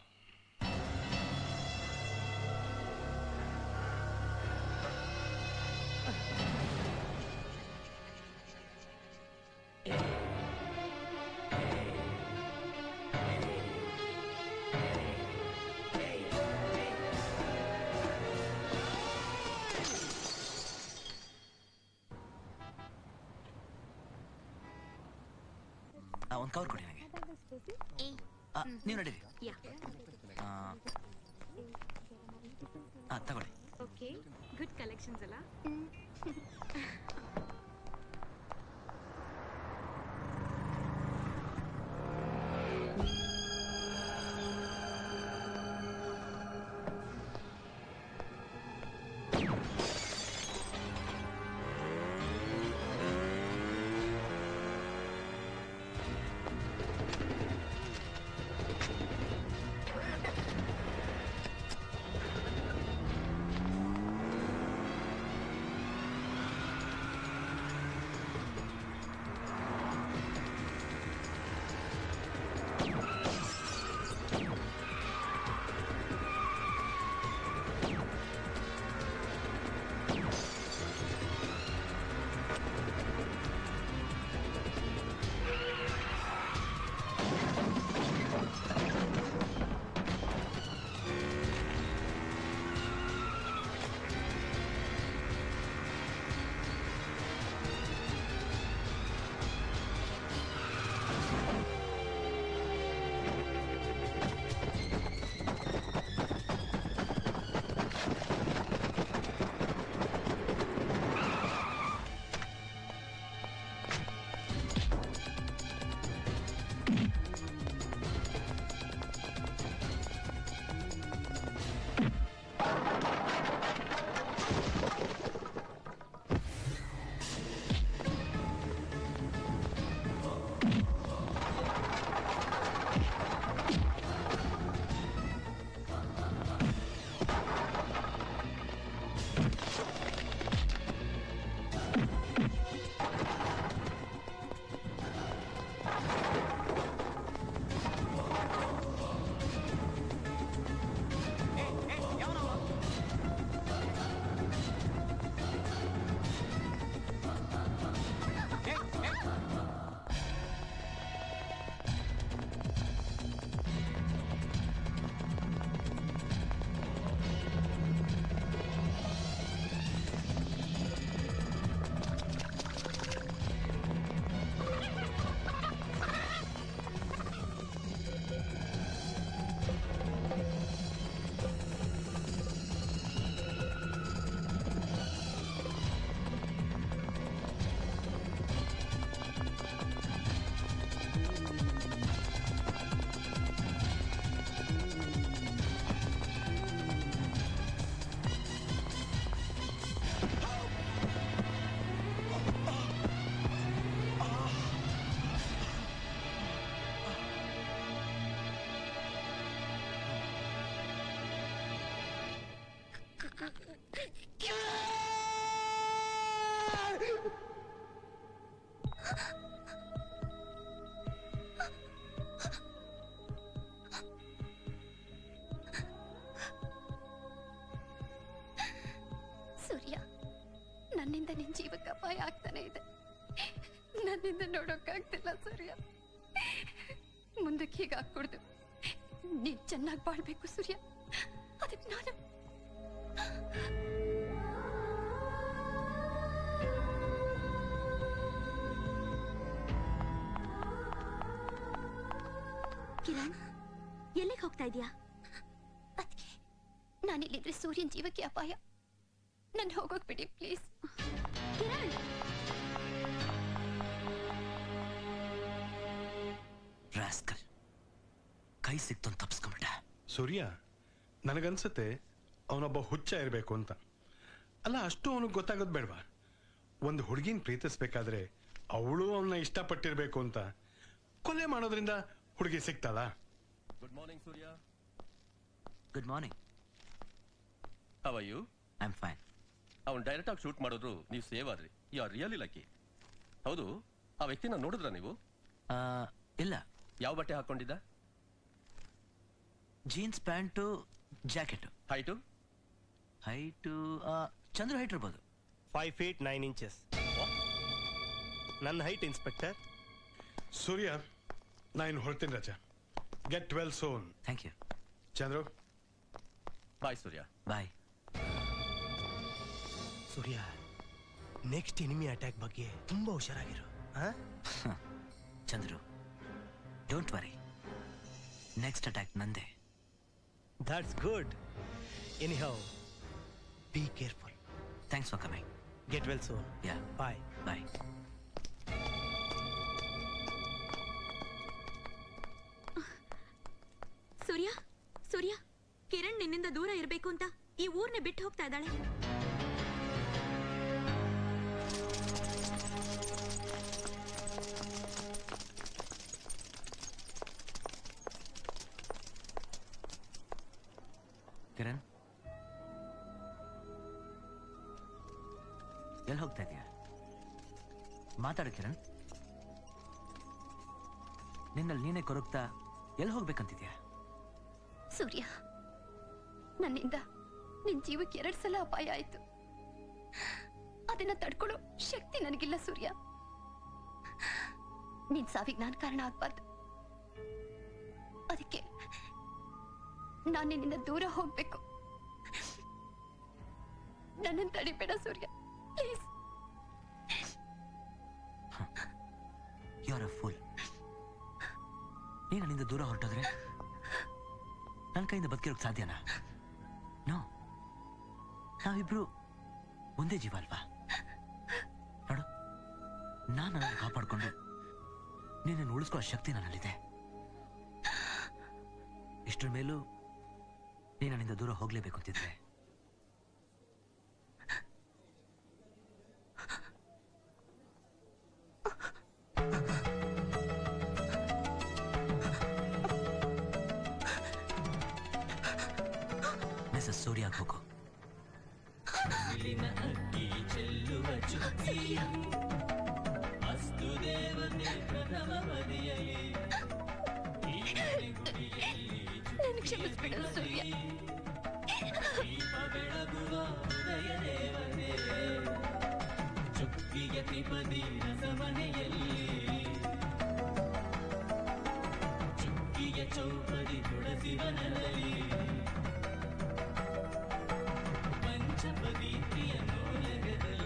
ಒಂದು ಕವರ್ ಕೊಡಿ ನನಗೆ ಆ, ನೀವು ನಡೀರಿ ಆ, ಆ, ತಗೊಳ್ಳಿ ಓಕೆ ಗುಡ್ ಕಲೆಕ್ಷನ್ಸ್ ಅಲ್ಲ ಆ ಸೂರ್ಯ ನನ್ನಿಂದ ನಿನ್ ಜೀವಕ್ಕೆ ಅಪಾಯ ಆಗ್ತಾನೆ ಇದೆ ನನ್ನಿಂದ ನೋಡೋಕ್ಕಾಗ್ತಿಲ್ಲ ಸೂರ್ಯ ಮುಂದಕ್ಕೆ ಹೀಗಾಗ್ಕೊಡ್ದು ನೀನ್ ಚೆನ್ನಾಗಿ ಬಾಳ್ಬೇಕು ಸೂರ್ಯ ಅದಕ್ಕೆ ನಾನು ಕಿರಣ್ ಎಲ್ಲಿಗೆ ಹೋಗ್ತಾ ಇದೀಯಾ ಅದಕ್ಕೆ ನಾನಿಲ್ಲಿದ್ರೆ ಸೂರ್ಯನ್ ಜೀವಕ್ಕೆ ಅಪಾಯ ನನ್ ಹೋಗೋಕ್ ಬಿಡಿ ಪ್ಲೀಸ್ ಕಿರಣ್ ರಾಸ್ಕಲ್ ಕೈ ಸಿಕ್ತು ಅಂತ ತಪ್ಸ್ಕೊಂಬಿಟ್ಟ ಸೂರ್ಯ ನನಗನ್ಸುತ್ತೆ ಅವನೊಬ್ಬ ಹುಚ್ಚ ಇರಬೇಕು ಅಂತ ಅಲ್ಲ ಅಷ್ಟು ಅವನಿಗೆ ಗೊತ್ತಾಗೋದು ಬೇಡವಾ ಒಂದು ಹುಡುಗಿನ ಪ್ರೀತಿಸ್ಬೇಕಾದ್ರೆ ಅವಳು ಅವನ್ನ ಇಷ್ಟಪಟ್ಟಿರ್ಬೇಕು ಅಂತ ಕೊಲೆ ಮಾಡೋದ್ರಿಂದ ಹುಡುಗಿ ಸಿಗ್ತಾಳ good morning Surya good morning how you I am fine ಅವ್ನು ಡೈರೆಕ್ಟ್ ಆಗಿ ಶೂಟ್ ಮಾಡಿದ್ರು ನೀವು ಸೇವ್ ಆದ್ರಿ ಯು ಆರ್ ರಿಯಲಿ ಲಕ್ಕಿ ಹೌದು ಆ ವ್ಯಕ್ತಿನ ನೋಡಿದ್ರ ನೀವು ಇಲ್ಲ ಯಾವ ಬಟ್ಟೆ ಹಾಕೊಂಡಿದ್ದ jeans pants jacket height height Chandra height ಇರ್ಬೋದು ಫೈವ್ ಫೀಟ್ ನೈನ್ ಇಂಚಸ್ ನನ್ನ ಹೈಟ್ ಇನ್ಸ್ಪೆಕ್ಟರ್ ಸೂರ್ಯ ನಾ ಇನ್ನು ಹೊರಡ್ತೀನಿ ರಜಾ get well soon thank you Chandru bye Surya bye Surya next enemy attack ಬಗ್ಗೆ ತುಂಬಾ ಹುಷಾರಾಗಿರು ಆ? Chandru don't worry next attack ನಂದೇ That's good. Anyhow, be careful. Thanks for coming Get well soon. Yeah Bye. Bye Surya Surya Kiran ನಿನ್ನಿಂದ ದೂರ ಇರ್ಬೇಕು ಅಂತ ಈ ಊರ್ನೆ ಬಿಟ್ಟು ಹೋಗ್ತಾ ಇದ್ದಾಳೆ ಕಿರಣ್ ಎಲ್ಲಿ ಹೋಗ್ತಾ ಇದೀಯ ಮಾತಾಡು ಕಿರಣ್ ನಿನ್ನಲ್ಲಿ ನೀನೇ ಕೊರಗ್ತಾ ಎಲ್ಲಿ ಹೋಗ್ಬೇಕಂತಿದ್ಯಾ ಸೂರ್ಯ ನನ್ನಿಂದ ನಿನ್ ಜೀವಕ್ಕೆ ಎರಡ್ ಸಲ ಅಪಾಯ ಆಯ್ತು ಅದನ್ನ ತಡ್ಕೊಳ್ಳೋ ಶಕ್ತಿ ನನಗಿಲ್ಲ ಸೂರ್ಯ ನಿನ್ ಸಾವಿಗೆ ನಾನ್ ಕಾರಣ ಆಗ್ಬಾರ್ದು ಅದಕ್ಕೆ ನಾನ್ ನಿನ್ನಿಂದ ದೂರ ಹೋಗ್ಬೇಕು ನನ್ನನ್ನು ತಡಿಬೇಡ Surya please you are a fool ನೀನು ನನ್ನಿಂದ ದೂರ ಹೊರಟೋದ್ರೆ ನನ್ನ ಕೈಯಿಂದ ಬದುಕಿರೋಕ್ ಸಾಧ್ಯನಾ ನೋ ನಾವಿಬ್ರು ಒಂದೇ ಜೀವ ಅಲ್ವಾ ನೋಡು ನಾನು ನನ್ನನ್ನು ಕಾಪಾಡ್ಕೊಂಡು ನಿನ್ನನ್ನು ಉಳಿಸ್ಕೊಳ್ಳೋ ಶಕ್ತಿ ನನ್ನಲ್ಲಿದೆ ಇಷ್ಟರ ಮೇಲೂ ನೀನು ನನ್ನಿಂದ ದೂರ ಹೋಗ್ಲೇಬೇಕು ಅಂತಿದ್ರೆ ಮಿಸಸ್ ಸೂರ್ಯ ಹೋಗು ಬಿಲಿನ ಅಕ್ಕಿ ಚೆಲ್ಲುವ ಚುಕ್ಕಿ ಅಸ್ತು ದೇವತೆ ಪ್ರಥಮ ಬದಿಯಲಿ ಈ ಮನೆಗುಡಿಯಲ್ಲಿ ನನ್ ಕ್ಷಮಿಸ್ಬಿಡು ಸೂರ್ಯ ದೀಪ ಬೆಳಗುವ ಉದಯ ದೇವತೆ ಚುಕ್ಕಿಗೆ ತ್ರಿಪದಿ ರಸಮನೆಯಲ್ಲಿ ಚುಕ್ಕಿಗೆ ಚೌಪದಿ ತುಳಸಿವನಲ್ಲಿ ಪಂಚಪದಿ ಪ್ರಿಯ ಮೌಲ್ಯದಲ್ಲಿ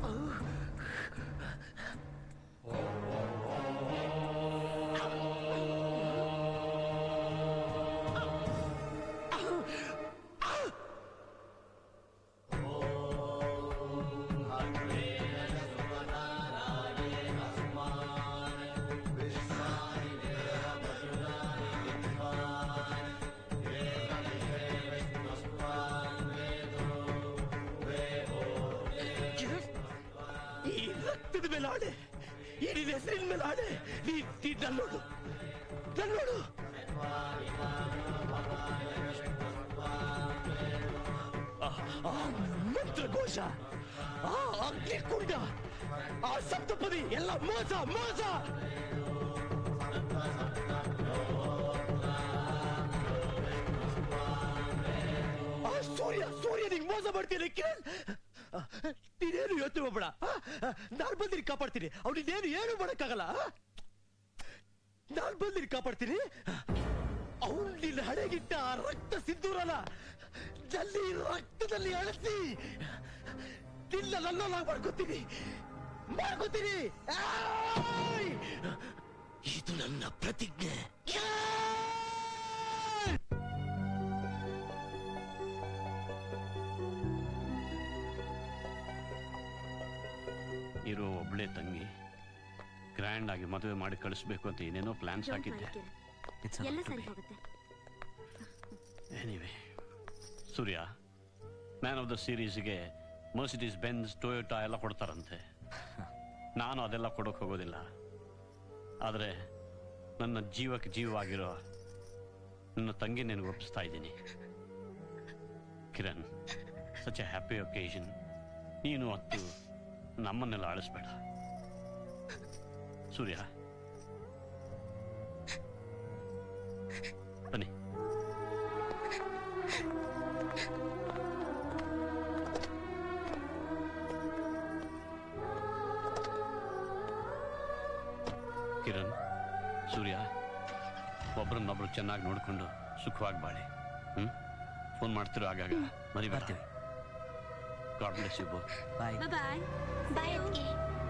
ಆ ಮೇಲೆ ಆಣೆ ನೀ ನೀ ನನ್ನೋಡು ನನ್ನೋಡು ಆ ಆ ಮಂತ್ರಘೋಷ ಆ ಅಗ್ನಿಕುಂಡ ಆ ಸಪ್ತಪದಿ ಎಲ್ಲ ಮೋಸ ಮೋಸ ಆ ಸೂರ್ಯ ಸೂರ್ಯ ನಿಂಗೆ ಮೋಸ ಮಾಡ್ತೀನಿ ಕಿರಣ್ ಆ, ನೀನೇನು ಯೋಚನೆ ಮಾಡ್ಬೇಡ ಆ, ನಾನ್ ಬಂದಿರಿ ಕಾಪಾಡ್ತೀನಿ ಅವ್ನಿನ್ನೇನು ಏನು ಮಾಡಕ್ಕಾಗಲ್ಲ ಆ? ನಾನ್ ಬಂದಿರಿ ಕಾಪಾಡ್ತೀನಿ ಅವ್ನು ನಿನ್ನ ಹಣೆಗಿಟ್ಟ ಆ ರಕ್ತ ಸಿಂಧೂರಲ್ಲ ನಲ್ಲಿ ರಕ್ತದಲ್ಲಿ ಅಳಸಿ ನಿನ್ನ ನನ್ನಲ್ಲ ಮಾಡ್ಕೋತೀನಿ ಮಾಡ್ಕೋತೀನಿ ಆಯ್! ಇದು ನನ್ನ ಪ್ರತಿಜ್ಞೆ ಇರೋ ಒಬ್ಳೆ ತಂಗಿ ಗ್ರ್ಯಾಂಡ್ ಆಗಿ ಮದುವೆ ಮಾಡಿ ಕಳಿಸ್ಬೇಕು ಅಂತ ಏನೇನೋ ಪ್ಲಾನ್ಸ್ ಹಾಕಿದ್ದೆ ಎಲ್ಲ ಸರಿ ಹೋಗುತ್ತೆ anyway Surya man of the ಸೀರೀಸ್ಗೆ ಮರ್ಸಿಡೀಸ್ ಬೆನ್ಸ್ ಟೊಯೋಟಾ ಎಲ್ಲ ಕೊಡ್ತಾರಂತೆ ನಾನು ಅದೆಲ್ಲ ಕೊಡೋಕೆ ಹೋಗೋದಿಲ್ಲ ಆದರೆ ನನ್ನ ಜೀವಕ್ಕೆ ಜೀವವಾಗಿರೋ ನನ್ನ ತಂಗಿ ನಿನಗೆ ಒಪ್ಪಿಸ್ತಾ ಇದ್ದೀನಿ Kiran such a happy occasion ನೀನು ಹತ್ತು ನಮ್ಮನ್ನೆಲ್ಲ ಆಳಿಸ್ಬೇಡ ಸೂರ್ಯ ಬನ್ನಿ ಕಿರಣ್ ಸೂರ್ಯ ಒಬ್ರನ್ನೊಬ್ರು ಚೆನ್ನಾಗಿ ನೋಡ್ಕೊಂಡು ಸುಖವಾಗಿ ಬಾಳಿ ಹ್ಮ್ ಫೋನ್ ಮಾಡ್ತಿರೋ ಆಗಾಗ ಮರಿ ಬರ್ತೀವಿ god bless you both bye bye bye ಅದ್ಕೆ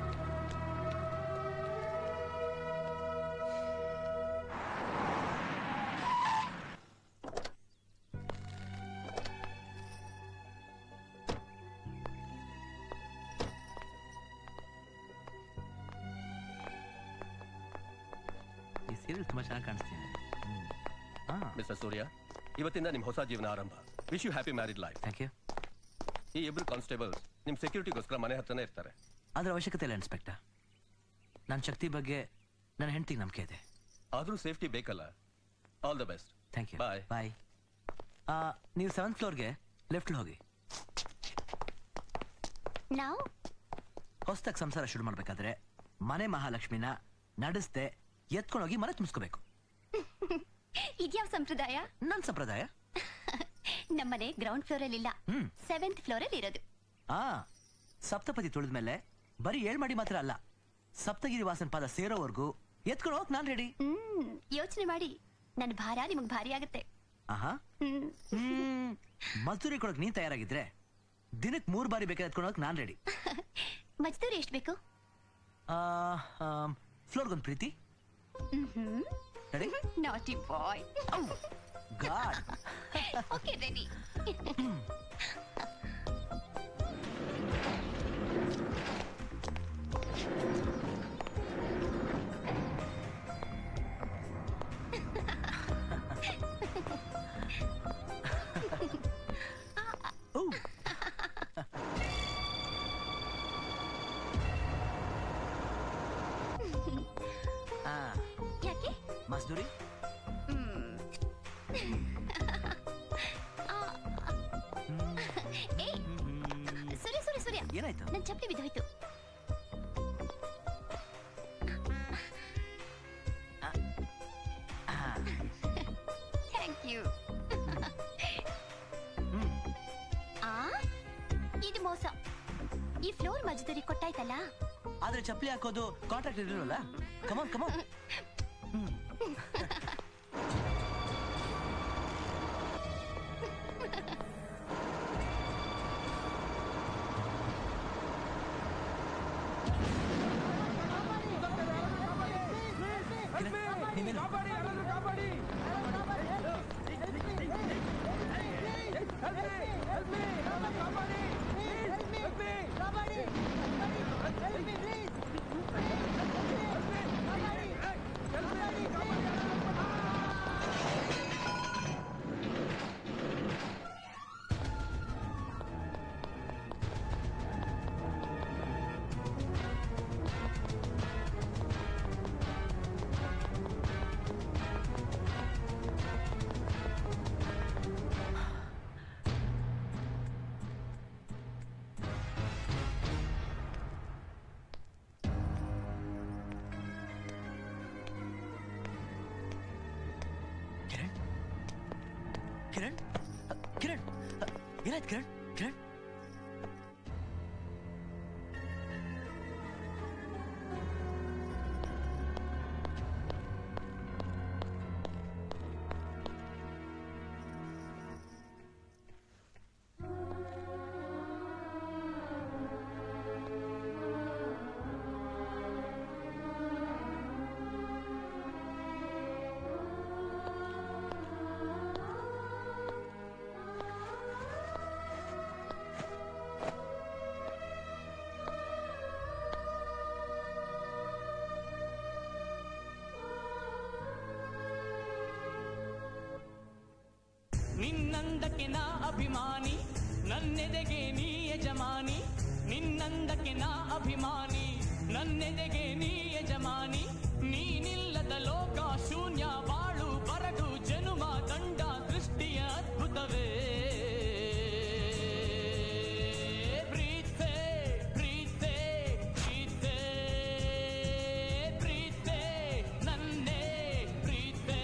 ಈ ಸೀರಿಯಲ್ ತುಂಬಾ ಚೆನ್ನಾಗಿ ಕಾಣಿಸ್ತೀನಿ ಮಿಸ್ಟರ್ ಸೂರ್ಯ ಇವತ್ತಿಂದ ನಿಮ್ ಹೊಸ ಜೀವನ ಆರಂಭ wish you happy married life thank you ಈ ಇಬ್ರು ಕಾನ್ಸ್ಟೇಬಲ್ಸ್ ನಿಮ್ ಸೆಕ್ಯೂರಿಟಿಗೋಸ್ಕರ ಮನೆ ಹತ್ರನೇ ಇರ್ತಾರೆ ಅದ್ರ ಅವಶ್ಯಕತೆ ಇಲ್ಲ ಇನ್ಸ್ಪೆಕ್ಟರ್ ನನ್ನ ಶಕ್ತಿ ಬಗ್ಗೆ ನನ್ನ ಹೆಂಡತಿಗೆ ನಂಬಿಕೆ ಇದೆ ಆದ್ರೂ ಸೇಫ್ಟಿ ಬೇಕಲ್ಲ all the best thank you bye bye ನೀವು ಸೆವೆಂತ್ ಫ್ಲೋರ್ಗೆ ಲೆಫ್ಟ್ ಹೋಗಿ ನಾವು ಹೊಸ್ದಾಗಿ ಸಂಸಾರ ಶುರು ಮಾಡ್ಬೇಕಾದ್ರೆ ಮನೆ ಮಹಾಲಕ್ಷ್ಮಿನ ನಡೆಸ್ದೆ ಎತ್ಕೊಂಡೋಗಿ ಮನೆ ತುಂಬಿಸ್ಕೋಬೇಕು ಇದ್ಯಾವ ಸಂಪ್ರದಾಯ ನನ್ನ ಸಂಪ್ರದಾಯ ನಮ್ಮನೆ ಗ್ರೌಂಡ್ ಫ್ಲೋರ್ ಅಲ್ಲಿ ಇಲ್ಲ ಹ್ಮ್ ಸೆವೆಂತ್ ಫ್ಲೋರ್ ಅಲ್ಲಿ ಇರೋದು ಆ ಸಪ್ತಪದಿ ತುಳಿದ್ಮೇಲೆ ಬರೀ ಏಳ್ ಮಾಡಿ ಮಾತ್ರ ಅಲ್ಲ ಸಪ್ತಗಿರಿ ವಾಸನ್ ಪಾದ ಸೇರೋವರೆಗೂ ಎತ್ಕೊಂಡು ಹೋಗಕ್ ನಾನ್ ರೆಡಿ ಹ್ಮ್ ಯೋಚನೆ ಮಾಡಿ ನನ್ನ ಭಾರ ನಿಮಗ್ ಭಾರಿ ಆಗುತ್ತೆ ಆಹಾ ಹ್ಮ್ ಹ್ಮ್ ಮಜದೂರಿ ಕೊಡಕ್ ನೀನ್ ತಯಾರಾಗಿದ್ರೆ ದಿನಕ್ ಮೂರ್ ಬಾರಿ ಬೇಕಾದ್ರೆ ಎತ್ಕೊಂಡು ಹೋಗಕ್ ನಾನ್ ರೆಡಿ ಮಜ್ದೂರಿ ಎಷ್ಟು ಬೇಕು ಫ್ಲೋರ್ಗೊಂದು ಪ್ರೀತಿ ರೆಡಿ ನಾಟಿ ಬಾಯ್ ಗಾಡ್ ಓಕೆ ರೆಡಿ ಯಾಕೆ ಮಸ್ದೂರಿ ಏಯ್ ಸೂರ್ಯ ಸೂರ್ಯ ಸೂರ್ಯ ಏನಾಯ್ತು ನನ್ ಚಪ್ಪಲಿ ಬಿದ್ದೋಯ್ತು ಥ್ಯಾಂಕ್ ಯು ಆ ಇದು ಮೋಸ ಈ ಫ್ಲೋರ್ ಮಜದೂರಿ ಕೊಟ್ಟಾಯ್ತಲ್ಲ ಆದ್ರೆ ಚಪ್ಪಲಿ ಹಾಕೋದು ಕಾಂಟ್ರಾಕ್ಟ್ ಇರಲಿಲ್ಲ ಕಮಾನ್ ಕಮಾನ್ ಕಿರಣ್ ಅ, ಏನಾಯ್ತು ಕಿರಣ್ ಕಿರಣ್ ನಿನ್ನಂದಕ್ಕೆ ನಾ ಅಭಿಮಾನಿ ನನ್ನೆದೆಗೆ ನೀ ಯಜಮಾನಿ ನಿನ್ನಂದಕ್ಕೆ ನಾ ಅಭಿಮಾನಿ ನನ್ನೆದೆಗೆ ನೀ ಯಜಮಾನಿ ನೀನಿಲ್ಲದ ಲೋಕ ಶೂನ್ಯ ಬಾಳು ಬರಡು ಜನುಮ ದಂಡ ಸೃಷ್ಟಿಯ ಅದ್ಭುತವೇ ಪ್ರೀತೆ ಪ್ರೀತೆ ಪ್ರೀತೆ ಪ್ರೀತೆ ನನ್ನೇ ಪ್ರೀತೆ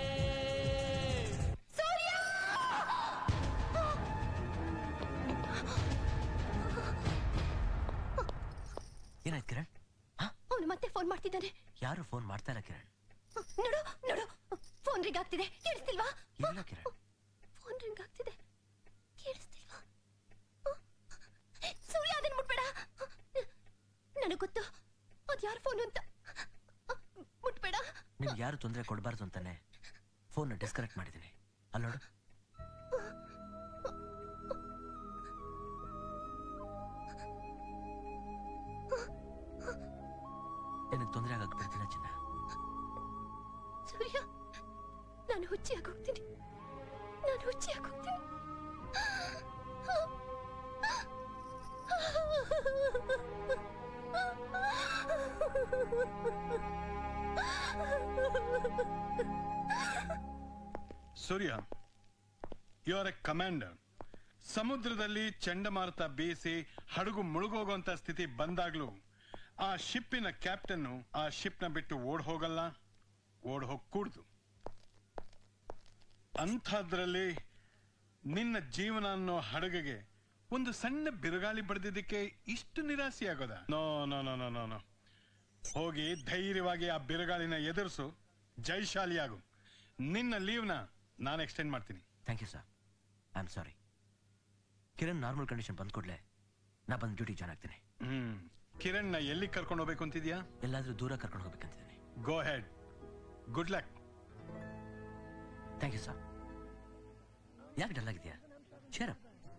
ಏನಾಯ್ತು ಕಿರಣ್ ಅವನು ಮತ್ತೆ ಫೋನ್ ಮಾಡ್ತಿದ್ದಾನೆ ಯಾರು ಫೋನ್ ಮಾಡ್ತಾ ಇಲ್ಲ ಕಿರಣ್ ನೋಡು ನೋಡು ಫೋನ್ ರಿಂಗ್ ಆಗ್ತಿದೆ ಕೇಳಿಸ್ತಿಲ್ವಾ ಇಲ್ಲ ಕಿರಣ್ ಫೋನ್ ರಿಂಗ್ ಆಗ್ತಿದೆ ಕೇಳಿಸ್ತಿಲ್ವಾ ಸೂರ್ಯ ಅದನ್ನ ಮುಟ್ಬೇಡ ನನಗೆ ಗೊತ್ತು ಅದ್ ಯಾರ ಫೋನ್ ಅಂತ ಮುಟ್ಬೇಡ ನಿಮ್ಗೆ ಯಾರು ತೊಂದರೆ ಕೊಡಬಾರ್ದು ಅಂತಾನೆ ಫೋನ್ನ ಡಿಸ್ಕನೆಕ್ಟ್ ಮಾಡಿದ್ದೀನಿ ಅಲ್ಲಿ ನೋಡು ನಿನಗೆ ತೊಂದರೆ ಆಗಕ್ಕೆ ಬಿಡ್ತೀನ ಚಿನ್ನ ಸೂರ್ಯ ನಾನು ಹುಚ್ಚಿಯಾಗಿ ಹೋಗ್ತೀನಿ ನಾನು ಹುಚ್ಚಿಯಾಗಿ ಹೋಗ್ತೀನಿ Surya you are a commander ಸಮುದ್ರದಲ್ಲಿ ಚಂಡಮಾರುತ ಬೀಸಿ ಹಡಗು ಮುಳುಗೋಗುವಂತ ಸ್ಥಿತಿ ಬಂದಾಗ್ಲೂ ಆ ಶಿಪ್ಪಿನ ಕ್ಯಾಪ್ಟನ್ನು ಆ ಶಿಪ್ನ ಬಿಟ್ಟು ಓಡ್ ಹೋಗಲ್ಲ ಓಡ್ ಹೋಗ್ಕೂಡ್ದು ಅಂಥದ್ರಲ್ಲಿ ನಿನ್ನ ಜೀವನ ಅನ್ನೋ ಹಡಗಿಗೆ ಒಂದು ಸಣ್ಣ ಬಿರುಗಾಳಿ ಬಡ್ದಿದ್ದಕ್ಕೆ ಇಷ್ಟು ನಿರಾಸೆ ಆಗೋದ no no no no no no ಹೋಗಿ ಧೈರ್ಯವಾಗಿ ಆ ಬಿರುಗಾಳಿನ ಎದುರಿಸು ಜೈಶಾಲಿಯಾಗು ನಿನ್ನ ಲೀವ್ನ ನಾನು ಎಕ್ಸ್ಟೆಂಡ್ ಮಾಡ್ತೀನಿ thank you sir I am sorry Kiran normal condition ಬಂದ್ ಕೂಡಲೇ ನಾ ಬಂದು ಡ್ಯೂಟಿ ಜಾಯ್ನ್ ಆಗ್ತೀನಿ ಹ್ಮ್ ಕಿರಣ್ ನ ಎಲ್ಲಿ ಕರ್ಕೊಂಡು ಹೋಗ್ಬೇಕು ಅಂತಿದ್ಯಾ ಎಲ್ಲಾದ್ರೂ ದೂರ ಕರ್ಕೊಂಡು ಹೋಗ್ಬೇಕಂತಿದ್ದೀನಿ go ahead good luck thank you sir ಯಾಕೆ ಡಲ್ ಆಗಿದೆಯಾ ಶೇರ್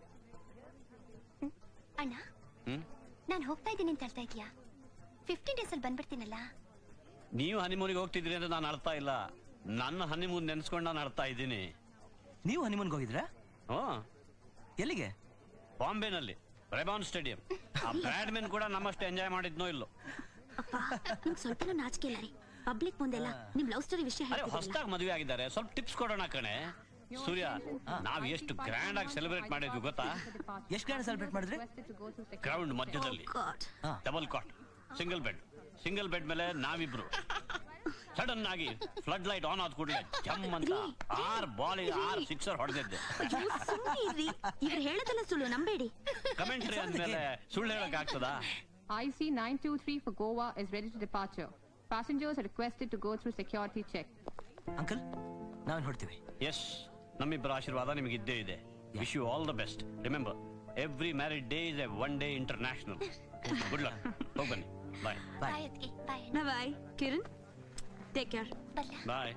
ಅಣ್ಣ ನಾನು ಹೋಗ್ತಾ ಇದ್ದೀನಿ ಅಂತ ಹೇಳ್ತಾ ಇದೀಯಾ ಫಿಫ್ಟೀನ್ ಡೇಸ್ ಅಲ್ಲಿ ಬಂದ್ಬಿಡ್ತೀನಲ್ಲ ನೀವು ಹನಿಮೂನಿಗೆ ಹೋಗ್ತಿದ್ರಿ ಅಂತ ನಾನು ಅರ್ಥ ಇಲ್ಲ ನನ್ನ ಹನಿಮೂನ್ ನೆನ್ಸ್ಕೊಂಡು ನಾನು ಅರ್ಥ ಇದ್ದೀನಿ ನೀವು ಹನಿಮೂನ್ಗೆ ಹೋಗಿದ್ರಾ ಹ್ಞೂ ಎಲ್ಲಿಗೆ ಬಾಂಬೆನಲ್ಲಿ ರೆಬಾನ್ ಸ್ಟೇಡಿಯಂ ಆ ಬ್ಯಾಡ್ಮಿನ್ ಕೂಡ ನಮ್ಮಷ್ಟು ಎಂಜಾಯ್ ಮಾಡಿದ್ನೋ ಇಲ್ಲೋ ನಿಮ್ಗೆ ಸ್ವಲ್ಪನೂ ನಾಚಿಕೆ ಇಲ್ಲ ರೀ ಪಬ್ಲಿಕ್ ಮುಂದೆಲ್ಲ ನಿಮ್ ಲವ್ ಸ್ಟೋರಿ ವಿಷಯ ಅರೆ ಹೇಳ್ತಿದ್ರಲ್ಲ ಹೊಸದಾಗಿ ಮದುವೆ ಆಗಿದ್ದಾರೆ ಸ್ವಲ್ಪ ಟಿಪ್ಸ್ ಕೊಡೋಣ ಕಣೆ ಸೂರ್ಯ ನಾವ್ ಎಷ್ಟು ಗ್ರ್ಯಾಂಡ್ ಆಗಿ ಸೆಲೆಬ್ರೇಟ್ ಮಾಡಿದ್ವಿ ಗೊತ್ತಾ ಎಷ್ಟು ಗ್ರ್ಯಾಂಡ್ ಸೆಲೆಬ್ರೇಟ್ ಮಾಡಿದ್ರಿ ಗ್ರೌಂಡ್ ಮಧ್ಯದಲ್ಲಿ double cot single bed single bed ಮೇಲೆ ನಾವಿಬ್ರು ಸಡನ್ ಆಗಿ ಫ್ಲಡ್ ಲೈಟ್ ಆನ್ ಆದ ಕೂಡಲೇ ಜಮ್ ಅಂತ ಆರ್ ಬಾಲಿಗೆ ಆರ್ ಸಿಕ್ಸರ್ ಹೊಡೆದಿದ್ದೆ ಸುಮ್ಮನೆ ಇವ್ರು ಹೇಳೋದೆಲ್ಲ ಸುಳ್ಳು ನಂಬೇಡಿ ಕಮೆಂಟ್ರಿ ಅಂದ್ಮೇಲೆ ಸುಳ್ಳು ಹೇಳಕ್ ಆಗ್ತದಾ IC 923 for Goa is ready to departure. Passengers are requested to go through security check. Uncle ನಾವೇನು ಹೊಡ್ತೀವಿ ಎಸ್ ನಮ್ಮಿಬ್ಬರ ಆಶೀರ್ವಾದ ನಿಮಗೆ ಇದ್ದೇ ಇದೆ wish you all the best remember every married day is a one day international good luck ಹೋಗಿ ಬನ್ನಿ bye bye ಅದಕ್ಕೆ bye bye Kiran take care bye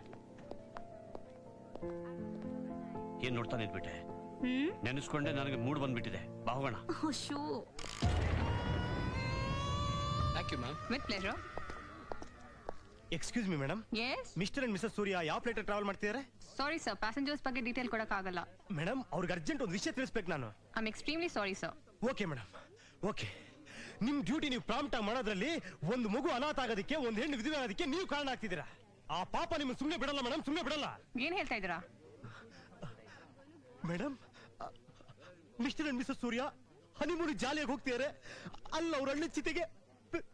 ಏನ್ ನೋಡ್ತಾ ನಿಂತ್ಬಿಟ್ಟೆ ಹ್ಮ್ ನೆನೆಸ್ಕೊಂಡೆ ನನಗೆ ಮೂಡ್ ಬಂದ್ಬಿಟ್ಟಿದೆ ಬಾ ಹೋಗೋಣ shoe thank you ma'am With pleasure. Excuse me madam Yes? Mister and missus Surya ಯಾವ ಫ್ಲೈಟ್ ಟ್ರಾವೆಲ್ ಮಾಡ್ತಿದ್ದಾರೆ Sorry, sir. Passengers ಬಗ್ಗೆ ಡೀಟೇಲ್ ಕೊಡಕ್ಕಾಗಲ್ಲ ಮೇಡಮ್ ಅವ್ರಿಗೆ ಅರ್ಜೆಂಟ್ ಒಂದು ವಿಷಯ ತಿಳಿಸ್ಬೇಕು ನಾನು I'm extremely sorry sir okay madam okay ನಿಮ್ ಡ್ಯೂಟಿ ನೀವು ಪ್ರಾಂಪ್ಟ್ ಆಗಿ ಮಾಡೋದ್ರಲ್ಲಿ ಒಂದು ಮಗು ಅನಾಥ ಆಗೋದಕ್ಕೆ ಒಂದು ಹೆಣ್ಣು ವಿಧವೆ ಆಗೋದಕ್ಕೆ ನೀವು ಕಾರಣ ಆಗ್ತಿದ್ದೀರಾ ಆ ಪಾಪ ನಿಮ್ಮ ಸುಮ್ಮನೆ ಬಿಡಲ್ಲ ಮೇಡಮ್ ಸುಮ್ಮನೆ ಬಿಡಲ್ಲ ಏನ್ ಹೇಳ್ತಾ ಇದ್ದೀರಾ madam mister and missus Surya honeymoon ಜಾಲಿಯಾಗಿ ಹೋಗ್ತಿದ್ದಾರೆ ಅಲ್ಲ ಅವ್ರ ಅಣ್ಣ ಚಿತೆಗೆ ಬೆ-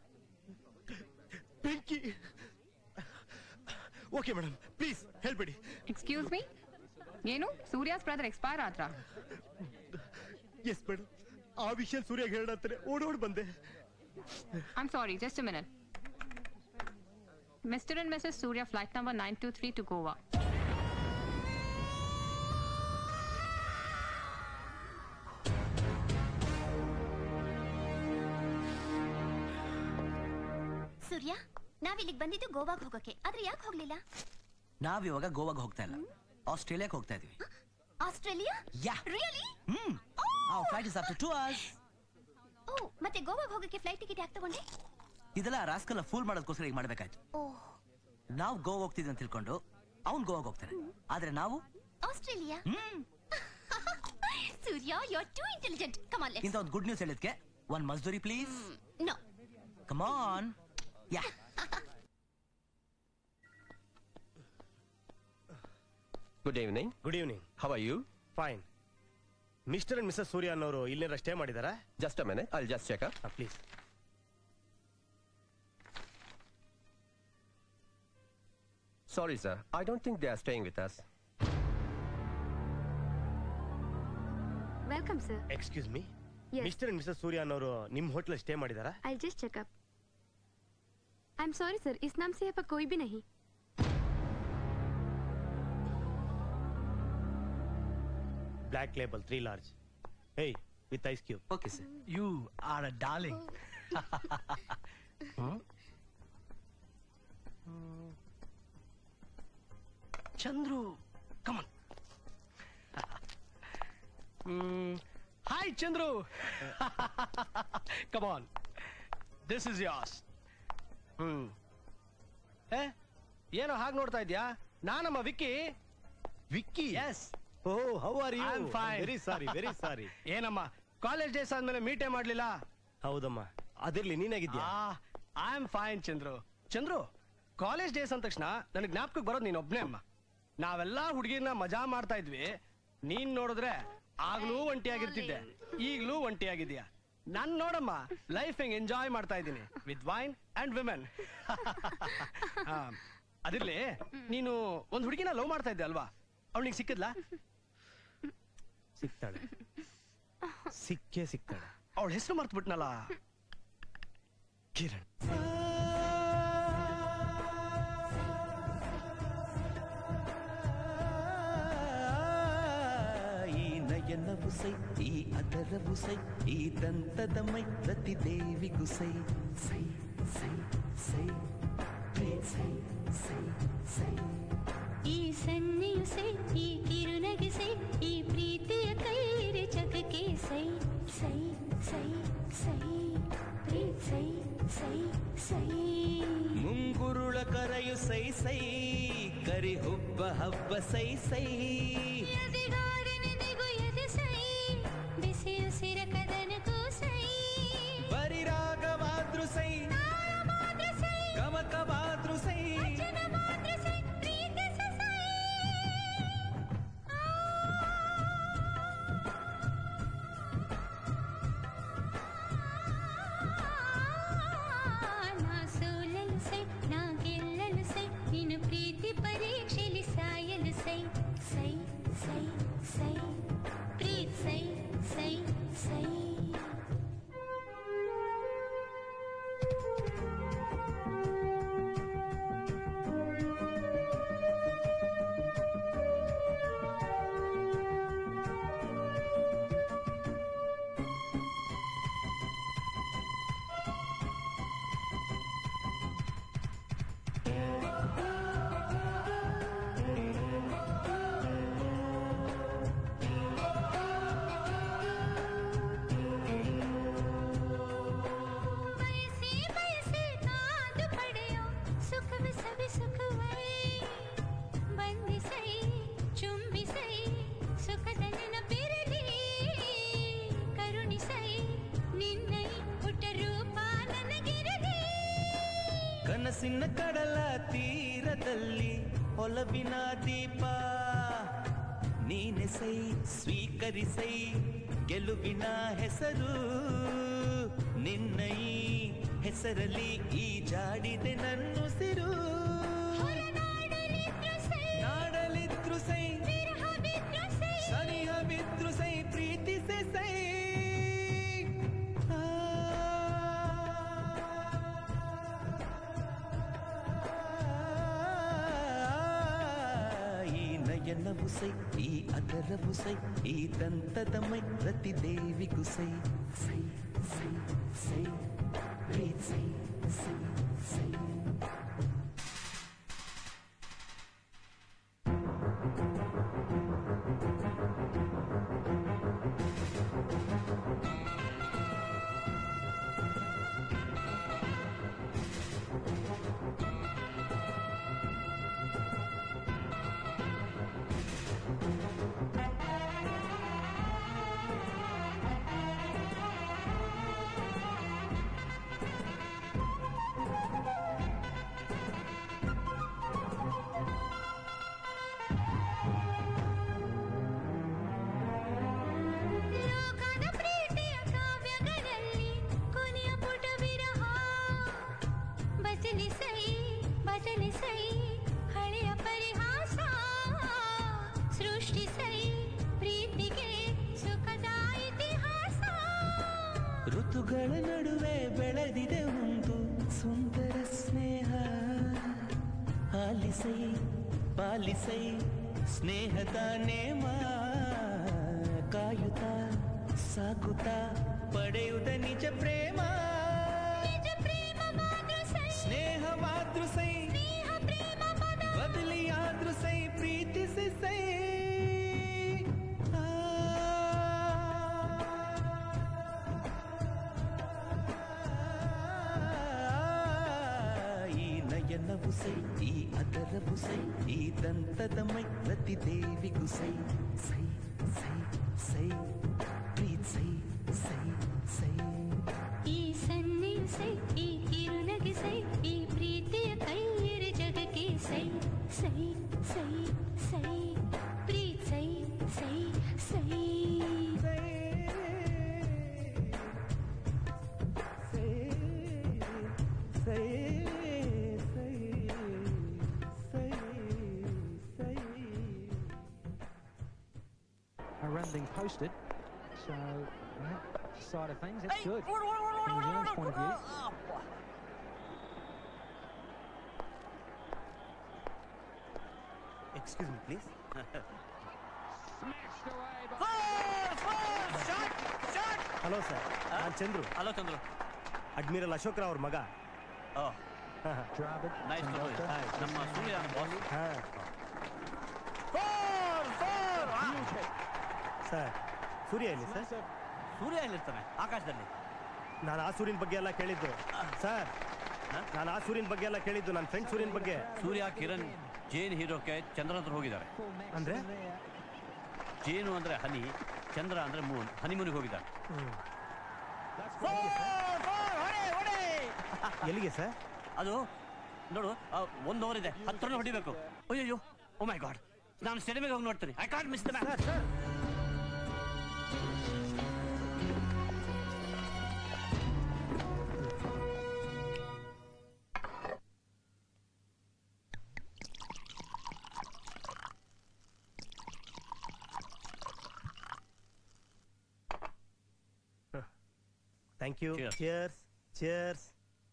ಬೆಂಕಿ ಓಕೆ ಮೇಡಮ್ ಪ್ಲೀಸ್ ಹೇಳ್ಬೇಡಿ ಎಕ್ಸ್ಕ್ಯೂಸ್ ಮೀ ಏನು ಸೂರ್ಯಾಸ್ ಬ್ರದರ್ ಎಕ್ಸ್ಪೈರ್ ಆದ್ರ ಎಸ್ ಮೇಡಮ್ ಆ ವಿಷಯ ಸೂರ್ಯ ಹೇಳತ್ತಾರೆ ಓಡೋಡ್ ಬಂದೆ I'm sorry, just a minute. Mr. and Mrs. Surya, flight number 923 to Goa. ಸೂರ್ಯ ನಾವಿಲ್ಲಿಗೆ ಬಂದಿದ್ದು ಗೋವಾಗ್ ಹೋಗೋಕೆ ಆದ್ರೆ ಯಾಕೆ ಹೋಗ್ಲಿಲ್ಲ ನಾವಿವಾಗ ಗೋವಾಗ ಹೋಗ್ತಾ ಇಲ್ಲ ಆಸ್ಟ್ರೇಲಿಯಾಕ್ಕೆ ಹೋಗ್ತಾ ಇದೀವಿ Australia yeah really hmm our flight is after two hours oh ಮತ್ತೆ ಗೋವಾಗ್ ಹೋಗೋಕೆ ಫ್ಲೈಟ್ ಟಿಕೆಟ್ ಯಾಕೆ ತಗೊಂಡೆ ಇದೆಲ್ಲ ರಾಸ್ಕಲ್ಲ ಫೂಲ್ ಮಾಡೋದಕ್ಕೋಸ್ಕರ ಈಗ ಮಾಡ್ಬೇಕಾಯ್ತು ಓ ನಾವು ಗೋವಾ ಹೋಗ್ತಿದ್ವಿ ಅಂತ ತಿಳ್ಕೊಂಡು ಅವ್ನು ಗೋವಾಗ ಹೋಗ್ತಾನೆ ಆದ್ರೆ ನಾವು Australia Surya you are too intelligent come on ಇಂಥ ಒಂದು ಗುಡ್ ನ್ಯೂಸ್ ಹೇಳಿದ್ಕೆ ಒಂದ್ ಮಜ್ದೂರಿ please no come on yeah good evening good evening how are you fine mister and missus Surya ಅನ್ನೋರು ಇಲ್ಲೇನಾರ ಸ್ಟೇ ಮಾಡಿದಾರಾ just a minute I just check please sorry sir I don't think they are staying with us welcome sir excuse me Yes. Mister and missus Surya ಅನ್ನೋರು ನಿಮ್ಮ hotel stay ಮಾಡಿದಾರಾ I just checkup I am sorry sir इस नाम से यहाँ पर कोई भी नहीं black label three large hey with ice cube okay sir you are a darling Chandru come on hi Chandru come on this is ಯಾಸ್ ಹ್ಮ್ ಏ ಏನೋ ಹಾಗೆ ನೋಡ್ತಾ ಇದ್ಯಾ ನಾನಮ್ಮ Vicky Vicky yes oh how are you I'm fine. Very sorry very sorry ಏನಮ್ಮ college days ಆದ್ಮೇಲೆ ಮೀಟೇ ಮಾಡ್ಲಿಲ್ಲ ಹೌದಮ್ಮ ಅದಿರ್ಲಿ ನೀನಾಗಿದ್ಯಾ I am fine Chandru Chandru college days ಅಂದ ತಕ್ಷಣ ನನಗೆ ಜ್ಞಾಪಕಕ್ಕೆ ಬರೋದು ನೀನ್ ಒಬ್ನೇ ಅಮ್ಮ ನಾವೆಲ್ಲಾ ಹುಡುಗಿರ್ನ ಮಜಾ ಮಾಡ್ತಾ ಇದ್ವಿ ನೀನ್ ನೋಡಿದ್ರೆ ಆಗ್ಲೂ ಒಂಟಿಯಾಗಿರ್ತಿದ್ದೆ ಈಗ್ಲೂ ಒಂಟಿಯಾಗಿದ್ಯಾ ನನ್ ನೋಡಮ್ಮ ಲೈಫ್ ಹೆಂಗ್ ಎಂಜಾಯ್ ಮಾಡ್ತಾ ಇದ್ದೀನಿ ವಿತ್ ವೈನ್ ಅಂಡ್ ವಿಮೆನ್ ಅದಿರ್ಲಿ ನೀನು ಒಂದ್ ಹುಡುಗಿನ ಲವ್ ಮಾಡ್ತಾ ಇದ್ದೆ ಅಲ್ವಾ ಅವಳಿಗೆ ಸಿಕ್ಕಿದ್ಲಾ ಸಿಗ್ತಾಳೆ ಸಿಕ್ಕೇ ಸಿಗ್ತಾಳೆ ಅವಳ ಹೆಸರು ಮರ್ತು ಬಿಟ್ನಲ್ಲ ಕಿರಣ್ ಈ ನಯನವು ಸೈ ಈ ಅದರವು ಸೈ ಈ ದಂತದ ಮೈ ಪ್ರತಿದೇವಿಗೂ ಸೈ ಸೈ ಸೈ ಸೈ ಪ್ರೇ ಸೈ ಸೈ ಸೈ ಈ ಸನ್ನೆಯು ಸೈ ಈ ಕಿರುನಗೆ ಸೈ ಈ ಪ್ರೀತಿಯ ಕೈರೆ ಜಗಕ್ಕೆ ಸೈ ಸೈ ಸೈ ಸೈ ಪ್ರೀತ್ ಸೈ ಸೈ ಸೈ ಮುಂಗುರುಳ ಕರೆಯು ಸೈ ಸೈ ಕರಿ ಹುಬ್ಬ ಹಬ್ಬ ಸೈ ಸೈ ಎದೆಗಾಡಿನೆದೆಗೂ ಎದೆ ಸೈ ಬಿಸಿ ಉಸಿರ ಕದನಗೂ ಸೈ ಬರಿ ರಾಗವಾದ್ರು ಸೈ ಮಾತ್ರ ಸೈ ಗಮಕವಾದ್ರು ಸೈ ವಚನ ಮಾತ್ರ ಸೈ ಪ್ರೀತಿಸ ಸೈ ನಾ ಸೋಲಲು ಸೈ ನಾ ಗೆಲ್ಲಲು ಸೈ ನಿನ್ನ ಪ್ರೀತಿ ಪರೀಕ್ಷೆಲಿ ಸಾಯಲು ಸೈ ಸೈ ಸೈ ಸೈ ಪ್ರೀತ್ ಸೈ ಸೈ ಸೈ ಬಯಸಿ ಬಯಸಿ ಕಾದು ಪಡೆಯೋ ಸುಖವೇ ಸವಿ ಸುಖವೈ ಬಂಧಿಸೈ ಚುಂಬಿಸೈ ಸುಖದ ನೆನಪಿರಲಿ ಕರುಣಿಸೈ ನಿನ್ನೈ ಪುಟ್ಟ ರೂಪ ನನಗಿರಲಿ ಕನಸಿನ ಕಡಲ ತೀರದಲ್ಲಿ ಒಲವಿನ ದೀಪ ನೀನೆಸೈ ಸ್ವೀಕರಿಸೈ ಗೆಲುವಿನ ಹೆಸರು ನಿನ್ನ ಈ ಹೆಸರಲ್ಲಿ ಈ ಜಾಡಿದೆ ನನ್ನುಸಿರು ನಾಡಲಿದ್ರು ಸೈ ವಿರಹ ನಯನವು ಸೈ ಈ ಅದರವು ಸೈ ಈ ದಂತದ ಮೈ ರತಿದೇವಿಗೂ ಸೈ ಸೈ ಸೈ ಸೈ ಪ್ರೀತ್ ಸೈ ಸೈ ಸೈ ಲೋಕದ ಪ್ರೀತಿಯ ಕಾವ್ಯಗಳಲ್ಲಿ ಕೊನೆಯ ಪುಟ ವಿರಹ ಬದಲಿಸೈ ಬದಲಿಸೈ ಹಳೆಯ ಪರಿಹಾಸ ಸೃಷ್ಟಿಸೈ ಪ್ರೀತಿಗೆ ಸುಖದ ಇತಿಹಾಸ ಋತುಗಳ ನಡುವೆ ಬೆಳೆದಿದೆ ಒಂದು ಸುಂದರ ಸ್ನೇಹ ಆಲಿಸೈ ಪಾಲಿಸೈ ಸ್ನೇಹದ ನೇಮ ಕಾಯುತ್ತ ಸಾಕುತ್ತ ಪಡೆಯುವುದ ನಿಜ ಪ್ರೇಮ ನಿಜ ಪ್ರೇಮ ಮಾತೃಸೈ ಸ್ನೇಹ ಮಾತೃ ಸೈ ಸ್ನೇಹ ಪ್ರೇಮ ಪದ ಬದಲಿಯಾದ್ರೂ ಸೈ ಪ್ರೀತಿಸಿ ಸೈ ಆ. ಈ ನಯನವು ಸೈ ಈ ಅದರವು ಸೈ ಈ ದಂತದ ಮೈ ರತಿದೇವಿಗೂ ಸೈ ಸೈ ಸೈ ಸೈ ಪ್ರೀತ್ ಸೈ ಸೈ ಸೈ ಈ ಸನ್ನೆಯು ಸೈ ಈ ಕಿರುನಗೆ ಸೈ ಈ ಪ್ರೀತಿಯ ಕೈಯಿರ ಜಗಕ್ಕೆ ಸೈ ಸೈ ಸೈ ಸೈ ಪ್ರೀತ್ ಸೈ ಸೈ ಸೈ are run being posted. So, on that side of things, that's good. From New Zealand's point of view. Excuse me please hello sir ನಾನು ಚಂದ್ರು ಹಲೋ ಚಂದ್ರು ಅಡ್ಮಿರಲ್ ಅಶೋಕ್ ರಾವ್ ಅವ್ರ ಮಗ ನೈಸ್ ನಮ್ಮ ಸೂರ್ಯ ಸರ್ ಸೂರ್ಯ ಎಲ್ಲಿ ಸರ್ ಸೂರ್ಯ ಎಲ್ಲಿರ್ತಾನೆ ಆಕಾಶದಲ್ಲಿ ನಾನು ಆ ಸೂರ್ಯನ ಬಗ್ಗೆ ಎಲ್ಲ ಕೇಳಿದ್ದು ಸರ್ ನಾನು ಆ ಸೂರ್ಯನ ಬಗ್ಗೆ ಎಲ್ಲ ಕೇಳಿದ್ದು ನನ್ನ ಫ್ರೆಂಡ್ ಸೂರ್ಯನ ಬಗ್ಗೆ ಸೂರ್ಯ ಕಿರಣ್ ಜೇನ್ ಹೀರೋಕ್ಕೆ ಚಂದ್ರ ಹತ್ರ ಹೋಗಿದ್ದಾರೆ ಅಂದ್ರೆ ಜೇನು ಅಂದ್ರೆ ಹನಿ ಚಂದ್ರ ಅಂದ್ರೆ ಮೂನ್ ಹನಿಮೂನಿಗೆ ಹೋಗಿದ್ದಾರೆ ಎಲ್ಲಿಗೆ ಸರ್ ಅದು ನೋಡು ಆ, ಒಂದು ಓವರ್ ಇದೆ ಹತ್ರನೇ ಹೊಡಿಬೇಕು ಅಯ್ಯೋ ಓ ಮೈ ಗಾಡ್ ನಾನು ಸ್ಟೇಡಿಯಂಗೆ ಹೋಗಿ ನೋಡ್ತೀನಿ I can't miss the match thank you cheers cheers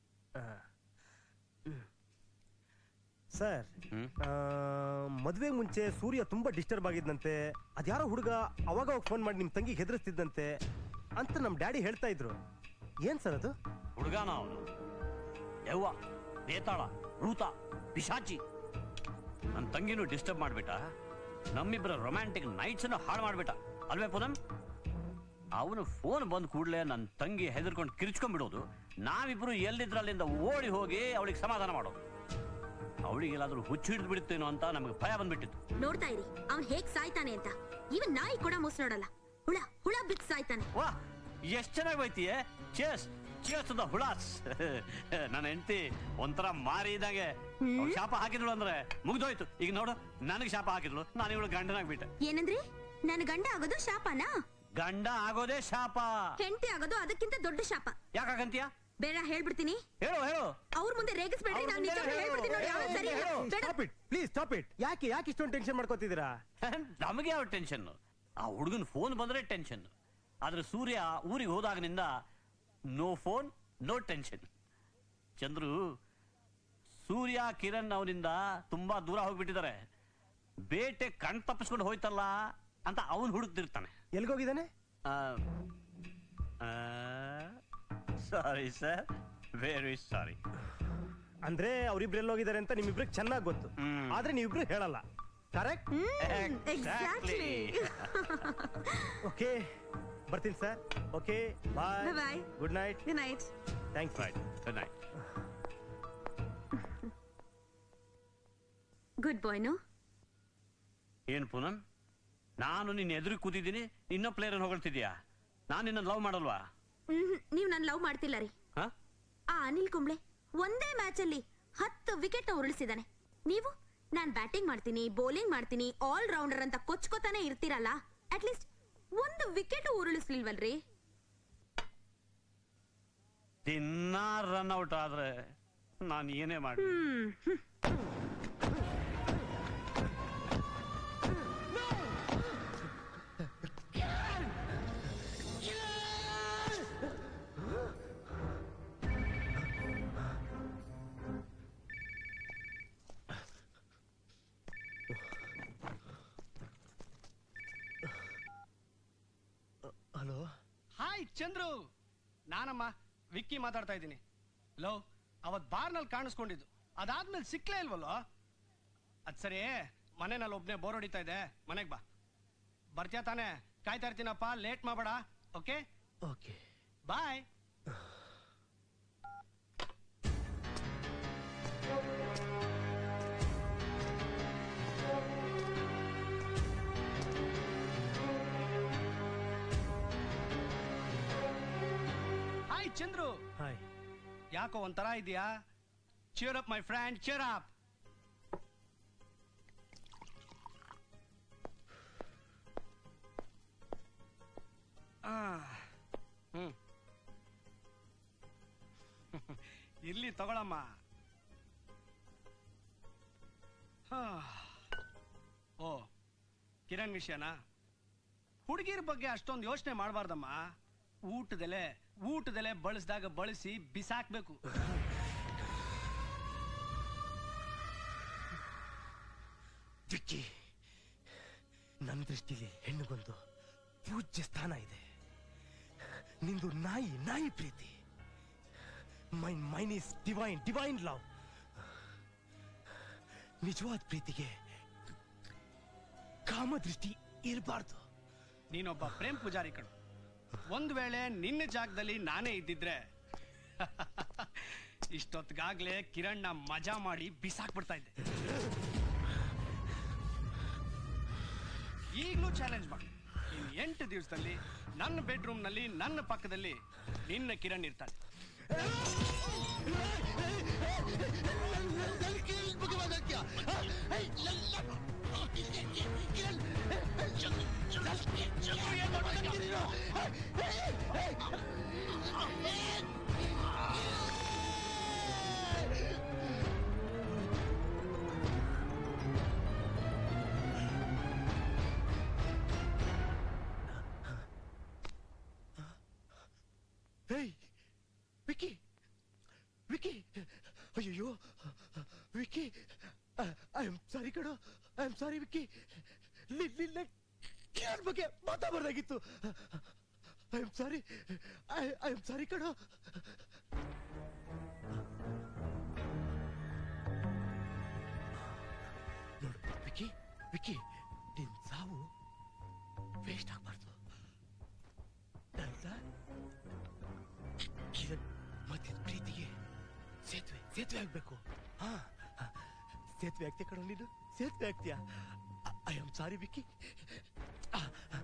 sir ಮದುವೆ ಮುಂಚೆ ಸೂರ್ಯ ತುಂಬಾ ಡಿಸ್ಟರ್ಬ್ ಆಗಿದ್ದಂತೆ ಅದ್ಯಾರೋ ಹುಡುಗ ಅವಾಗ ಫೋನ್ ಮಾಡಿ ನಿಮ್ ತಂಗಿಗೆ ಹೆದರ್ಸ್ತಿದ್ದಂತೆ ಅಂತ ನಮ್ ಡ್ಯಾಡಿ ಹೇಳ್ತಾ ಇದ್ರು ಏನ್ ಸರ್ ಅದು ಹುಡುಗಾನ ಅವನು ಯವ್ವ ಬೇತಾಳ ಭೂತ ಪಿಶಾಚಿ ನನ್ನ ತಂಗಿನೂ ಡಿಸ್ಟರ್ಬ್ ಮಾಡ್ಬಿಟ್ಟ ನಮ್ಮಿಬ್ಬರ ರೊಮ್ಯಾಂಟಿಕ್ ನೈಟ್ಸ್ ಅನ್ನು ಹಾಳು ಮಾಡ್ಬಿಟ್ಟ ಅಲ್ವೇ ಪೂನಂ ಅವನು ಫೋನ್ ಬಂದ ಕೂಡಲೇ ನನ್ನ ತಂಗಿ ಹೆದರ್ಕೊಂಡು ಕಿರ್ಚ್ಕೊಂಡ್ಬಿಡೋದು ನಾವಿಬ್ರು ಎಲ್ಲಿದ್ರ ಅಲ್ಲಿಂದ ಓಡಿ ಹೋಗಿ ಅವಳಿಗೆ ಸಮಾಧಾನ ಮಾಡೋದು ಅವಳಿಗೆ ಎಲ್ಲಾದ್ರೂ ಹುಚ್ಚು ಹಿಡಿದು ಬಿಡುತ್ತೇನೋ ಅಂತ ನಮಗೆ ಭಯ ಬಂದ್ಬಿಟ್ಟಿತ್ತು ನೋಡ್ತಾ ಇರಿ ಅವ್ನ್ ಹೇಗ್ ಸಾಯ್ತಾನೆ ಅಂತ ಇವನ್ ನಾಯಿ ಕೂಡ ಮೋಸ ನೋಡಲ್ಲ ಹುಳ ಹುಳ ಬಿತ್ ಸಾಯ್ತಾನೆ ವಾ ಎಷ್ಟ್ ಚೆನ್ನಾಗಿ ಬೈತೀಯ ಚೇಸ್ ಚೇಸ್ ದ ಹುಳಾಸ್ ನನ್ನ ಹೆಂಡತಿ ಒಂಥರ ಮಾರಿ ಇದ್ದಾಗೆ ಅವ್ಳ್ ಶಾಪ ಹಾಕಿದ್ಳು ಅಂದ್ರೆ ಮುಗ್ದೋಯ್ತು ಈಗ ನೋಡು ನನಗೆ ಶಾಪ ಹಾಕಿದ್ಳು ನಾನು ಇವಳು ಗಂಡನಾಗ್ಬಿಟ್ಟೆ ಏನಂದ್ರಿ ನನ್ ಗಂಡ ಆಗೋದು ಶಾಪನಾ ಗಂಡ ಆಗೋದೇ ಶಾಪ ಹೆಂಡತಿ ಆಗೋದು ಅದಕ್ಕಿಂತ ದೊಡ್ಡ ಶಾಪ ಯಾಕಾಗಂತೀಯ ಬೇಡ ಹೇಳ್ಬಿಡ್ತೀನಿ ಹೇಳು ಹೇಳು ಅವ್ರ ಮುಂದೆ ರೇಗಿಸ್ಬೇಡ್ರಿ ಅವ್ರ ನಾನು ಮುಂದೆ ನಿಜವಾಗ್ಲೂ ಹೇಳು, ಹೇಳ್ಬಿಡ್ತೀನಿ ನೋಡಿ ಅವ್ರು ಸರಿ ಇಲ್ಲ. ಬೇಡ stop it please stop it ಯಾಕೆ ಯಾಕೆ ಇಷ್ಟೊಂದು ಟೆನ್ಷನ್ ಮಾಡ್ಕೋತಿದ್ದೀರಾ ನಮಗೆ ಯಾವ ಟೆನ್ಷನ್ ಆ ಹುಡುಗನ ಫೋನ್ ಬಂದ್ರೆ ಟೆನ್ಷನ್ ಆದ್ರೆ ಸೂರ್ಯ ಊರಿಗೆ ಹೋದಾಗನಿಂದ no phone no tension Chandru Surya Kiran ಅವನಿಂದ ತುಂಬಾ ದೂರ ಹೋಗ್ಬಿಟ್ಟಿದ್ದಾರೆ ಬೇಟೆ ಕಣ್ ತಪ್ಪಿಸ್ಕೊಂಡು ಹೋಯ್ತಲ್ಲ ಅಂತ ಅವನು ಹುಡುಕ್ತಿರ್ತಾನೆ ಎಲ್ಗೋಗಿದ್ದಾನೆ ಸಾರಿ ಸರ್ ವೆರಿ ಸಾರಿ ಅಂದ್ರೆ ಅವ್ರಿಬ್ರು ಎಲ್ಲೋಗಿದ್ದಾರೆ ಅಂತ ನಿಮ್ಮಿಬ್ರಿಗೆ ಚೆನ್ನಾಗಿ ಗೊತ್ತು ಆದ್ರೆ ನೀವಿಬ್ರು ಹೇಳಲ್ಲ ಕರೆಕ್ಟ್ Exactly. ಓಕೆ ಬರ್ತೀನಿ sir okay bye Bye-bye. Good night good night thanks right good night good ಬಾಯ್ನು ಏನ್ ಪೂನಮ್ ನಾನು ನಿನ್ನ ಎದುರಿಗೆ ಕೂತಿದ್ದೀನಿ ಇನ್ನೊಬ್ಬ ಪ್ಲೇಯರ್ ಹೊಗಳ್ತಿದ್ಯಾ ನಾನು ನಿನ್ನ ಲವ್ ಮಾಡಲ್ವಾ ನೀವು ನಾನು ಲವ್ ಮಾಡ್ತಿಲ್ಲ ರೀ ಹಾ ಆ ಅನಿಲ್ ಕುಂಬ್ಳೆ ಒಂದೇ ಮ್ಯಾಚ್ ಅಲ್ಲಿ ಹತ್ತು ವಿಕೆಟ್ ಉರುಳಿಸಿದಾನೆ ನೀವು ನಾನ್ ಬ್ಯಾಟಿಂಗ್ ಮಾಡ್ತೀನಿ ಬೌಲಿಂಗ್ ಮಾಡ್ತೀನಿ ಆಲ್ ರೌಂಡರ್ ಅಂತ ಕೊಚ್ಕೋತಾನೆ ಇರ್ತೀರಲ್ಲ ಅಟ್ಲೀಸ್ಟ್ ಒಂದು ವಿಕೆಟ್ ಉರುಳಿಸ್ಲಿಲ್ವಲ್ರಿ ದಿನ ರನ್ ಔಟ್ ಆದ್ರೆ ನಾನು ಏನೇ ಮಾಡಿ hmm hmm. Hello hi Chandru ನಾನಮ್ಮ ವಿಕ್ಕಿ ಮಾತಾಡ್ತಾ ಇದ್ದೀನಿ ಲೋ ಅವತ್ ಬಾರ್ನಲ್ಲಿ ಕಾಣಿಸ್ಕೊಂಡಿದ್ದು ಅದಾದ್ಮೇಲೆ ಸಿಕ್ಲೇ ಇಲ್ವಲ್ಲೋ ಅದ್ ಸರಿ ಮನೆನಲ್ಲಿ ಒಬ್ನೇ ಬೋರ್ ಹೊಡಿತಾ ಇದೆ ಮನೆಗ್ ಬಾ ಬರ್ತೀಯ ತಾನೇ ಕಾಯ್ತಾ ಇರ್ತೀನಪ್ಪ ಲೇಟ್ ಮಾಡಬೇಡ okay okay bye hi Chandru hi ಯಾಕೋ ಒಂಥರ ಇದೆಯಾ cheer up my friend cheer up hmm ಇರ್ಲಿ ತಗೊಳಮ್ಮ ಹಾ. ಓ ಕಿರಣ್ ವಿಷಯನಾ ಹುಡುಗಿರ ಬಗ್ಗೆ ಅಷ್ಟೊಂದು ಯೋಚನೆ ಮಾಡಬಾರ್ದಮ್ಮ ಊಟದೆಲೆ ಊಟದೆಲೆ ಬಳಸಿದಾಗ ಬಳಸಿ ಬಿಸಾಕ್ಬೇಕು ವಿಕ್ಕಿ ನನ್ನ ದೃಷ್ಟಿಲಿ ಹೆಣ್ಣಿಗೊಂದು ಪೂಜ್ಯ ಸ್ಥಾನ ಇದೆ ನಿಂದು ನಾಯಿ ನಾಯಿ ಪ್ರೀತಿ mine mine is divine divine love ನಿಜವಾದ ಪ್ರೀತಿಗೆ ಕಾಮದೃಷ್ಟಿ ಇರಬಾರ್ದು ನೀನೊಬ್ಬ ಪ್ರೇಮ್ ಪೂಜಾರಿ ಕಣು ಒಂದ್ ವೇಳೆ ನಿನ್ನ ಜಾಗದಲ್ಲಿ ನಾನೇ ಇದ್ದಿದ್ರೆ ಇಷ್ಟೊತ್ತಿಗಾಗ್ಲೇ ಕಿರಣ್ನ ಮಜಾ ಮಾಡಿ ಬಿಸಾಕ್ಬಿಡ್ತಾ ಇದ್ದೆ ಈಗಲೂ ಚಾಲೆಂಜ್ ಮಾಡಿ ಇನ್ ಎಂಟು ದಿವಸದಲ್ಲಿ ನನ್ನ ಬೆಡ್ರೂಮ್ ನಲ್ಲಿ ನನ್ನ ಪಕ್ಕದಲ್ಲಿ ನಿನ್ನ ಕಿರಣ್ ಇರ್ತಾನೆ ಹೇಯ್ ವಿಕ್ಕಿ ವಿಕ್ಕಿ ಅಯ್ಯೋ ವಿಕ್ಕಿ ಐ ಆಮ್ ಸಾರಿ ಕಣೋ ಐ ಆಮ್ ಸಾರಿ ವಿಕ್ಕಿ ನಿನ್ನ ಕಿರಣ್ ಬಗ್ಗೆ ಮಾತಾಡಬಾರ್ದಾಗಿತ್ತು I am sorry I I am sorry ಕಣೋ ನೋಡು ವಿಕ್ಕಿ ವಿಕ್ಕಿ ನಿನ್ ಸಾವು ವೇಸ್ಟ್ ಆಗ್ಬಾರ್ದು ನನ್ನ ಕಿರಣ್ ಮತ್ತೆ ಪ್ರೀತಿಗೆ ಸೇತುವೆ ಸೇತುವೆ ಆಗ್ಬೇಕು ಹಾ ಹಾ. ಸೇತುವೆ ಆಗ್ತೀಯ ಕಣೋ ನೀನು ಸೇತುವೆ ಆಗ್ತೀಯ ಐ ಆಮ್ ಸಾರಿ ವಿಕ್ಕಿ ಆ, ಆ.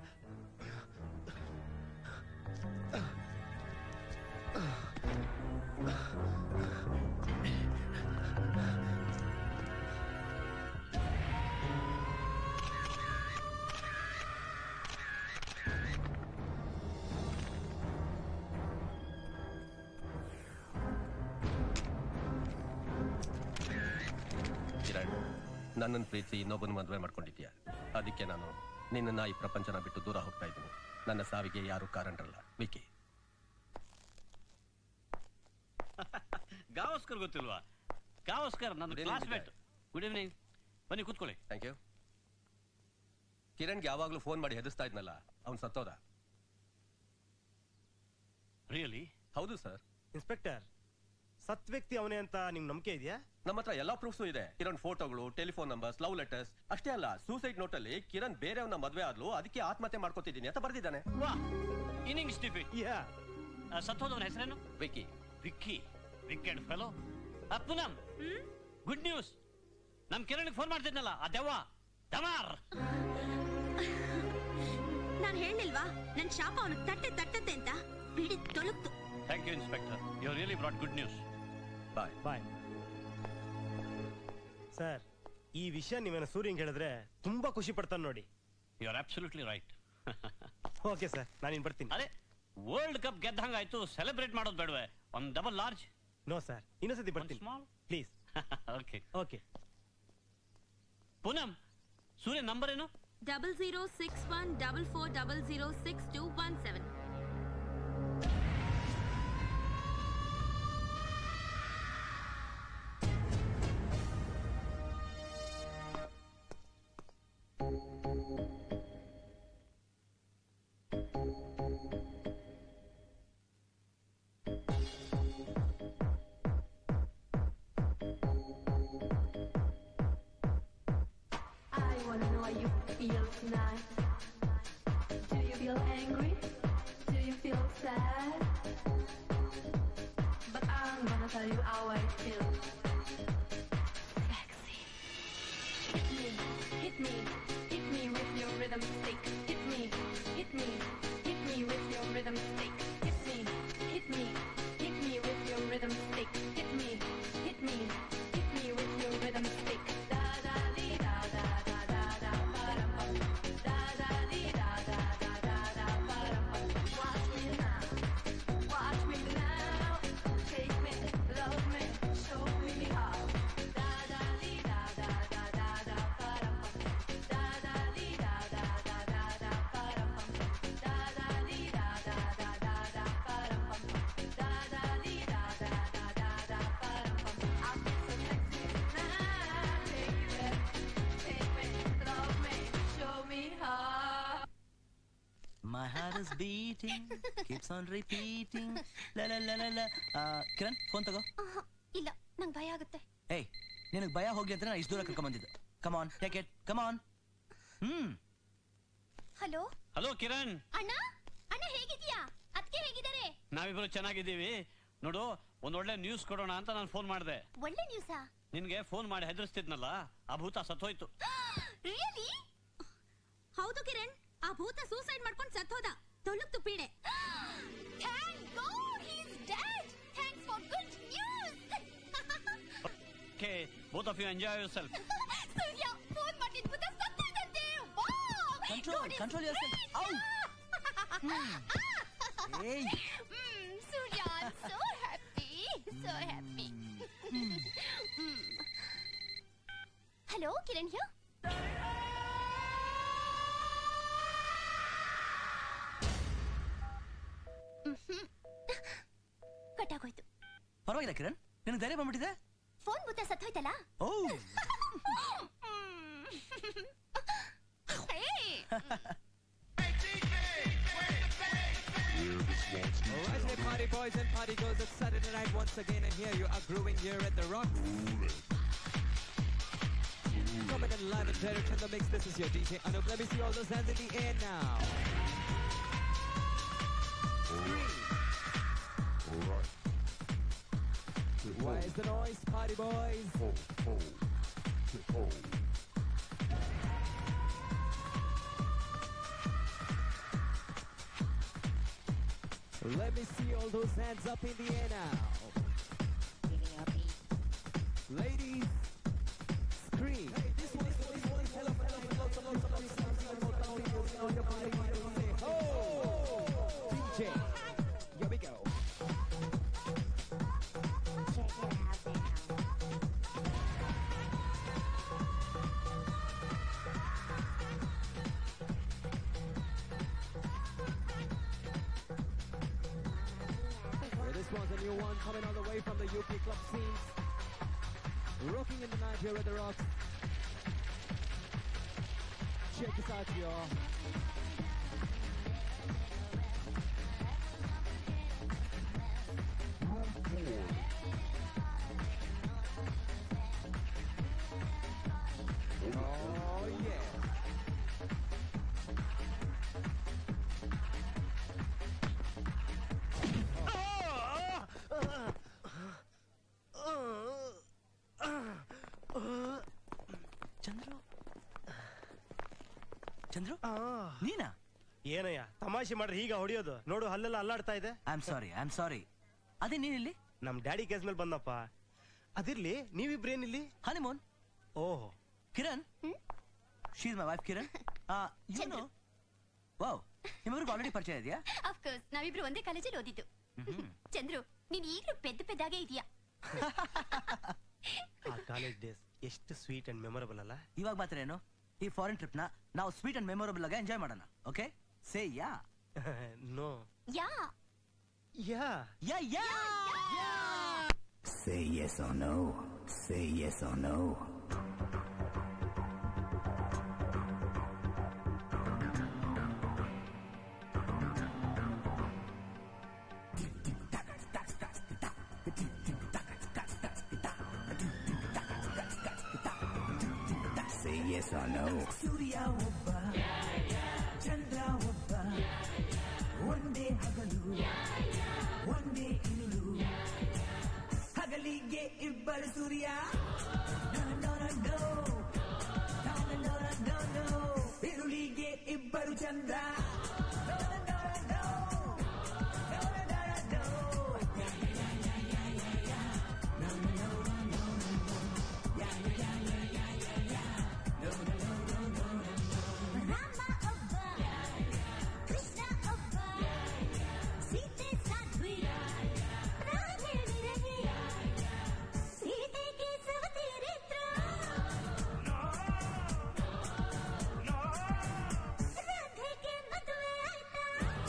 ಕಿರಣ್ ನನ್ನನ್ನು ಪ್ರೀತಿ ಇನ್ನೊಬ್ಬನ ಮದುವೆ ಮಾಡ್ಕೊಂಡಿದ್ಯಾ ಅದಕ್ಕೆ ನಾನು ನಿನ್ನನ್ನ ಈ ಪ್ರಪಂಚನ ಬಿಟ್ಟು ದೂರ ಹೋಗ್ತಾ ಇದ್ದೀನಿ ನನ್ನ ಸಾವಿಗೆ ಯಾರು ಕಾರಣರಲ್ಲ ವಿಕಿ ಗಾವಸ್ಕರ್ ಗೊತ್ತಿಲ್ವಾ ಗಾವಸ್ಕರ್ ನನ್ನ Good evening, classmate good evening ಬನ್ನಿ ಕೂತ್ಕೊಳ್ಳಿ ಥ್ಯಾಂಕ್ ಯು ಕಿರಣ್ಗೆ ಯಾವಾಗ್ಲೂ ಫೋನ್ ಮಾಡಿ ಹೆದರ್ಸ್ತಾ ಇದ್ನಲ್ಲ ಅವ್ನು ಸತ್ತೋದ ರಿಯಲಿ ಹೌದು ಸರ್ ಇನ್ಸ್ಪೆಕ್ಟರ್ ಸತ್ ವ್ಯಕ್ತಿ ಅವನೇ ಅಂತ ನಿಮ್ಗೆ ನಂಬಿಕೆ ಇದೆಯಾ ನಮ್ಮ ಹತ್ರ ಎಲ್ಲಾ ಪ್ರೂಫ್ಸು ಇದೆ ಕಿರಣ್ ಫೋಟೋಗಳು ಟೆಲಿಫೋನ್ ನಂಬರ್ಸ್ ಲವ್ ಲೆಟರ್ಸ್ ಅಷ್ಟೇ ಅಲ್ಲ ಸೂಸೈಡ್ ನೋಟ್ ಅಲ್ಲಿ ಕಿರಣ್ ಬೇರೆಯವನ್ನ ಮದ್ವೆ ಆದ್ಲು ಅದಕ್ಕೆ ಆತ್ಮಹತ್ಯೆ ಮಾಡ್ಕೊತಿದ್ದೀನಿ ಅಂತ ಬರ್ದಿದ್ದಾನೆ ಇನ್ನಿಂಗ್ ಸ್ಟಿಫಿ ಸತ್ತೋದವನ ಹೆಸರೇನು Vicky Vicky wicket fellow Poonam good news ನಮ್ ಕಿರಣ್ ಫೋನ್ ಮಾಡ್ತಿದ್ನಲ್ಲ ಆ ದೆವ್ವ ದಮಾರ್ ನಾನ್ ಹೇಳಿಲ್ವಾ ನನ್ ಶಾಪ ಅವನಿಗೆ ತಟ್ಟೆ ತಟ್ಟತ್ತೆ ಅಂತ ಬಿಡಿ ತೊಳಗ್ತು thank you inspector you really brought good news bye bye sir ಈ ವಿಷಯ ನೀವೇನ ಸೂರ್ಯಂಗ್ ಹೇಳಿದ್ರೆ ತುಂಬಾ ಖುಷಿ ಪಡ್ತಾನೆ ನೋಡಿ you are absolutely right okay sir ನಾನು ಬರ್ತೀನಿ ಅದೇ ವರ್ಲ್ಡ್ ಕಪ್ ಗೆದ್ದಂಗಾಯ್ತು ಸೆಲೆಬ್ರೇಟ್ ಮಾಡೋದು ಬೇಡವೆ ಒಂದ್ ಡಬಲ್ ಲಾರ್ಜ್ ನೋ ಸರ್ ಇನ್ನೊಂದ್ಸತಿ ಬರ್ತೀನಿ please okay okay Poonam Surya number ಏನು double zero six one double four double zero six two one seven I wanna know how you feel tonight. Do you feel angry? Do you feel sad? But I'm gonna tell you how I feel. Sexy. Hit me, hit me, hit me with your rhythm stick. Hit me, hit me, hit me with your rhythm stick. Hit me, hit me, hit me with your rhythm stick. Hit me, hit me, hit me with your rhythm stick. Da da dee da da da da da ba dum bum. Da da dee da da da da da ba dum bum. Watch me now, watch me now. Take me, love me, show me how. Da da dee da da da da da ba dum bum. Da da dee da da da da da ba dum bum. Da da dee da da da da da ba dum bum. Da da dee da da da da da ba dum bum. I feel so sexy now. Take me, take me, love me, show me how. My heart is beating, keeps on repeating. La la la la la. ಆ, Kiran phone ತಗೋ ಇಲ್ಲ ನಂಗೆ ಭಯ ಆಗುತ್ತೆ ಏಯ್ ನಿನಗೆ ಭಯ ಹೋಗ್ಲಿ ಅಂತ ನಾನು ಇಷ್ಟು ದೂರ ಕರ್ಕೊಂಡ್ ಬಂದಿದ್ದು come on take it come on hmm hello hello Kiran ಅಣ್ಣ ಅಣ್ಣ ಹೇಗಿದ್ಯಾ ಅದಕ್ಕೆ ಹೇಗಿದ್ದಾರೆ ನಾವಿಬ್ರು ಚೆನ್ನಾಗಿದ್ದೀವಿ ನೋಡು ಒಂದ್ ಒಳ್ಳೆ ನ್ಯೂಸ್ ಕೊಡೋಣ ಅಂತ ನಾನು ಫೋನ್ ಮಾಡಿದೆ ಒಳ್ಳೆ ನ್ಯೂಸಾ ನಿನ್ಗೆ ಫೋನ್ ಮಾಡಿ ಹೆದರ್ಸ್ತಿದ್ನಲ್ಲ ಆ ಭೂತ ಸತ್ತೋಯ್ತು ರಿಯಲಿ ಹೌದು ಕಿರಣ್ ಆ ಭೂತ ಸೂಸೈಡ್ ಮಾಡ್ಕೊಂಡು ಸತ್ತೋದ ತೊಳಗ್ತು ಪೀಡೆ thank god he is dead thanks for good news okay both of you enjoy yourself Surya phone ಮಾಡಿದ್ ಭೂತ ಸತ್ತೋದಂತೆ wow control control yourself ಔ ಏಯ್ Surya so happy so happy hello Kiran here ಕಟ್ಟಾಗೋಯ್ತು ಪರವಾಗಿಲ್ಲ ಕಿರಣ್ ನಿನಗೆ ಧೈರ್ಯ ಬಂದ್ಬಿಟ್ಟಿದೆ ಫೋನ್ ಭೂತ ಸತ್ತೋಯ್ತಲ್ಲ ಓ Alright, hey party boys and party girls, it's Saturday night once again, and here you are grooving here at the Rock. Coming in live and direct in the mix, this is your DJ Anup. Let me see all those hands in the air now. Why is the noise, party boys? Let me see all those hands up in the air now. Ladies, scream. Oh, DJ, here we go. Well, this one's a new one coming all the way from the UK club scenes. Rocking in the night here at the Rocks. Check this Sergio. Oh, yeah. Chandru Chandru ನೀನಾ ಏನಯ್ಯ ತಮಾಷೆ ಮಾಡ್ರಿ ಈಗ ಹೊಡಿಯೋದು ನೋಡು ಹಲ್ಲೆಲ್ಲ ಅಲ್ಲಾಡ್ತಾ ಇದೆ I am sorry I am sorry ಅದೇ ನೀನಿಲ್ಲಿ ನಮ್ ಡ್ಯಾಡಿ ಕೇಸ್ ಮೇಲೆ ಬಂದಪ್ಪ ಅದಿರ್ಲಿ ನೀವಿಬ್ರೇನಿಲ್ಲಿ ಹನಿಮೂನ್ ಓಹೋ Kiran she's my wife Kiran ಏನು ವಾವ್ ನಿಮ್ಮವ್ರಿಗೆ ಆಲ್ರೆಡಿ ಪರಿಚಯ ಇದೆಯಾ ಅಫ್ಕೋರ್ಸ್ ನಾವಿಬ್ರು ಒಂದೇ ಕಾಲೇಜಲ್ಲಿ ಓದಿದ್ದು ಚಂದ್ರು ನೀನ್ ಈಗಲೂ ಪೆದ್ದ ಪೆದ್ದಾಗೆ ಇದೆಯಾ ಆ ಕಾಲೇಜ್ ಡೇಸ್ ಎಷ್ಟು ಸ್ವೀಟ್ ಅಂಡ್ ಮೆಮೊರಬಲ್ ಅಲ್ಲ ಇವಾಗ ಮಾತ್ರ ಏನು ಈ ಫಾರಿನ್ ಟ್ರಿಪ್ ನ ನಾವು ಸ್ವೀಟ್ ಅಂಡ್ ಮೆಮೊರಬಲ್ ಆಗಿ ಎಂಜಾಯ್ ಮಾಡೋಣ okay say yeah no yeah yeah yeah yeah Say yes or no. Say yes or no. Say yes or no. Surya ಒಬ್ಬ ಚಂದ್ರ ಒಬ್ಬ ಒಂದೇ ಹಗಲು ಒಂದೇ ಇರುಳು ಹಗಲಿಗೆ ಇಬ್ಬರು ಸೂರ್ಯ No, no, no, no. No, no, no, no, no, no. ಇರುಳಿಗೆ ಇಬ್ಬರು ಚಂದ್ರ No, no, no, no, no. No, no, no, no, no. Yeah, yeah, yeah, yeah, yeah, yeah. No, no, no, no, no, no, no. Yeah, yeah, yeah, yeah, yeah, yeah, yeah. No, no, no, no, no, no, no. Rama ಒಬ್ಬ ಕೃಷ್ಣ ಒಬ್ಬ ಸೀತೆ ಸಾಧ್ವಿ ರಾಧೆ ವಿರಹಿ ಸೀತೆಗೆ ಸವತೀರಿದ್ರು ರಾಧೆಗೆ ಮದುವೆ ಆಯ್ತಾ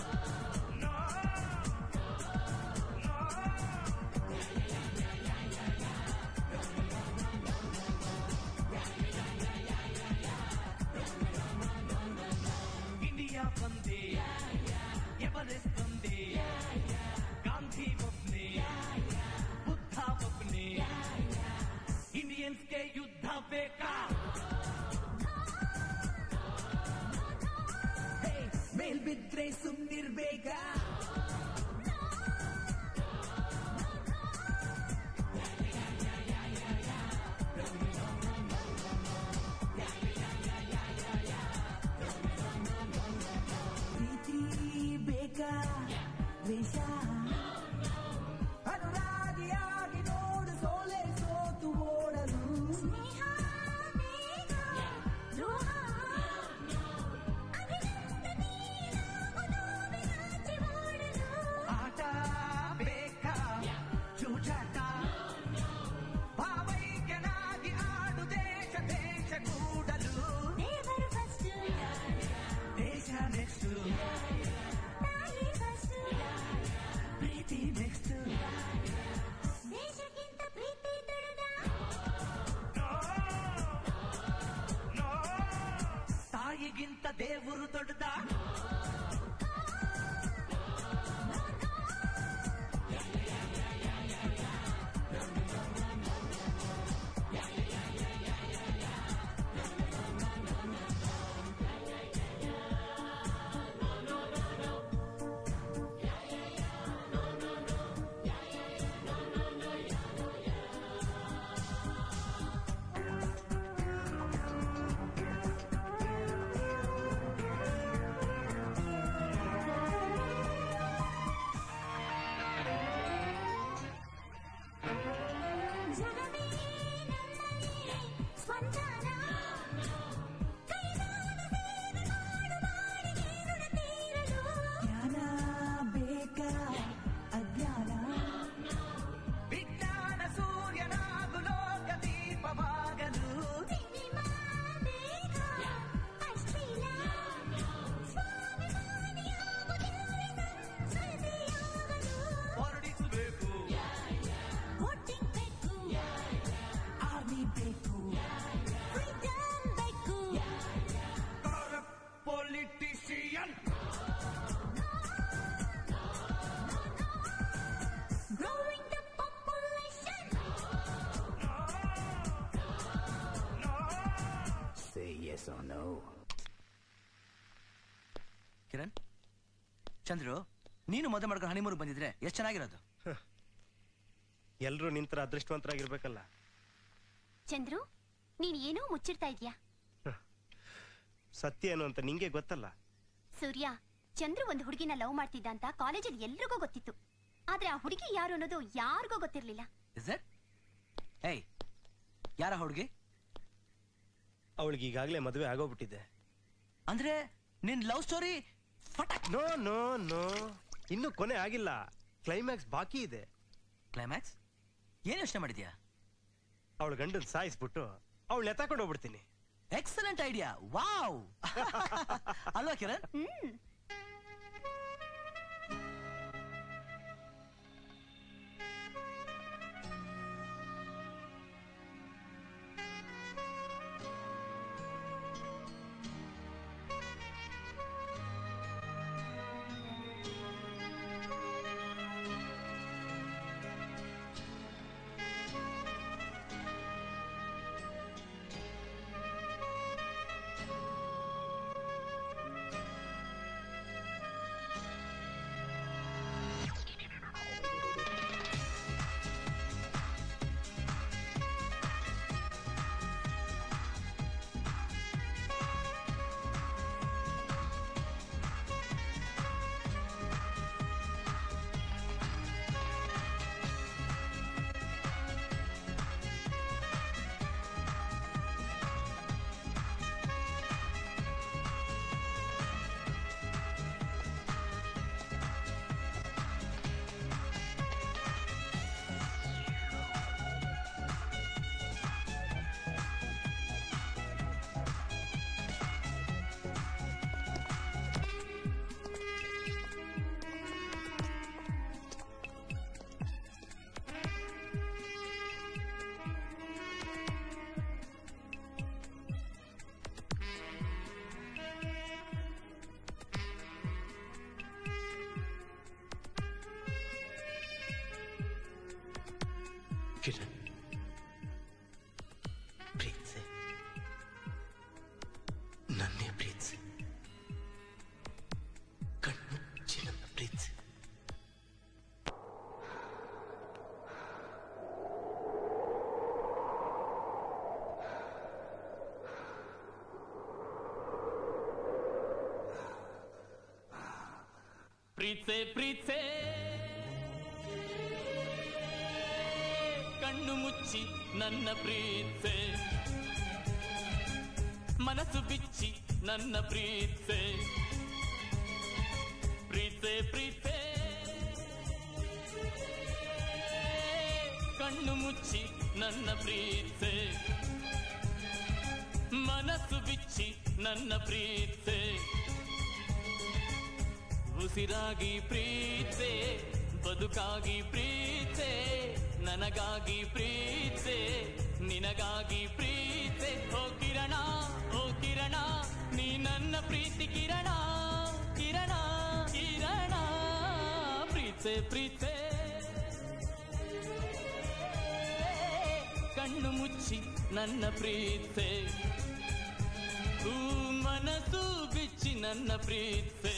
India ಬಂದೆ Everest ಬಂದೆ ಗಾಂಧಿ ಒಬ್ನೆ ಬುದ್ಧ ಒಬ್ನೆ ಇಂಡಿಯನ್ಸ್ಗೆ ಯುದ್ಧ ಬೇಕಾ ಹೇ, ಮೇಲ್ ಬಿದ್ರೆ ಸುಮ್ನಿರ್ಬೇಕಾ ಪ್ರೀತಿ ಬೇಕಾ ದ್ವೇಷ ಅನುರಾಗಿಯಾಗಿ ನೋಡು ಸೋಲೆ ಸೋತು ಓಡಲು ಸ್ನೇಹ ಬೇಗ ದ್ರೋಹ ಅಭಿನಂದನೆ ನೋವಿನಾಚೆ ಓಡಲು ಆಟ ಬೇಕಾ ಚೂಚಾಟ ಭಾವೈಕ್ಯನಾಗಿ ಆಡು ದೇಶ ದೇಶ ಕೂಡಲು ದೇವರು ಫಸ್ಟ್ ದೇಶ ನೆಕ್ಸ್ಟ್ ತಾಯಿ ಫಸ್ಟ್ ಪ್ರೀತಿ ನೆಕ್ಸ್ಟ್ ದೇಶಕ್ಕಿಂತ ಪ್ರೀತಿ ದೊಡ್ಡದ ತಾಯಿಗಿಂತ ದೇವರು ದೊಡ್ಡದ yes or no. Kiran Chandru ನೀನು ಮದುವೆ ಮಾಡ್ಕೊಂಡು ಹನಿಮೂರ್ಗೆ ಬಂದಿದ್ರೆ ಎಷ್ಟು ಚೆನ್ನಾಗಿರೋದು ಎಲ್ರೂ ನಿಂತರ ಅದೃಷ್ಟವಂತರಾಗಿರ್ಬೇಕಲ್ಲ ಚಂದ್ರು ನೀನ್ ಏನೋ ಮುಚ್ಚಿಡ್ತಾ ಇದ್ಯಾ ಸತ್ಯ ಏನು ಅಂತ ನಿಂಗೆ ಗೊತ್ತಲ್ಲ ಸೂರ್ಯ ಚಂದ್ರು ಒಂದು ಹುಡುಗಿನ ಲವ್ ಮಾಡ್ತಿದ್ದ ಅಂತ ಕಾಲೇಜಲ್ಲಿ ಎಲ್ರಿಗೂ ಗೊತ್ತಿತ್ತು ಆದ್ರೆ ಆ ಹುಡುಗಿ ಯಾರು ಅನ್ನೋದು ಯಾರಿಗೂ ಗೊತ್ತಿರ್ಲಿಲ್ಲ ಇಸ್ ಇಟ್ ಏಯ್ ಯಾರ ಹುಡುಗಿ ಅವಳಿಗೆ ಈಗಾಗಲೇ ಮದುವೆ ಆಗೋಗ್ಬಿಟ್ಟಿದೆ ಅಂದ್ರೆ ನಿನ್ love story no no no ಇನ್ನು ಕೊನೆ ಆಗಿಲ್ಲ ಕ್ಲೈಮ್ಯಾಕ್ಸ್ ಬಾಕಿ ಇದೆ ಕ್ಲೈಮ್ಯಾಕ್ಸ್ ಏನ್ ಯೋಚನೆ ಮಾಡಿದ್ಯಾ ಅವಳ ಗಂಡನ್ ಸಾಯಿಸ್ಬಿಟ್ಟು ಅವಳು ಎತ್ತಾಕೊಂಡು ಹೋಗ್ಬಿಡ್ತೀನಿ ಎಕ್ಸಲೆಂಟ್ ಐಡಿಯಾ ವಾವ್ ಅಲ್ವಾ ಕಿರಣ್ ಕಿರಣ್ ಪ್ರೀತ್ಸೆ ನನ್ನೇ ಪ್ರೀತ್ಸೆ ಕಣ್ಣುಚ್ಚಿ ನನ್ನ ಪ್ರೀತ್ಸೆ ಪ್ರೀತ್ಸೆ ಪ್ರೀತ್ಸೆ ಕಣ್ಣು ಮುಚ್ಚಿ ನನ್ನ ಪ್ರೀತ್ಸೆ ಮನಸ್ಸು ಬಿಚ್ಚಿ ನನ್ನ ಪ್ರೀತ್ಸೆ ಪ್ರೀತ್ಸೆ ಪ್ರೀತ್ಸೆ ಕಣ್ಣು ಮುಚ್ಚಿ ನನ್ನ ಪ್ರೀತ್ಸೆ ಮನಸ್ಸು ಬಿಚ್ಚಿ ನನ್ನ ಪ್ರೀತ್ಸೆ ಉಸಿರಾಗಿ ಪ್ರೀತ್ಸೆ ಬದುಕಾಗಿ ಪ್ರೀತ್ಸೆ ನನಗಾಗಿ ಪ್ರೀತ್ಸೆ ನಿನಗಾಗಿ ಪ್ರೀತ್ಸೆ ಓ ಕಿರಣ ಓ ಕಿರಣ ನೀ ನನ್ನ ಪ್ರೀತಿ ಕಿರಣ ಕಿರಣ ಕಿರಣ ಪ್ರೀತ್ಸೆ ಪ್ರೀತ್ಸೆ ಕಣ್ಣು ಮುಚ್ಚಿ ನನ್ನ ಪ್ರೀತ್ಸೆ ಹೂ ಮನಸ್ಸು ಬಿಚ್ಚಿ ನನ್ನ ಪ್ರೀತ್ಸೆ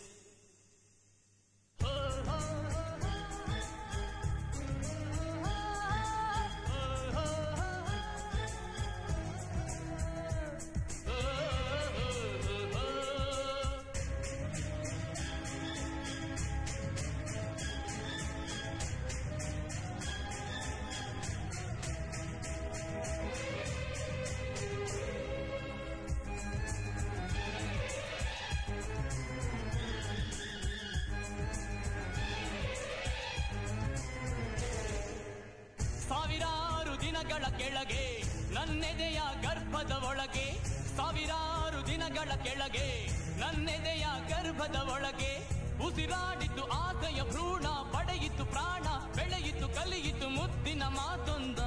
ಸಾವಿರಾರು ದಿನಗಳ ಕೆಳಗೆ ನನ್ನೆದೆಯ ಗರ್ಭದ ಒಳಗೆ ಸಾವಿರಾರು ದಿನಗಳ ಕೆಳಗೆ ನನ್ನೆದೆಯ ಗರ್ಭದ ಒಳಗೆ ಉಸಿರಾಡಿತು ಆಸೆಯ ಭ್ರೂಣ ಪಡೆಯಿತು ಪ್ರಾಣ ಬೆಳೆಯಿತು ಕಲಿಯಿತು ಮುತ್ತಿನ ಮಾತೊಂದ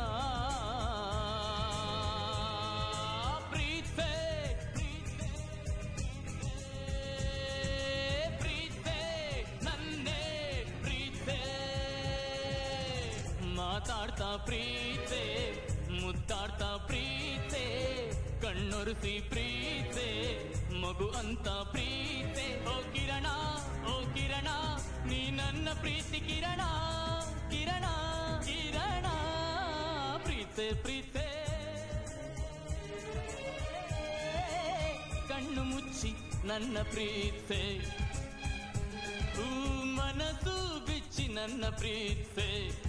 ಪ್ರೀತೆ ಪ್ರೀತೆ ನನ್ನೇ ಪ್ರೀತೆ ಮಾತಾಡ್ತಾ ಪ್ರೀತೆ ಮುತ್ತಾಡ್ತಾ ಪ್ರೀತೆ ಕಣ್ಣೊರೆಸಿ ನುಡಿಸಿ ಪ್ರೀತೆ ಮಗು ಅಂತ ಪ್ರೀತೆ ಓ ಕಿರಣ ಓ ಕಿರಣ ನೀ ನನ್ನ ಪ್ರೀತಿ ಕಿರಣ ಕಿರಣ ಕಿರಣ ಪ್ರೀತೆ ಪ್ರೀತೆ ಕಣ್ಣು ಮುಚ್ಚಿ ನನ್ನ ಪ್ರೀತೆ ಹೂ ಮನಸ್ಸು ಬಿಚ್ಚಿ ನನ್ನ ಪ್ರೀತೆ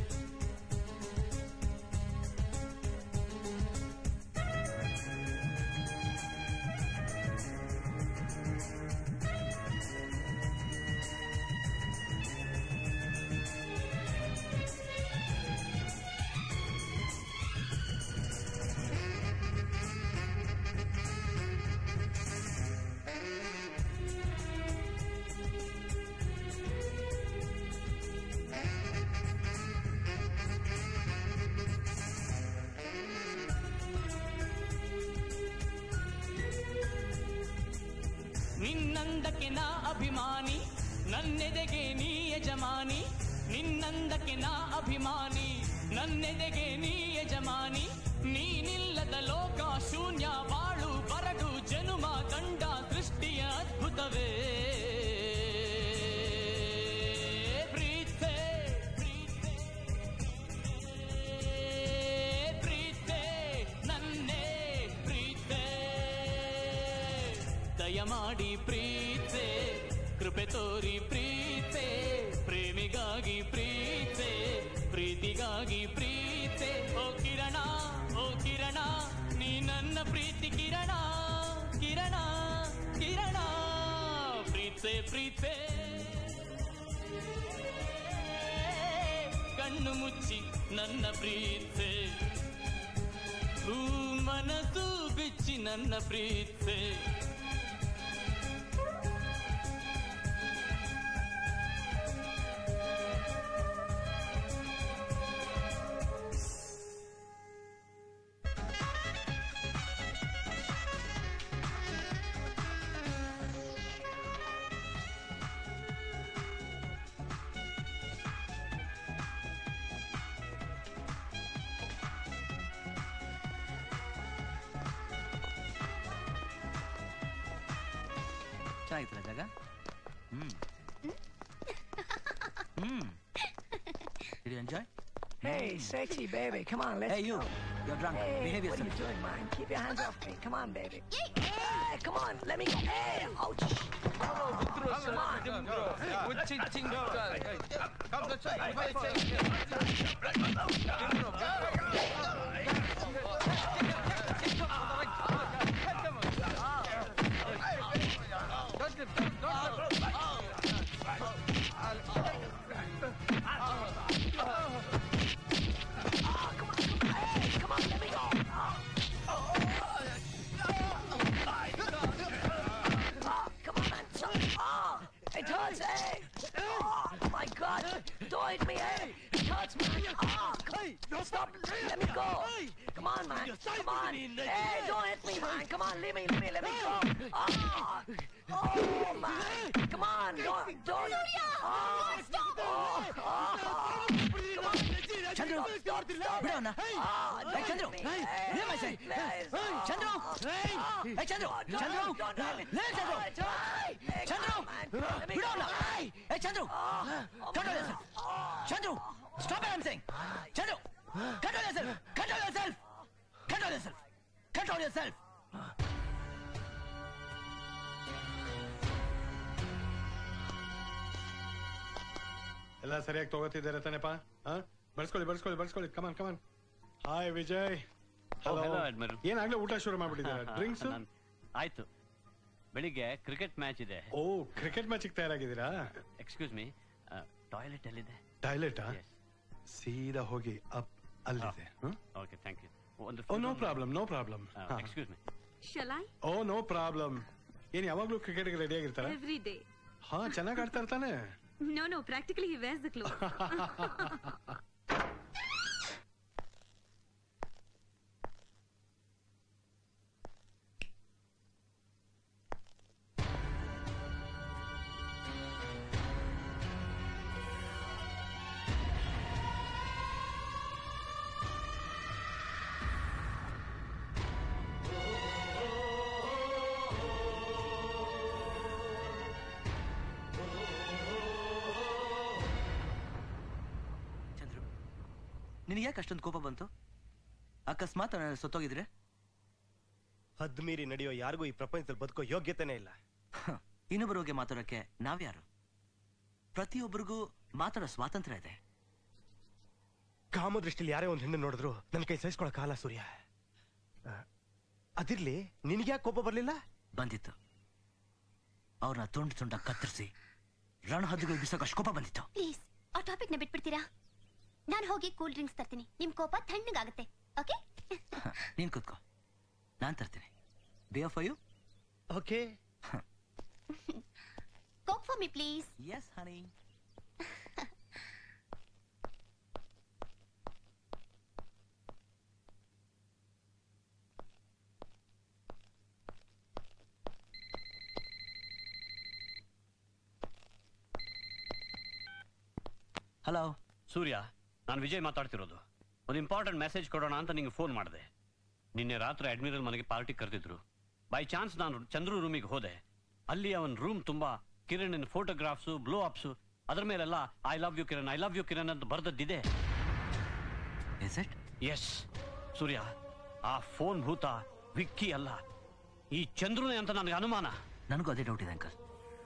ನಿನ್ನಂದಕ್ಕೆ ನಾ ಅಭಿಮಾನಿ ನನ್ನೆದೆಗೆ ನೀ ಯಜಮಾನಿ ನಿನ್ನಂದಕ್ಕೆ ನಾ ಅಭಿಮಾನಿ ನನ್ನೆದೆಗೆ ನೀ ಯಜಮಾನಿ ನೀನಿಲ್ಲದ ಲೋಕ ಶೂನ್ಯ ಬಾಳು ಬರಡು ಜನುಮ ಕಂಡ ಸೃಷ್ಟಿಯ ಅದ್ಭುತವೇ ಪ್ರೀತೆ ಪ್ರೀತೆ ನನ್ನೇ ಪ್ರೀತೆ ದಯಮಾಡಿ ಪ್ರೀತೆ ಕೃಪೆ ತೋರಿ ಪ್ರೀತೆ ಪ್ರೇಮಿಗಾಗಿ ಪ್ರೀತೆ ಪ್ರೀತಿಗಾಗಿ ಪ್ರೀತೆ ಓ ಕಿರಣ ಓ ಕಿರಣ ನೀ ನನ್ನ ಪ್ರೀತಿ ಕಿರಣ ಕಿರಣ ಕಿರಣ ಪ್ರೀತೆ ಪ್ರೀತೆ ಕಣ್ಣು ಮುಚ್ಚಿ ನನ್ನ ಪ್ರೀತೆ ಹೂ ಮನಸ್ಸು ಬಿಚ್ಚಿ ನನ್ನ ಪ್ರೀತೆ ಚೆನ್ನಾಗಿತ್ತಲ್ಲ ಜಾಗ ಹ್ಮ್ ಹ್ಮ್ Did you enjoy? Hey, sexy baby, come on, let's Hey, you. go. You're drunk. Hey, Behave what are you yourself. doing, man? Keep your hands off me. Come on, baby. Hey, come on, let me go. Hey, ouch. Oh, come on. Come on, let me go. Oh, come on, man. So, oh, it hurts, hey. Oh, my God. Don't hit me, hey. It hurts, man. Oh, come, stop. Let me go. Come on, man. Come on. Hey, don't hit me, man. Come on, leave me, leave me, let me go. Oh, oh man. Come on, don't, don't. Oh, stop. Oh, oh, come on. Chandru Stop, stop. ಬಿಡೋಣ Ah, ಏ don't Chandru hit me. ಏ ಮೈಸೆ Please. Chandru ಏ ಚಂದ್ರು ಚಂದ್ರು ಲೇ ಚಂದ್ರು ಚಂದ್ರು ಬಿಡೋಣ ಏ Chandru control yourself Chandru stop I am saying Chandru control yourself control yourself control yourself control yourself ಎಲ್ಲ ಸರಿಯಾಗಿ ತಗೋತಿದ್ದಾರೆ ತಾನೇಪ ಹಾ ಬಡ್ಸ್ಕೊಳ್ಳಿ ಬಡ್ಸ್ಕೊಳ್ಳಿ ಬಡ್ಸ್ಕೊಳ್ಳಿ come on come on hi Vijay Oh, hello, Admiral. ಏನಾಗ್ಲೇ ಊಟ ಶುರು ಮಾಡ್ಬಿಟ್ಟಿದ್ದಾರೆ ಡ್ರಿಂಕ್ಸ್ ನಾನ್- ಆಯ್ತು ಬೆಳಿಗ್ಗೆ ಕ್ರಿಕೆಟ್ ಮ್ಯಾಚ್ ಇದೆ ಓ ಕ್ರಿಕೆಟ್ ಮ್ಯಾಚಿಗೆ ತಯಾರಾಗಿದ್ದೀರಾ ಎಕ್ಸ್ಕ್ಯೂಸ್ ಮಿ ಟಾಯ್ಲೆಟ್ ಎಲ್ಲಿದೆ ಟಾಯ್ಲೆಟ್ ಸೀದಾ ಹೋಗಿ ಅಪ್ ಅಲ್ಲಿದೆ ಓಕೆ ಥ್ಯಾಂಕ್ ಯು ಒಂದು oh no problem no problem excuse me shall I oh no problem ಏನ್ ಯಾವಾಗ್ಲೂ ಕ್ರಿಕೆಟ್ಗೆ ರೆಡಿ ಆಗಿರ್ತಾರ ಎವ್ರಿ ಡೇ ಹಾ ಚೆನ್ನಾಗಿ ಆಡ್ತಾ ಇರ್ತಾನೆ no no practically he wears the cloth ಓ ನಿನಗೆ ಯಾಕೆ ಅಷ್ಟೊಂದು ಕೋಪ ಬಂತು ಅಕಸ್ಮಾತ್ ನಾನು ಸತ್ತೋಗಿದ್ರೆ ಹದ್ದು ಮೀರಿ ನಡೆಯೋ ಯಾರಿಗೂ ಈ ಪ್ರಪಂಚದಲ್ಲಿ ಬದುಕೋ ಯೋಗ್ಯತೆನೇ ಇಲ್ಲ ಇನ್ನೊಬ್ಬರ ಬಗ್ಗೆ ಮಾತಾಡೋಕ್ಕೆ ನಾವ್ಯಾರು ಪ್ರತಿಯೊಬ್ಬರಿಗೂ ಮಾತಾಡೋ ಸ್ವಾತಂತ್ರ್ಯ ಇದೆ ಕಾಮದೃಷ್ಟಿಲಿ ಯಾರೇ ಒಂದು ಹೆಣ್ಣು ನೋಡಿದ್ರು ನನ್ನ ಕೈ ಸಹಿಸ್ಕೊಳಕ್ ಕಾಲ ಸೂರ್ಯ ಆ, ಅದಿರ್ಲಿ ನಿನಗ್ಯಾಕೆ ಕೋಪ ಬರ್ಲಿಲ್ಲ ಬಂದಿತ್ತು ಅವ್ರನ್ನ ತುಂಡು ತುಂಡ ಕತ್ತರಿಸಿ ರಣ ಹದ್ದುಗಳು ಬಿಸೋಕೆ ಅಷ್ಟು ಕೋಪ ಬಂದಿತ್ತು ಪ್ಲೀಸ್ ಆ ಟಾಪಿಕ್ನ ಬಿಟ್ಬಿಡ್ತೀರಾ ನಾನು ಹೋಗಿ ಕೂಲ್ ಡ್ರಿಂಕ್ಸ್ ತರ್ತೀನಿ ನಿಮ್ ಕೋಪ ತಣ್ಣಗಾಗುತ್ತೆ ಓಕೆ ನೀನ್ ಕೂತ್ಕೋ ನಾನ್ ತರ್ತೀನಿ ಬಿ of you okay coke for me please yes honey hello Surya ನಾನು ವಿಜಯ್ ಮಾತಾಡ್ತಿರೋದು ಒಂದು ಇಂಪಾರ್ಟೆಂಟ್ ಮೆಸೇಜ್ ಕೊಡೋಣ ಅಂತ ನಿಂಗೆ ಫೋನ್ ಮಾಡಿದೆ ನಿನ್ನೆ ರಾತ್ರಿ ಅಡ್ಮಿರಲ್ ಮನೆಗೆ ಪಾರ್ಟಿ ಕರೆದಿದ್ರು ಬೈ ಚಾನ್ಸ್ ನಾನು ಚಂದ್ರು ರೂಮಿಗೆ ಹೋದೆ ಅಲ್ಲಿ ಅವನ ರೂಮ್ ತುಂಬಾ ಕಿರಣ್ ಫೋಟೋಗ್ರಾಫ್ಸು ಬ್ಲೋ ಅಪ್ಸು ಅದ್ರ ಮೇಲೆಲ್ಲ I love you Kiran I love you Kiran ಅಂತ ಬರ್ದದ್ದಿದೆ ಎಸ್ ಸೂರ್ಯ ಆ ಫೋನ್ ಭೂತ ವಿಕ್ಕಿ ಅಲ್ಲ ಈ ಚಂದ್ರುನೇ ಅಂತ ನನಗೆ ಅನುಮಾನ ನನಗೂ ಅದೇ ಡೌಟ್ ಇದೆ ಅಂಕಲ್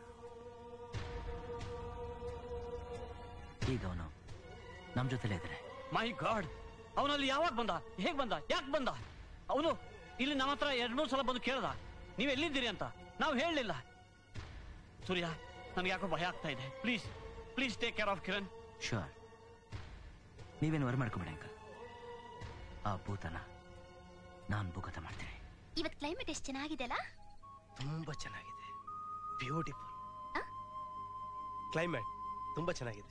ಈಗ ಅವನು ನಮ್ ಜೊತೆಲೇ ಇದ್ದಾರೆ ಮೈ ಗಾಡ್ ಅವನಲ್ಲಿ ಯಾವಾಗ ಬಂದ ಹೇಗ್ ಬಂದ ಯಾಕೆ ಬಂದ ಅವನು ಇಲ್ಲಿ ನಮ್ಮ ಹತ್ರ ಎರಡ್ ಮೂರು ಸಲ ಬಂದು ಕೇಳ್ದ ನೀವ್ ಎಲ್ಲಿದ್ದೀರಿ ಅಂತ ನಾವು ಹೇಳಲಿಲ್ಲ ಸೂರ್ಯ ನನಗೆ ಯಾಕೋ ಭಯ ಆಗ್ತಾ ಇದೆ please please take care of Kiran ಶೋರ್ ನೀವೇನು ವರ್ ಮಾಡ್ಕೊಂಬಿಡಿ ಅಂಕಲ್ ಆ ಭೂತನ ನಾನು ಭೂಗತ ಮಾಡ್ತೀನಿ ಇವತ್ ಕ್ಲೈಮೇಟ್ ಎಷ್ಟು ಚೆನ್ನಾಗಿದೆ ಅಲ್ಲ ತುಂಬಾ ಚೆನ್ನಾಗಿದೆ ಬ್ಯೂಟಿಫುಲ್ ಕ್ಲೈಮೇಟ್ ತುಂಬಾ ಚೆನ್ನಾಗಿದೆ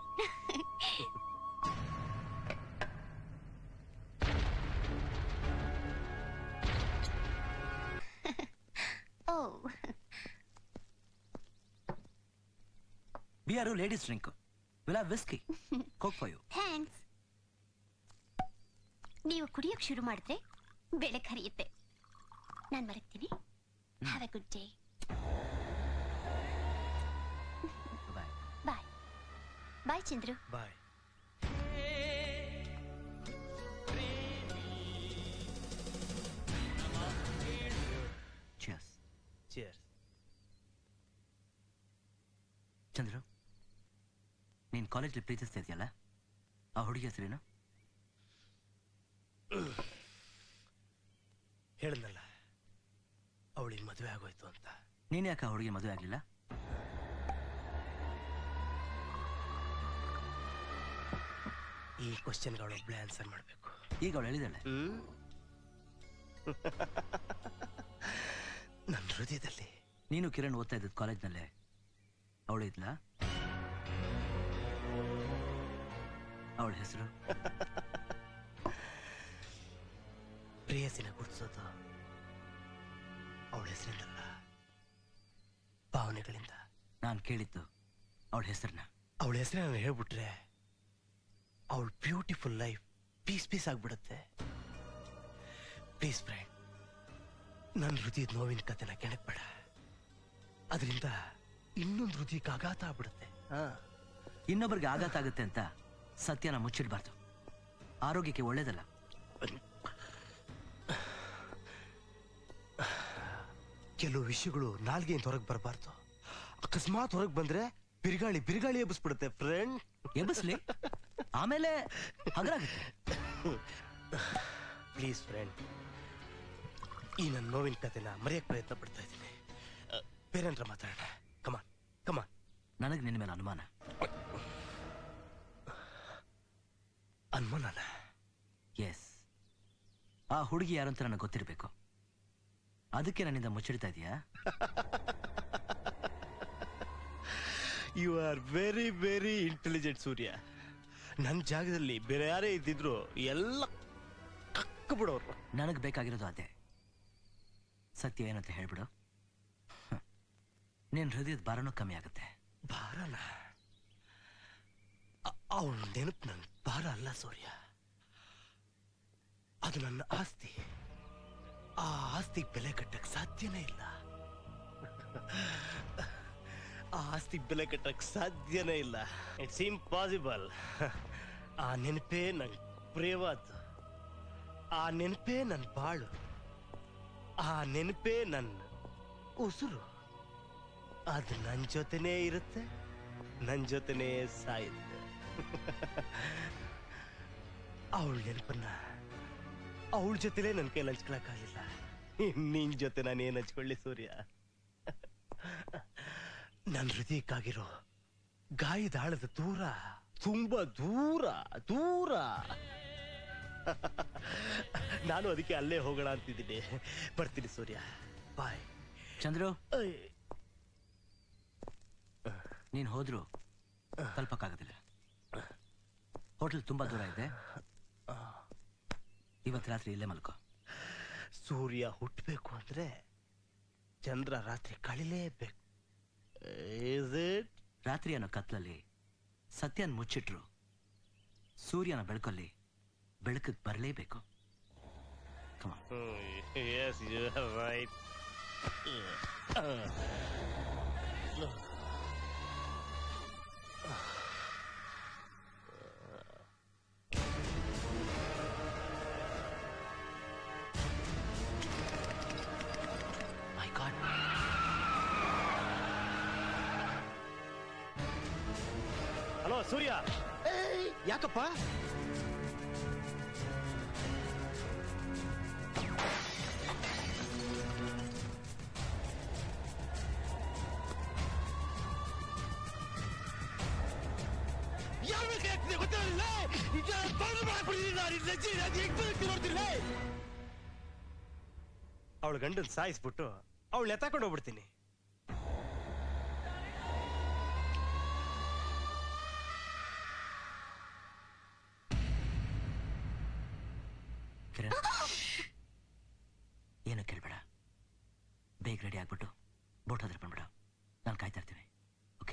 oh beer ladies drink will whisky coke for you thanks ನೀವು ಕುಡಿಯೋಕ್ ಶುರು ಮಾಡಿದ್ರೆ ಬೆಳಕ್ ಹರಿಯುತ್ತೆ ನಾನ್ ಮರಗ್ತೀನಿ have a good day bye bye Chandru bye cheers cheers Chandru ನೀನ್ ಕಾಲೇಜಲ್ಲಿ ಪ್ರೀತಿಸ್ತಾ ಇದೆಯಲ್ಲ ಆ ಹುಡುಗಿ ಹೆಸರೇನು ಹೇಳಿದ್ನಲ್ಲ ಅವಳಿಗೆ ಮದುವೆ ಆಗೋಯ್ತು ಅಂತ ನೀನ್ ಯಾಕೆ ಆ ಹುಡುಗಿ ಮದುವೆ ಆಗ್ಲಿಲ್ಲ ಈ ಕ್ವಶನ್ಗೆ ಅವಳೊಬ್ಳೆ ಆನ್ಸರ್ ಮಾಡಬೇಕು ಈಗ ಅವಳು ಹೇಳಿದಾಳೆ ನನ್ನ ಹೃದಯದಲ್ಲಿ ನೀನು ಕಿರಣ್ ಓದ್ತಾ ಇದ್ದದ್ ಕಾಲೇಜ್ನಲ್ಲೇ ಅವಳು ಇದ್ಲ ಅವಳ ಹೆಸರು ಪ್ರೇಯಸಿನ ಗುರ್ತಿಸೋದು ಅವಳ ಹೆಸರಿನಲ್ಲ ಭಾವನೆಗಳಿಂದ ನಾನು ಕೇಳಿದ್ದು ಅವಳ ಹೆಸರನ್ನ ಅವಳ ಹೆಸರೇ ನಾನು ಹೇಳ್ಬಿಟ್ರೆ ಅವಳ ಬ್ಯೂಟಿಫುಲ್ ಲೈಫ್ ಪೀಸ್ ಪೀಸ್ ಆಗ್ಬಿಡುತ್ತೆ ಪ್ಲೀಸ್ ಫ್ರೆಂಡ್ ನನ್ನ ಹೃದಯದ ನೋವಿನ ಕತೆನ ಕೆಣಕ್ಬೇಡ ಅದರಿಂದ ಇನ್ನೊಂದು ಹೃದಯಕ್ಕೆ ಆಘಾತ ಆಗ್ಬಿಡುತ್ತೆ ಹಾ ಇನ್ನೊಬ್ಬರಿಗೆ ಆಘಾತ ಆಗುತ್ತೆ ಅಂತ ಸತ್ಯನ ಮುಚ್ಚಿಡ್ಬಾರ್ದು ಆರೋಗ್ಯಕ್ಕೆ ಒಳ್ಳೇದಲ್ಲ ಕೆಲವು ವಿಷಯಗಳು ನಾಲ್ಗೆಯಿಂದ ಹೊರಗೆ ಬರಬಾರ್ದು ಅಕಸ್ಮಾತ್ ಹೊರಗೆ ಬಂದ್ರೆ ಬಿರುಗಾಳಿ ಬಿರುಗಾಳಿ ಎಬ್ಬಿಸ್ಬಿಡುತ್ತೆ ಫ್ರೆಂಡ್ ಎಬ್ಬಿಸ್ಲಿ ಆಮೇಲೆ ಹಗರಾಗುತ್ತೆ ಪ್ಲೀಸ್ ಫ್ರೆಂಡ್ ಈ ನನ್ನ ನೋವಿನ ಕತೆನ ಮರೆಯಕ್ ಪ್ರಯತ್ನ ಪಡ್ತಾ ಇದ್ದೀನಿ ಬೇರೆಂದ್ರ ಮಾತಾಡೋಣ ಕಮಾನ್ ಕಮಾನ್ ನನಗೆ ನಿನ್ನ ಮೇಲೆ ಅನುಮಾನ ಅನುಮಾನನ ಎಸ್ ಆ ಹುಡುಗಿ ಯಾರು ಅಂತ ನನಗೆ ಗೊತ್ತಿರಬೇಕು ಅದಕ್ಕೆ ನನ್ನಿಂದ ಮುಚ್ಚಿಡ್ತಾ ಇದೀಯಾ you are very very intelligent Surya ನನ್ನ ಜಾಗದಲ್ಲಿ ಬೇರೆ ಯಾರೇ ಇದ್ದಿದ್ರು ಎಲ್ಲ ಕಕ್ಕ ಬಿಡೋರು ನನಗೆ ಬೇಕಾಗಿರೋದು ಅದೇ ಸತ್ಯ ಏನಂತ ಹೇಳ್ಬಿಡು ಹ್ಮ್. ನಿನ್ ಹೃದಯದ ಭಾರನೂ ಕಮ್ಮಿ ಆಗುತ್ತೆ ಭಾರನ ಅವಳ ನೆನಪು ನನ್ನ ಭಾರ ಅಲ್ಲ ಸೂರ್ಯ ಅದು ನನ್ನ ಆಸ್ತಿ ಆ ಆಸ್ತಿ ಬೆಲೆ ಕಟ್ಟಕ್ ಸಾಧ್ಯನೇ ಇಲ್ಲ ಆ ಆಸ್ತಿ ಬೆಲೆ ಕಟ್ಟಕ್ ಸಾಧ್ಯನೇ ಇಲ್ಲ ಇಟ್ಸ್ ಇಂಪಾಸಿಬಲ್ ಆ ನೆನಪೇ ನಂಗೆ ಪ್ರಿಯವಾದ ಆ ನೆನಪೇ ನನ್ನ ಬಾಳು ಆ ನೆನಪೇ ನನ್ನ ಉಸಿರು ಅದು ನನ್ನ ಜೊತೆನೇ ಇರುತ್ತೆ ನನ್ನ ಜೊತೆನೇ ಸಾಯುತ್ತೆ ಅವಳ ನೆನಪನ್ನ ಅವಳ ಜೊತೆಲೇ ನನ್ನ ಕೈಲಿ ಹಂಚ್ಕೊಳಕ್ಕಾಗಲಿಲ್ಲ ನಿನ್ ಜೊತೆ ನಾನು ಏನ್ ಹಂಚ್ಕೊಳ್ಳಿ ಸೂರ್ಯ ನನ್ನ ಹೃದಯಕ್ಕಾಗಿರೋ ಗಾಯದ ಆಳದ ದೂರ ತುಂಬಾ ದೂರ ದೂರ ನಾನು ಅದಕ್ಕೆ ಅಲ್ಲೇ ಹೋಗೋಣ ಅಂತಿದ್ದೀನಿ ಬರ್ತೀನಿ ಸೂರ್ಯ ಬಾಯ್ ಚಂದ್ರು ನೀನ್ ಹೋದ್ರು ತಲುಪಕ್ಕಾಗೋದಿಲ್ಲ ಹೋಟೆಲ್ ತುಂಬಾ ದೂರ ಇದೆ ಇವತ್ತು ರಾತ್ರಿ ಇಲ್ಲೇ ಮಲ್ಕೋ ಸೂರ್ಯ ಹುಟ್ಟಬೇಕು ಅಂದ್ರೆ ಚಂದ್ರ ರಾತ್ರಿ ಕಳಿಲೇಬೇಕು Is it? ರಾತ್ರಿ ಅನ್ನೋ ಕತ್ಲಲ್ಲಿ ಸತ್ಯನ್ ಮುಚ್ಚಿಟ್ರು ಸೂರ್ಯನ ಬೆಳಕಲ್ಲಿ ಬೆಳಕಿಗೆ ಬರಲೇಬೇಕು yes, you are right. My god hello Surya ಯಾಕಪ್ಪ ಅವಳ ಗಂಡನ್ ಸಾಯಿಸ್ಬಿಟ್ಟು ಅವಳು ಎತ್ತಾಕೊಂಡು ಹೋಗ್ಬಿಡ್ತೀನಿ ಕಿರಣ್ ಏನು ಕೇಳ್ಬೇಡ ಬೇಗ ರೆಡಿ ಆಗ್ಬಿಟ್ಟು ಬೋಟ್ ಹತ್ರ ಬಂದ್ಬಿಡ ನಾನು ಕಾಯ್ತಾ ಇರ್ತೀನಿ ಓಕೆ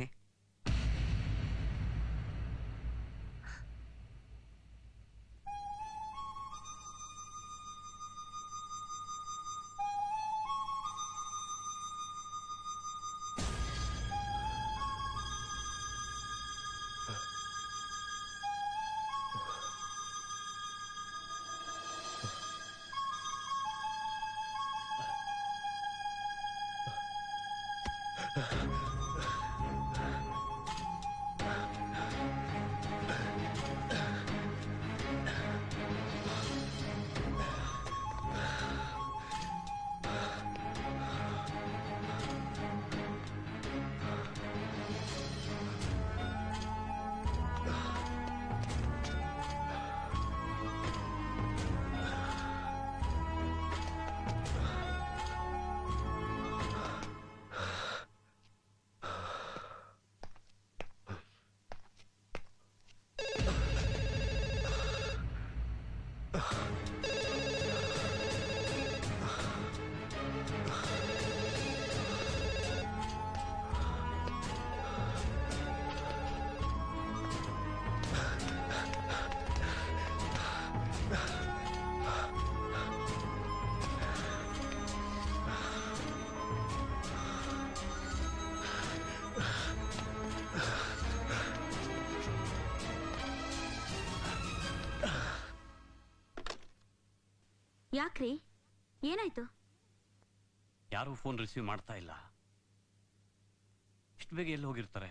ಯಾಕ್ರಿ ಏನಾಯ್ತು ಯಾರೂ ಫೋನ್ ರಿಸೀವ್ ಮಾಡ್ತಾ ಇಲ್ಲ ಇಷ್ಟು ಬೇಗ ಎಲ್ಲಿ ಹೋಗಿರ್ತಾರೆ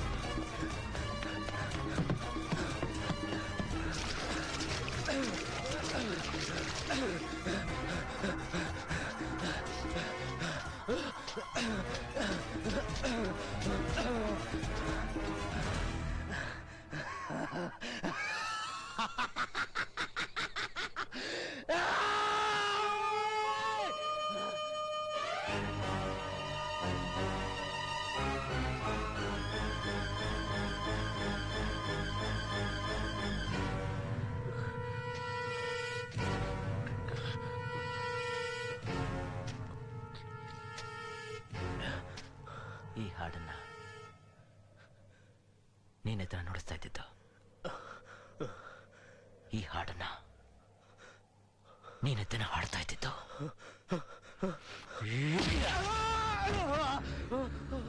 ಈ ಹಾಡನ್ನ ನೀನೆ ತರ ನುಡಿಸ್ತಾ ಇದ್ದಿದ್ದು ಈ ಹಾಡನ್ನ ನೀನೆ ತಾನೇ ಹಾಡ್ತಾ ಇದ್ದಿದ್ದು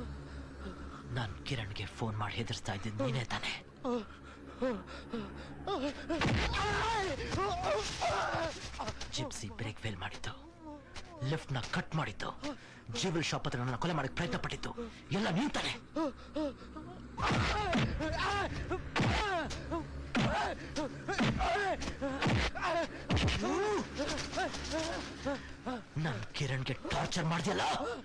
ನಾನ್ ಕಿರಣ್ಗೆ ಫೋನ್ ಮಾಡಿ ಹೆದರ್ಸ್ತಾ ಇದ್ದಿದ್ದು ನೀನೇ ತಾನೆ ಜಿಪ್ಸಿ ಬ್ರೇಕ್ ಫೇಲ್ ಮಾಡಿತ್ತು ಲಿಫ್ಟ್ ನ ಕಟ್ ಮಾಡಿತ್ತು ಜೀವಲ್ ಶಾಪ್ ಹತ್ರ ನನ್ನ ಕೊಲೆ ಮಾಡಕ್ ಪ್ರಯತ್ನ ಪಟ್ಟಿತ್ತು ಎಲ್ಲ ನೀನ್ ತಾನೆ ನನ್ ಕಿರಣ್ಗೆ ಟಾರ್ಚರ್ ಮಾಡ್ದಿಯಲ್ಲ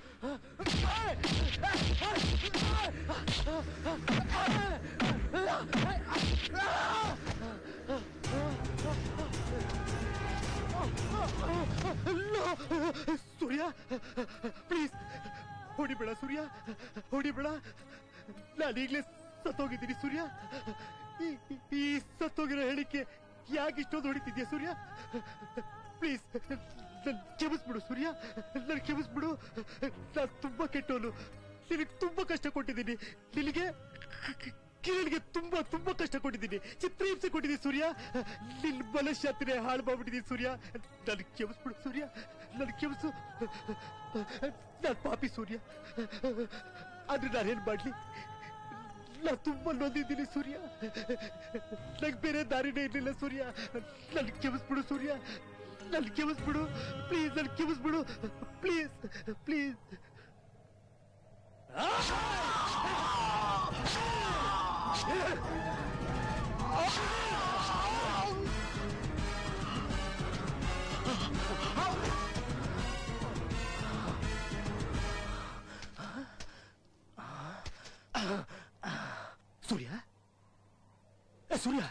ಸೂರ್ಯ ಪ್ಲೀಸ್ ಹೊಡಿಬೇಡ ಸೂರ್ಯ ಹೊಡಿಬೇಡ ನಾನೀಗ್ಲೇ ಸತ್ತೋಗಿದ್ದೀನಿ ಸೂರ್ಯ ಈ- ಈ ಸತ್ತೋಗಿರೋ ಹೇಳಿಕೆ ಯಾಕೆ ಇಷ್ಟೊಂದು ಹೊಡಿತಿದ್ಯಾ ಸೂರ್ಯ ಪ್ಲೀಸ್ ನನ್ ಕ್ಷಮಿಸ್ಬಿಡು ಸೂರ್ಯ ನನ್ ಕ್ಷಮಿಸ್ಬಿಡು ನಾನು ತುಂಬಾ ಕೆಟ್ಟವನು ನಿನಗೆ ತುಂಬಾ ಕಷ್ಟ ಕೊಟ್ಟಿದ್ದೀನಿ ನಿನಗೆ ಕಿರಣ್ಗೆ ತುಂಬಾ ತುಂಬಾ ಕಷ್ಟ ಕೊಟ್ಟಿದ್ದೀನಿ ಚಿತ್ರಹಿಂಸೆ ಕೊಟ್ಟಿದ್ದೀನಿ ಸೂರ್ಯ ನಿನ್ ಬಲಶಾತಿನೇ ಹಾಳು ಮಾಡ್ಬಿಟ್ಟಿದ್ದೀನಿ ಸೂರ್ಯ ನನ್ ಕ್ಷಮಿಸ್ಬಿಡು ಸೂರ್ಯ ನನ್ ಕ್ಷಮಿಸು ನಾನ್ ಪಾಪಿ ಸೂರ್ಯ ಆದ್ರೆ ನಾನೇನ್ ಮಾಡ್ಲಿ ನಾ ತುಂಬಾ ನೊಂದಿದ್ದೀನಿ ಸೂರ್ಯ ನಂಗೆ ಬೇರೆ ದಾರಿನೇ ಇರ್ಲಿಲ್ಲ ಸೂರ್ಯ ನನ್ ಕ್ಷಮಿಸ್ಬಿಡು ಸೂರ್ಯ ನನ್ ಕ್ಷಮಿಸ್ಬಿಡು ಪ್ಲೀಸ್ ನನ್ ಕ್ಷಮಿಸ್ಬಿಡು ಪ್ಲೀಸ್ ಪ್ಲೀಸ್ ಸೂರ್ಯ ಏ, ಸೂರ್ಯ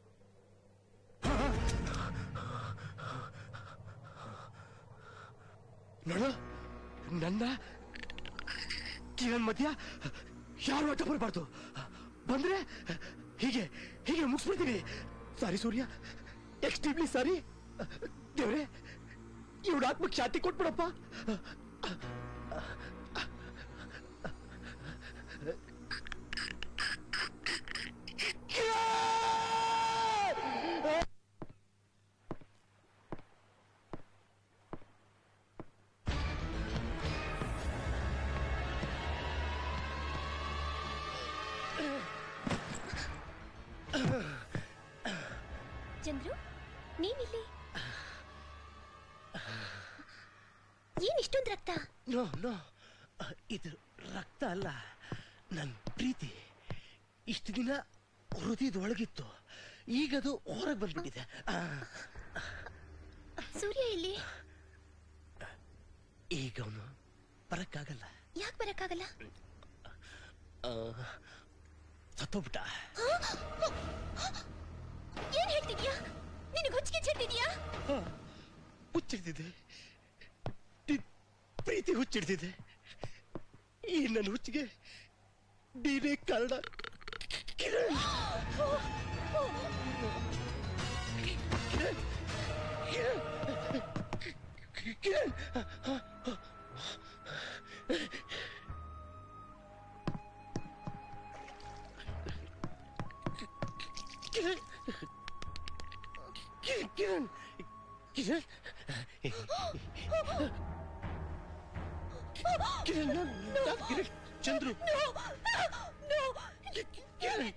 ನೋಡು ನನ್ನ ಕಿರಣ್ ಮಧ್ಯ ಯಾರು ಅಡ್ಡ ಬರಬಾರ್ದು ಬಂದ್ರೆ ಹೀಗೆ ಹೀಗೆ ಮುಗಿಸ್ಬಿಡ್ತೀನಿ ಸಾರಿ ಸೂರ್ಯ ಎಕ್ಸ್ಟ್ರೀಮ್ಲಿ ಸಾರಿ ದೇವ್ರೆ ಇವಳು ಆತ್ಮಕ್ಕೆ ಶಾಂತಿ ಕೊಟ್ಬಿಡಪ್ಪ ಚಂದ್ರು ನೀನಿಲ್ಲಿ ಏನ್ ಇಷ್ಟೊಂದು ರಕ್ತ ನೋ ನೋ ಇದು ರಕ್ತ ಅಲ್ಲ ನನ್ನ ಪ್ರೀತಿ ಇಷ್ಟು ದಿನ ಹೃದಯದ ಒಳಗಿತ್ತು ಈಗದು ಹೊರಗೆ ಬಂದ್ಬಿಟ್ಟಿದೆ ಆ, ಸೂರ್ಯ ಇಲ್ಲಿ ಈಗ ಅವನು ಬರಕ್ಕಾಗಲ್ಲ ಯಾಕೆ ಬರಕ್ಕಾಗಲ್ಲ ಆ, ಸತ್ತೋಗ್ಬಿಟ್ಟ ಏನ್ ಹೇಳ್ತಿದ್ಯಾ ನಿನಗೆ ಹುಚ್ಚಿಗೆ ಚಿಡ್ತಿದ್ಯಾ ಹುಚ್ಚಿಡ್ತಿದೆ ನಿನ್ ಪ್ರೀತಿ ಹುಚ್ಚಿಡ್ತಿದೆ ಈ ನನ್ನ ಹುಚ್ಚಿಗೆ ನೀನೇ ಕಾರಣ ಕಿರಣ್ ಕಿರಣ್ ಕಿರಣ್ ಕಿರಣ್ ಕಿರಣ್ ಕಿರಣ್ ಕಿರಣ್ ಕಿರಣ್ ಕಿರಣ್ ನಾನ್- ನಾನ್ ಕಿರಣ್ ಚಂದ್ರು ಕಿರಣ್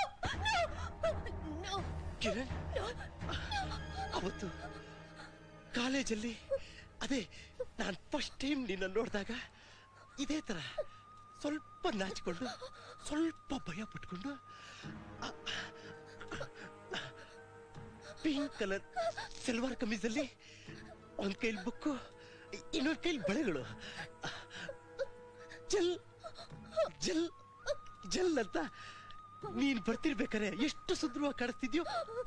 ಕಿರಣ್ ಅವತ್ತು ಕಾಲೇಜಲ್ಲಿ ಅದೇ ನಾನು ಫಸ್ಟ್ ಟೈಮ್ ನಿನ್ನ ನೋಡಿದಾಗ ಇದೇ ತರ ಸ್ವಲ್ಪ ನಾಚಿಕೊಂಡು ಸ್ವಲ್ಪ ಭಯ ಪಟ್ಕೊಂಡು ಪಿಂಕ್ ಕಲರ್ ಸಲ್ವಾರ್ ಕಮೀಸಲ್ಲಿ ಒಂದ್ ಕೈಲಿ ಬುಕ್ಕು ಇನ್ನೊಂದ್ ಕೈಲಿ ಬಳೆಗಳು ಜಲ್ ಜಲ್ ಜಲ್ ಅಂತ ನೀನ್ ಬರ್ತಿರ್ಬೇಕಾರೆ ಎಷ್ಟು ಸುಂದರವಾಗಿ ಕಾಣಿಸ್ತಿದ್ಯೋ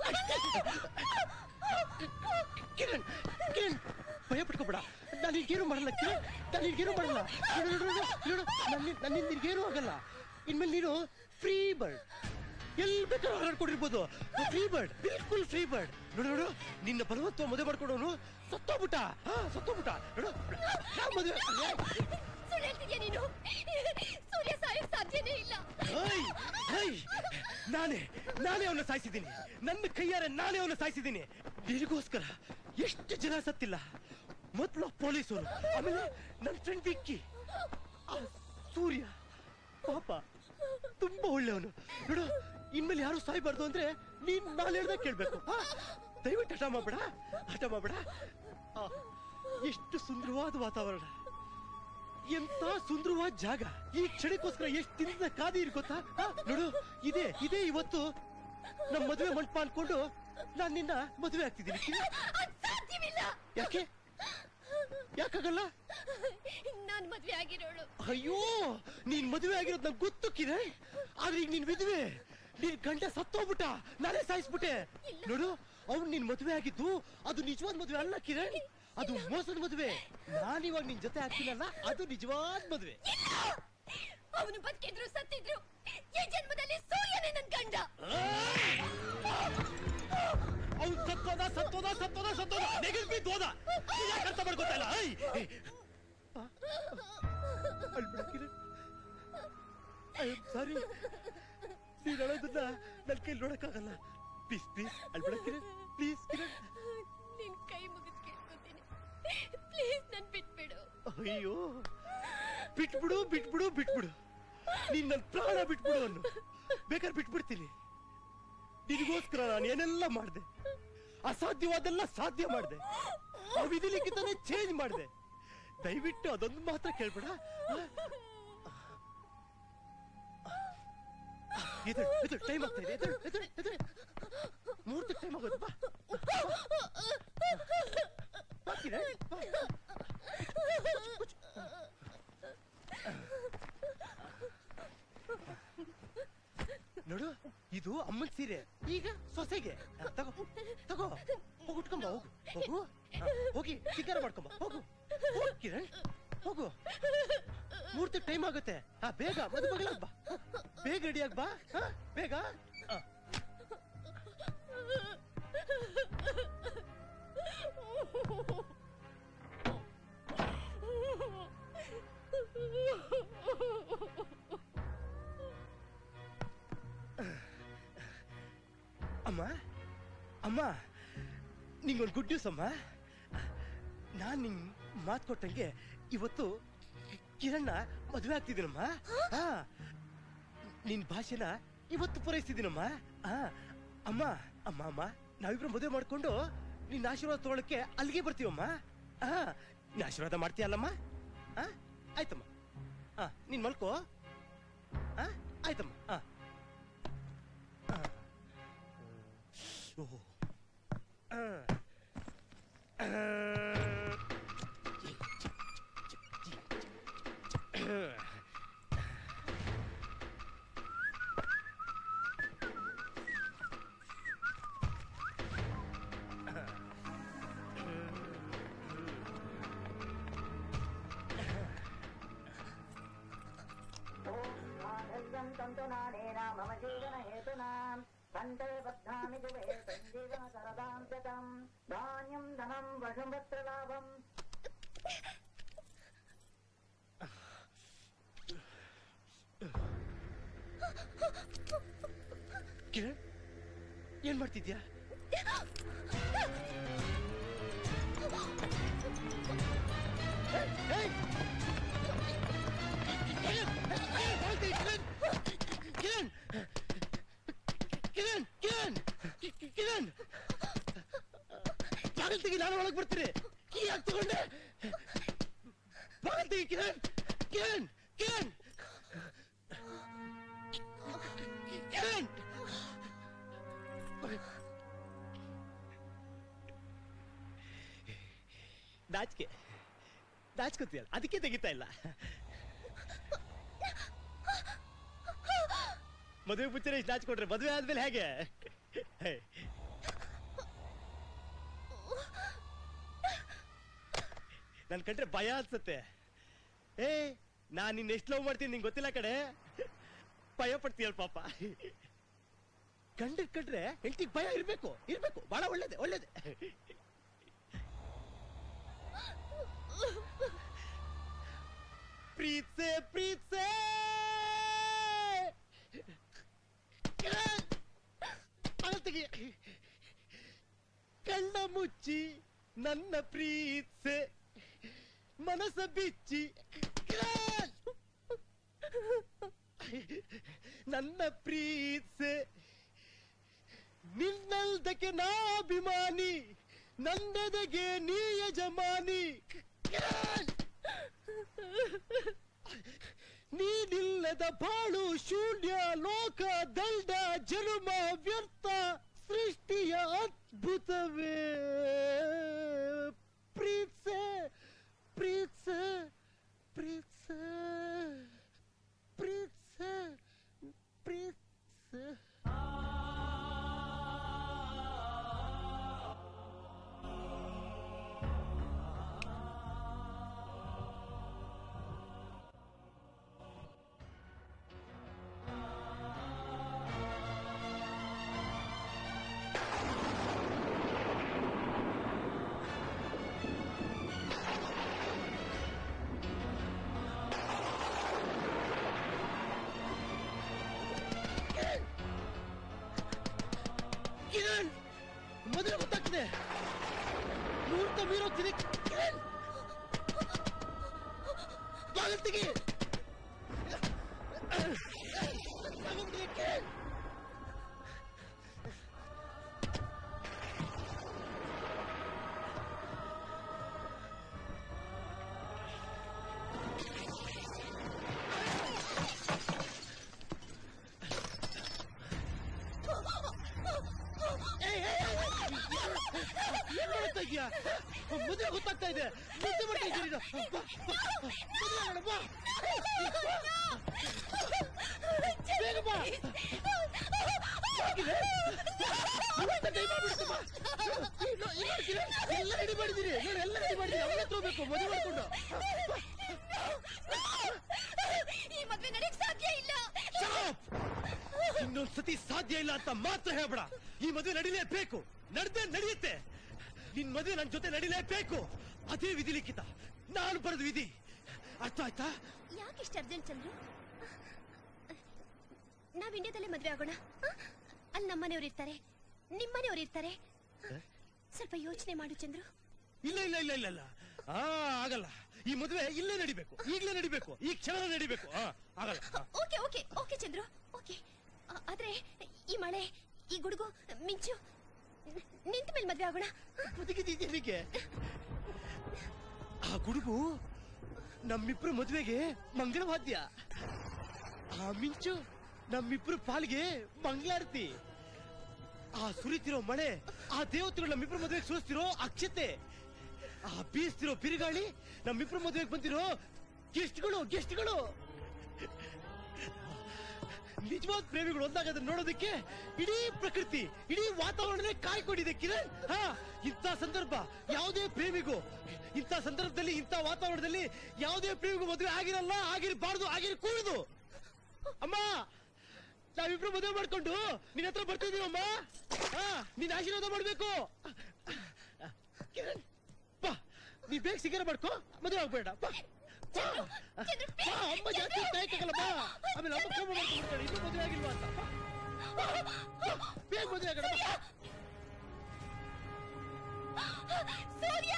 ಕಿರಣ್ ಕಿರಣ್ ಭಯ ಪಟ್ಕೋಬೇಡ ನಾನು ಈಗೇನು ಮಾಡಲ್ಲ ಕಿರಣ್ ನಾನು ಈಗೇನು ಮಾಡಲ್ಲ ನೋಡು ನೋಡು ನೋಡು ನೋಡು ನನ್ನ ನನ್ನಿಂದ ನಿನ್ಗೇನು ಆಗಲ್ಲ ಇನ್ಮೇಲೆ ನೀನು ಫ್ರೀ ಬರ್ಡ್ ಎಲ್ಲಿ ಬೇಕಾದ್ರೂ ಹಾರಾಡ್ಕೊಂಡಿರ್ಬೋದು ಫ್ರೀ ಬರ್ಡ್ ಬಿಲ್ಕುಲ್ ಫ್ರೀ ಬರ್ಡ್ ನೋಡು ನೋಡು ನಿನ್ನ ಬಲವತ್ವ ಮದುವೆ ಮಾಡ್ಕೊಂಡವನು ಸತ್ತೋಗ್ಬಿಟ್ಟ ಹಾ ಸತ್ತೋಗ್ಬಿಟ್ಟ ನೋಡು ನಾ ಮದುವೆ ಸುಳ್ಳು ಹೇಳ್ತಿದ್ಯಾ ನೀನು ಸೂರ್ಯ ಸಾಯಕ್ ಸಾಧ್ಯನೇ ಇಲ್ಲ ಹೇಯ್, ಹೇಯ್, ನಾನೇ ನಾನೇ ಅವನ್ನ ಸಾಯಿಸಿದ್ದೀನಿ ನನ್ನ ಕೈಯಾರೆ ನಾನೇ ಅವನ್ನ ಸಾಯಿಸಿದ್ದೀನಿ ನಿನಗೋಸ್ಕರ ಎಷ್ಟು ಜನ ಸತ್ತಿಲ್ಲ ಮೊದಲು ಪೊಲೀಸರು ಆಮೇಲೆ ನನ್ನ ಫ್ರೆಂಡ್ ವಿಕ್ಕಿ ಆ ಸೂರ್ಯ ಪಾಪ ತುಂಬಾ ಒಳ್ಳೆಯವನು ನೋಡು ಇನ್ಮೇಲೆ ಯಾರು ಸಾಯ್ಬಾರ್ದು ಅಂದ್ರೆ ನೀನ್ ನಾನು ಹೇಳ್ದಾಗ ಕೇಳ್ಬೇಕು ಆ? ದಯವಿಟ್ಟು ಹಠ ಮಾಡ್ಬೇಡ ಹಠ ಮಾಡ್ಬೇಡ ಆ, ಎಷ್ಟು ಸುಂದರವಾದ ವಾತಾವರಣ ಎಂತ ಸುಂದರವಾದ ಜಾಗ ಈ ಕ್ಷಣಕ್ಕೋಸ್ಕರ ಎಷ್ಟು ದಿನದ ಕಾದಿರ್ ಗೊತ್ತಾ ಆ, ನೋಡು ಇದೇ ಇದೇ ಇವತ್ತು ನಮ್ಮ ಮದುವೆ ಮಂಟಪ ಅನ್ಕೊಂಡು ನಾನ್ ನಿನ್ನ ಮದುವೆ ಆಗ್ತಿದ್ದೀನಿ ಸಾಧ್ಯವಿಲ್ಲ ಯಾಕೆ ಯಾಕಾಗಲ್ಲ ನಾನ್ ಮದ್ವೆ ಆಗಿರೋಳು ಅಯ್ಯೋ ನೀನ್ ಮದುವೆ ಆಗಿರೋದು ನಂಗೆ ಗೊತ್ತು ಕಿರಣ್ ಆದ್ರೆ ಈಗ ನೀನ್ ವಿಧವೆ ನೀನ್ ಗಂಡ ಸತ್ತೋಗ್ಬಿಟ್ಟ ನಾನೇ ಸಾಯಿಸ್ಬಿಟ್ಟೆ ನೋಡು ಅವ್ನು ನಿನ್ ಮದುವೆ ಆಗಿದ್ದು ಅದು ನಿಜವಾದ ಮದುವೆ ಅಲ್ಲ ಕಿರಣ್ ಅದು ಮೋಸದ ಮದುವೆ ನಾನಿವಾಗ ನಿನ್ ಜೊತೆ ಆಗ್ತೀನಲ್ಲ ಅದು ನಿಜವಾದ ಮದುವೆ ಅವನು ಬದುಕಿದ್ರು ಸತ್ತಿದ್ರು ಈ ಜನ್ಮದಲ್ಲಿ ಸೂರ್ಯನೇ ನನ್ ಗಂಡ ಅವ್ನು ಸತ್ತೋದ ಸತ್ತೋದ ಸತ್ತೋದ ಸತ್ತೋದ ನೆಗೆದ್ ಬಿದ್ದು ಹೋದ ನೀನ್ ಯಾಕ್ ಅರ್ಥ ಮಾಡ್ಕೊತಾ ಇಲ್ಲ ಐ ಅಳ್ಬೇಡ ಕಿರಣ್ ಐ ಆಮ್ ಸಾರಿ ನೀನ್ ಅಳೋದನ್ನ ನನ್ ಕೈಲಿ ನೋಡಕ್ಕಾಗಲ್ಲ ಪ್ಲೀಸ್ ಪ್ಲೀಸ್ ಅಳ್ಬೇಡ ಕಿರಣ್ ಪ್ಲೀಸ್ ಕಿರಣ್ ನಿನ್ ಕೈ ಮುಗಿದ್ ಕೇಳ್ಕೊತೀನಿ ಪ್ಲೀಸ್ ನನ್ ಬಿಟ್ಬಿಡು ಅಯ್ಯೋ ಬಿಟ್ಬಿಡು ಬಿಟ್ಬಿಡು ಬಿಟ್ಬಿಡು ನೀನ್ ನನ್ ಪ್ರಾಣ ಬಿಟ್ಬಿಡು ಅನ್ನು ಬೇಕಾದ್ರೆ ಬಿಟ್ಬಿಡ್ತೀನಿ ನಿನಗೋಸ್ಕರ ನಾನು ಏನೆಲ್ಲ ಮಾಡಿದೆ ಅಸಾಧ್ಯವಾದೆಲ್ಲ ಸಾಧ್ಯ ಮಾಡಿದೆ ಆ ವಿಧಿ ಲಿಖಿತನೇ ಚೇಂಜ್ ಮಾಡಿದೆ ದಯವಿಟ್ಟು ಅದೊಂದು ಮಾತ್ರ ಕೇಳ್ಬೇಡ ಎದುರು ಎದುರು ಟೈಮ್ ಆಗ್ತಾ ಇದೆ ಎದುರು ಎದುರು ಎದುರು ಮೂರ್ತಿ ಟೈಮ್ ಆಗೋದು ಬಾ ಬಾ ಕಿರಣ್, ಬಾ. ನೋಡು ಇದು ಅಮ್ಮನ್ ಸೀರೆ ಈಗ ಸೊಸೆಗೆ ಆ, ತಗೋ ತಗೋ ಹೋಗಿ ಉಟ್ಕೊಂಬ ಹೋಗು ಹೋಗು ಆ, ಹೋಗಿ ಸಿಂಗಾರ ಮಾಡ್ಕೊಂಬ ಹೋಗು ಹೋಗ್ ಕಿರಣ್ ಹೋಗು ಮೂರ್ತಿ ಟೈಮ್ ಆಗುತ್ತೆ ಆ ಬೇಗ ಮದುವೆ ಮಗಳಾಗ್ ಬಾ ಬೇಗ ರೆಡಿ ಆಗ್ ಬಾ ಆ, ಬೇಗ ಆ. ಅಮ್ಮ ಅಮ್ಮ ನಿಂಗೊಂದು ಗುಡ್ ನ್ಯೂಸ್ ಅಮ್ಮ ನಾನ್ ನಿಂಗ್ ಮಾತು ಕೊಟ್ಟಂಗೆ ಇವತ್ತು ಕಿರಣ್ಣ ಮದುವೆ ಆಗ್ತಿದ್ದೀನಮ್ಮ ಆ, ನಿನ್ ಭಾಷೆನ ಇವತ್ತು ಪೂರೈಸ್ತಿದ್ದೀನಮ್ಮ ಆ, ಅಮ್ಮ ಅಮ್ಮ ಅಮ್ಮ ನಾವಿಬ್ರು ಮದುವೆ ಮಾಡ್ಕೊಂಡು ನಿನ್ನ ಆಶೀರ್ವಾದ ತಗೊಳಕ್ಕೆ ಅಲ್ಲಿಗೆ ಬರ್ತೀವಮ್ಮ ಆ ನೀನ್ ಆಶೀರ್ವಾದ ಮಾಡ್ತೀಯಲ್ಲಮ್ಮ ಆ ಆಯ್ತಮ್ಮ ಆ ನೀನ್ ಮಲ್ಕೋ ಆ ಆಯ್ತಮ್ಮ ಆ ಆ. ಓಹೋ ಆ. ಆ. मम जीवन हेतुनाम् कण्ठे बध्नामि जुवे सञ्जीवन सरदां शतम् धान्यं धनं वशुभत्र लाभम् ಕಿರಣ್ ಏನ್ ಮಾಡ್ತಿದ್ಯಾ ಏಯ್! ಕಿರಣ್! ಕಿರಣ್, ಹೋಗ್ತಿ, ಕಿರಣ್! ಕಿರಣ್! ಕಿರಣ್ ಕಿರಣ್ ಕಿ- ಕಿ- ಕಿರಣ್ ಬಾಗಿಲ್ ತೆಗಿ ನಾನು ಒಳಗೆ ಬರ್ತೀನಿ ಕೀ ಯಾಕೆ ತಗೊಂಡೆ ಬಾಗಿಲ್ ತೆಗಿ ಕಿರಣ್ ಕಿರಣ್ ಕಿರಣ್ ಕಿರಣ್ ನಾಚಿಕೆ ನಾಚ್ಕೋತೀಯಲ್ಲ ಅದಕ್ಕೆ ತೆಗಿತಾ ಇಲ್ಲ ಮದುವೆ ಮುಂಚೆನೆ ಇಷ್ಟು ನಾಚ್ಕೊಂಡ್ರೆ ಮದುವೆ ಆದ್ಮೇಲೆ ಹೇಗೆ ಹೇ. ನನ್ ಕಂಡ್ರೆ ಭಯ ಅನ್ಸತ್ತೆ ಏ ನಾನ್ ನಿನ್ನ ಎಷ್ಟು ಲವ್ ಮಾಡ್ತೀನಿ ನಿಂಗೆ ಗೊತ್ತಿಲ್ಲ ಕಡೆ ಭಯ ಪಡ್ತೀಯಲ್ ಪಾಪ ಕಂಡ್ರೆ ಕಂಡ್ರೆ ಹೆಂಡತಿಗೆ ಭಯ ಇರ್ಬೇಕು ಇರ್ಬೇಕು ಬಹಳ ಒಳ್ಳೇದೆ ಒಳ್ಳೇದೆ ಪ್ರೀತ್ಸೆ ಪ್ರೀತ್ಸೆ ಅಳತೆಗೆ ಕಣ್ಣ ಮುಚ್ಚಿ ನನ್ನ ಪ್ರೀತ್ಸೆ ಮನಸ್ಸ ಬಿಚ್ಚಿ ನನ್ನ ಪ್ರೀತ್ಸೆ ನಿನ್ನಲ್ದಕ್ಕೆ ನಾ ಅಭಿಮಾನಿ ನನ್ನೆದೆಗೆ ನೀ ಯಜಮಾನಿ ನೀನಿಲ್ಲದ ಬಾಳು ಶೂನ್ಯ ಲೋಕ ದಂಡ ಜನ್ಮ ವ್ಯರ್ಥ ಸೃಷ್ಟಿಯ ಅದ್ಭುತವೇ ಪ್ರೀತ್ಸೆ ಪ್ರೀತ್ಸೆ ಪ್ರೀತ್ಸೆ ಪ್ರೀತ್ಸೆ ಪ್ರೀತ್ಸೆ ಕಿರಣ್ ಮೊದಲು ಗೊತ್ತಾಗ್ತಿದೆ ಮುಹೂರ್ತ ಮೀರೋಗ್ತಿದೆ ಕಿರಣ್ ಬಾಗಿಲು ತೆಗಿ ಆಗೋಗ್ತಿದೆ ಕಿರಣ್ ಏಯ್, ಏಯ್, ಏಯ್, ಏಯ್, ಏನ್ ಮಾಡ್ತಾ ಇದೀಯಾ ಮೊದಲೇ ಗೊತ್ತಾಗ್ತಾ ಇದೆ ನಿದ್ದೆ ಮಾಡ್ತಾ ಇದ್ದೀರಿ ಇದು. ಬಾ, ಬಾ, ಮದುವೆ ಮಾಡು, ಬಾ. ಬೇಗ ಬಾ. ಹೋಗಿದೆ. ಮುಹೂರ್ತ time ಆಗ್ಬಿಡ್ತು, ಬಾ. ಇನ್ನು- ಇನ್ನು ನೋಡ್ತೀರಾ? ಎಲ್ಲ ರೆಡಿ ಮಾಡಿದಿರಿ ನೋಡಿ ಎಲ್ಲ ರೆಡಿ ಮಾಡಿದಿರಿ ಅವಳ ಹತ್ರ ಹೋಗ್ಬೇಕು ಮದುವೆ ಮಾಡ್ಕೊಂಡು ಈ ಮದ್ವೆ ನಡೆಯಕ್ ಸಾಧ್ಯ ಇಲ್ಲ ಇನ್ನೊಂದ್ ಸತಿ ಸಾಧ್ಯ ಇಲ್ಲ ಅಂತ ಮಾತ್ರ ಹೇಳ್ಬೇಡ ಈ ಮದುವೆ ನಡಿಲೇಬೇಕು ನಡೆದೇ ನಡೆಯುತ್ತೆ ನಿನ್ ಮದುವೆ ನನ್ ಜೊತೆ ನಡಿಲೇಬೇಕು ಅದೇ ವಿಧಿ ಲಿಖಿತ ನಾನು ಬರೆದ ವಿಧಿ ಅರ್ಥ ಆಯ್ತಾ ಯಾಕೆ ಇಷ್ಟ ಅರ್ಜೆಂಟ್ ಚಂದ್ರು ನಾವ್ ಇಂಡಿಯಾದಲ್ಲೇ ಮದ್ವೆ ಆಗೋಣ ಹ? ಅಲ್ಲಿ ನಮ್ಮನೆಯವ್ರು ಇರ್ತಾರೆ ನಿಮ್ಮನೆಯವ್ರು ಇರ್ತಾರೆ ಸ್ವಲ್ಪ ಯೋಚನೆ ಮಾಡು ಚಂದ್ರು ಇಲ್ಲ ಇಲ್ಲ ಇಲ್ಲ ಇಲ್ಲ ಇಲ್ಲ ಆ ಆಗಲ್ಲ ಈ ಮದುವೆ ಇಲ್ಲೇ ನಡಿಬೇಕು ಈಗಲೇ ನಡಿಬೇಕು ಈ ಕ್ಷಣ ನಡಿಬೇಕು ಆ, ಆಗಲ್ಲ ಆ. Okay okay okay Chandru okay ಆ- ಆದ್ರೆ ಈ ಮಳೆ ಈ ಗುಡುಗು ಮಿಂಚು ನ- ನಿಂತ ಮೇಲೆ ಮದ್ವೆ ಆಗೋಣ ಬದುಕಿದ್ದೀನಿಗೆ ಆ ಗುಡುಗು ನಮ್ಮಿಬ್ರು ಮದುವೆಗೆ ಮಂಗಳವಾದ್ಯ ಆ ಮಿಂಚು ನಮ್ಮಿಬ್ರು ಪಾಲಿಗೆ ಮಂಗಳಾರತಿ ಆ ಸುರಿತಿರೋ ಮಳೆ ಆ ದೇವತೆಗಳು ನಮ್ಮಿಬ್ರು ಮದುವೆಗೆ ಸುರಿಸ್ತಿರೋ ಅಕ್ಷತೆ ಆ ಬೀಸ್ತಿರೋ ಬಿರುಗಾಳಿ ನಮ್ಮಿಬ್ರು ಮದುವೆಗೆ ಬಂದಿರೋ ಗೆಸ್ಟ್ಗಳು ಗೆಸ್ಟ್ಗಳು ನಿಜವಾದ ಪ್ರೇಮಿಗಳು ಒಂದಾಗ ಅದನ್ನ ನೋಡೋದಕ್ಕೆ ಇಡೀ ಪ್ರಕೃತಿ ಇಡೀ ವಾತಾವರಣನೇ ಕಾಯ್ಕೊಂಡಿದೆ ಕಿರಣ್ ಹಾ ಇಂಥ ಸಂದರ್ಭ ಯಾವುದೇ ಪ್ರೇಮಿಗೂ ಇಂಥ ಸಂದರ್ಭದಲ್ಲಿ ಇಂಥ ವಾತಾವರಣದಲ್ಲಿ ಯಾವುದೇ ಪ್ರೇಮಿಗೂ ಮದುವೆ ಆಗಿರಲ್ಲ ಆಗಿರಬಾರ್ದು ಆಗಿರಕೂಡದು ಅಮ್ಮ ನಾವಿಬ್ರು ಮದುವೆ ಮಾಡ್ಕೊಂಡು ನಿನ್ನ ಹತ್ರ ಬರ್ತಿದೀವಿ ಅಮ್ಮ ಹಾ ನೀನ್ ಆಶೀರ್ವಾದ ಮಾಡ್ಬೇಕು ಕಿರಣ್ ಬಾ ನೀ ಬೇಗ ಸಿಗರ ಮಾಡ್ಕೋ ಮದುವೆ ಆಗ್ಬೇಡ ಬಾ ಬಾ. ಬಾ, ಅಮ್ಮ ಜಾಸ್ತಿ ಕಾಯಕ್ಕಾಗಲ್ಲ ಬಾ ಆಮೇಲೆ ಅಮ್ಮ ಕೋಪ ಮಾಡ್ಕೊಂಡ್ಬಿಡ್ತಾಳೆ ಇನ್ನೂ ಮದುವೆ ಆಗಿಲ್ವಾ ಅಂತ ಬಾ. ಬಾ, ಬಾ, ಬೇಗ ಮದುವೆ ಆಗೋಣ ಬಾ. ಸೂರ್ಯ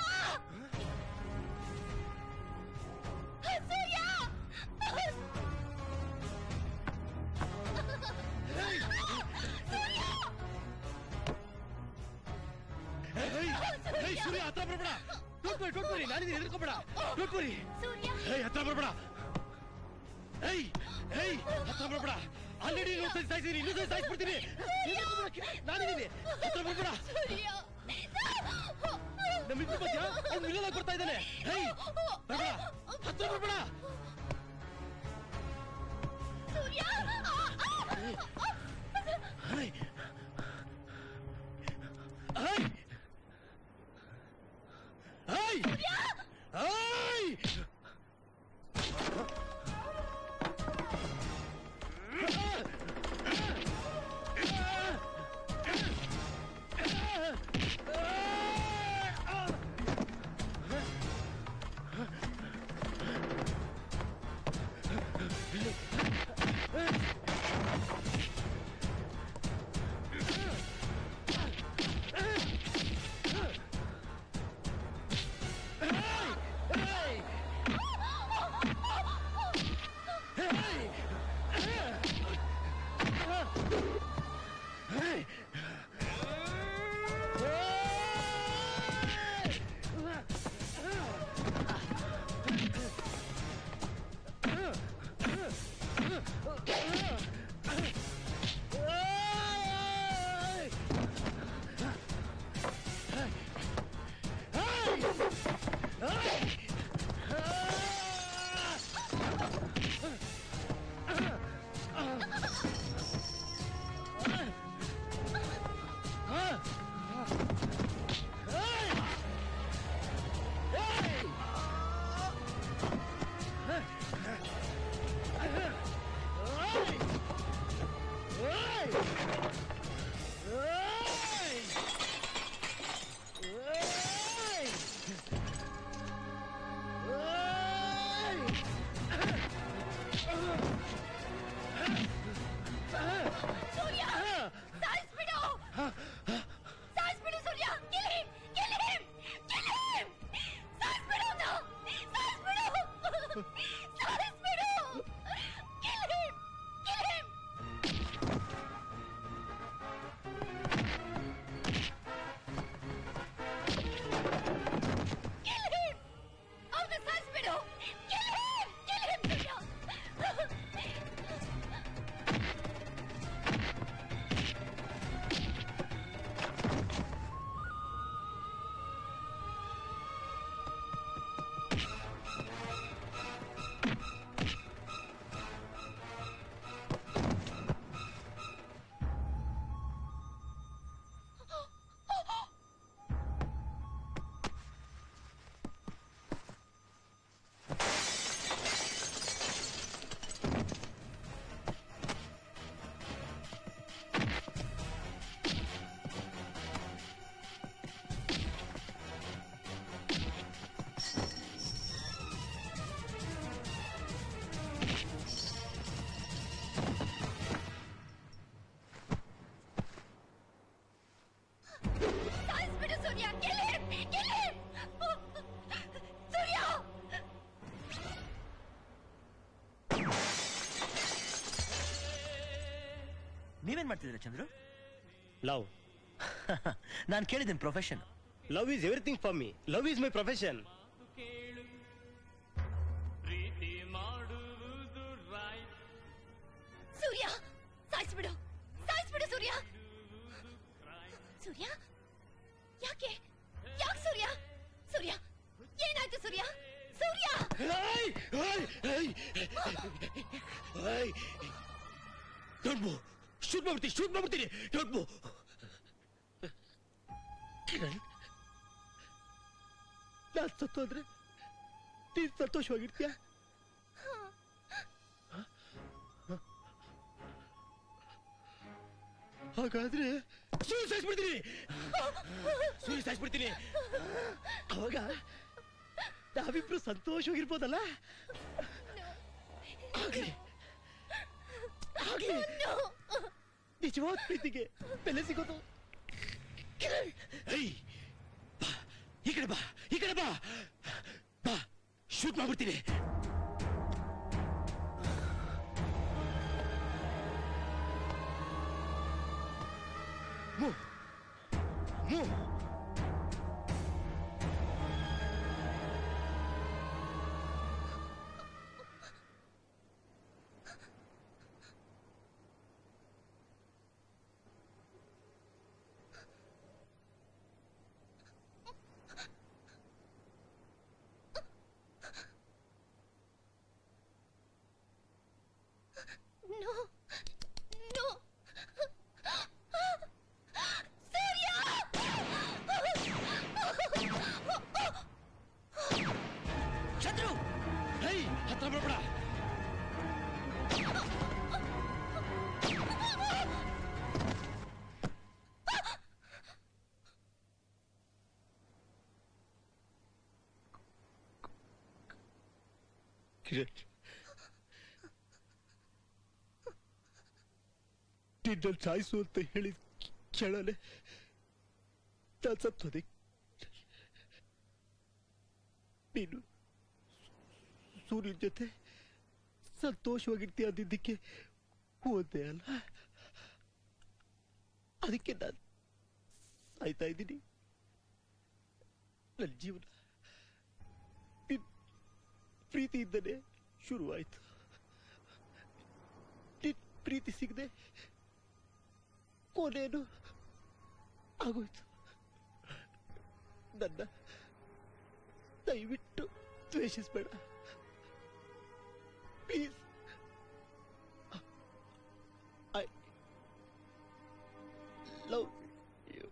ಸೂರ್ಯ ಏಯ್, ಏಯ್, ಸೂರ್ಯ ಹತ್ರ ಬರ್ಬೇಡ ಡೋಂಟ್ ವರಿ ಡೋಂಟ್ ವರಿ ನಾನಿದ್ದೀನಿ ಹೆದರ್ಕೋಬೇಡ ಡೋಂಟ್ ವರಿ ಏಯ್ ಹತ್ರ ಬರ್ಬೇಡ ಏಯ್ ಏಯ್ ಹತ್ರ ಬರ್ಬೇಡ ಆಲ್ರೆಡಿ ಇನ್ನೊಂದು ಸತಿ ಸಾಯಿಸಿದೀನಿ ಇನ್ನೊಂದು ಸತಿ ಸಾಯಿಸ್ಬಿಡ್ತೀನಿ ಹೆದರ್ಕೋಬೇಡ, ಕಿರಣ್, ನಾನಿದ್ದೀನಿ ಹತ್ರ ಬರ್ಬೇಡ ನಮ್ಮಿಬ್ರು ಮಧ್ಯ ಅವ್ನು ಮಿಲ್ಲಲಾಗಿ ಬರ್ತಾ ಇದ್ದಾನೆ ಏಯ್ ಬರ್ಬೇಡ ಹತ್ರ ಬರ್ಬೇಡ ಸೂರ್ಯ ಏಯ್ ಏಯ್ ಏಯ್ ಏಯ್ ಸೂರ್ಯ ಸಾಯಿಸ್ಬಿಡು ಸಾಯಿಸ್ಬಿಡು ಸೂರ್ಯ kill him kill him kill him ಸಾಯಿಸ್ಬಿಡು ಅವ್ನ ಸಾಯಿಸ್ಬಿಡು ಸಾಯಿಸ್ಬಿಡು kill him kill him kill him ಅವ್ನ ಸಾಯಿಸ್ಬಿಡು kill him kill him ಸೂರ್ಯ ಸಾಯಿಸ್ಬಿಡು ಸೂರ್ಯ kill him kill him ಸೂರ್ಯ ನೀವೇನ್ ಮಾಡ್ತಿದ್ದೀರಾ ಚಂದ್ರು ಲವ್ ನಾನು ಕೇಳಿದ್ದೀನಿ profession love is everything for me love is my profession ಪ್ರೀತಿ ಮಾಡುವುದು right ಸೂರ್ಯ ಸಾಯಿಸ್ಬಿಡು ಸಾಯಿಸ್ಬಿಡು ಸೂರ್ಯ ಸೂರ್ಯ ಯಾಕೆ ಯಾಕೆ ಸೂರ್ಯ ಸೂರ್ಯ ಏನಾಯ್ತು Surya Surya don't move shoot ಮಾಡ್ಬಿಡ್ತೀನಿ ಶೂಟ್ ಮಾಡ್ಬಿಡ್ತೀನಿ ಡೋಂಟ್ ಮೂವ್ ಕಿರಣ್ ನಾನ್ ಸತ್ತೋದ್ರೆ ನೀನ್ ಸಂತೋಷವಾಗಿರ್ತೀಯ ಹಾಗಾದ್ರೆ ಸೂರ್ಯ ಸಾಯಿಸ್ಬಿಡ್ತೀನಿ ಸೂರ್ಯ ಸಾಯಿಸ್ಬಿಡ್ತೀನಿ ಅವಾಗ ನಾವಿಬ್ರು ಸಂತೋಷವಾಗಿರ್ಬೋದಲ್ಲ ಆಗ್ಲಿ ಆಗ್ಲಿ ನಿಜವಾದ ಪ್ರೀತಿಗೆ ಬೆಲೆ ಸಿಗೋದು ಏಯ್, ಬಾ, ಈ ಕಡೆ ಬಾ ಈ ಕಡೆ ಬಾ ಬಾ ಶೂಟ್ ಮಾಡ್ಬಿಡ್ತೀನಿ Move. Move. No. No. Surya Chandru ಹೈ ಹತ್ರ ಬರ್ಬೇಡ ಕಿರಣ್ ನಿನ್ನ ಸಾಯಿಸು ಅಂತ ಹೇಳಿ ಕೇಳಲೆ ನಾನು ಸತ್ತೋದೆ ನೀನು ಸೂರ್ಯನ ಜೊತೆ ಸಂತೋಷವಾಗಿರ್ತೀಯ ಅಂದಿದ್ದಕ್ಕೆ ಹೋದೆ ಅಲ್ಲ ಅದಕ್ಕೆ ನಾನು ಸಾಯ್ತಾ ಇದ್ದೀನಿ ನನ್ನ ಜೀವನ ನಿನ್ ಪ್ರೀತಿಯಿಂದಲೇ ಶುರುವಾಯಿತು ಪ್ರೀತಿ ಸಿಗದೆ ಕೊನೇನು ಆಗೋಯ್ತು ನನ್ನ ದಯವಿಟ್ಟು ದ್ವೇಷಿಸ್ಬೇಡ ಪ್ಲೀಸ್ ಐ ಲವ್ ಯು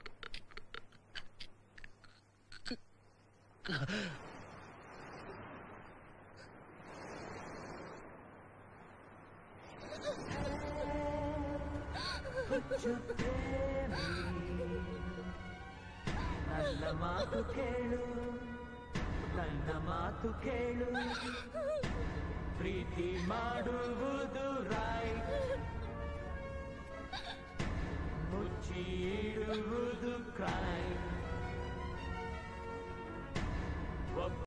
ನನ್ನ ಮಾತು ಕೇಳು ನನ್ನ ಮಾತು ಕೇಳು ಪ್ರೀತಿ ಮಾಡುವುದು ರೈಟ್ ಮುಚ್ಚಿ ಇಡುವುದು ಕ್ರೈ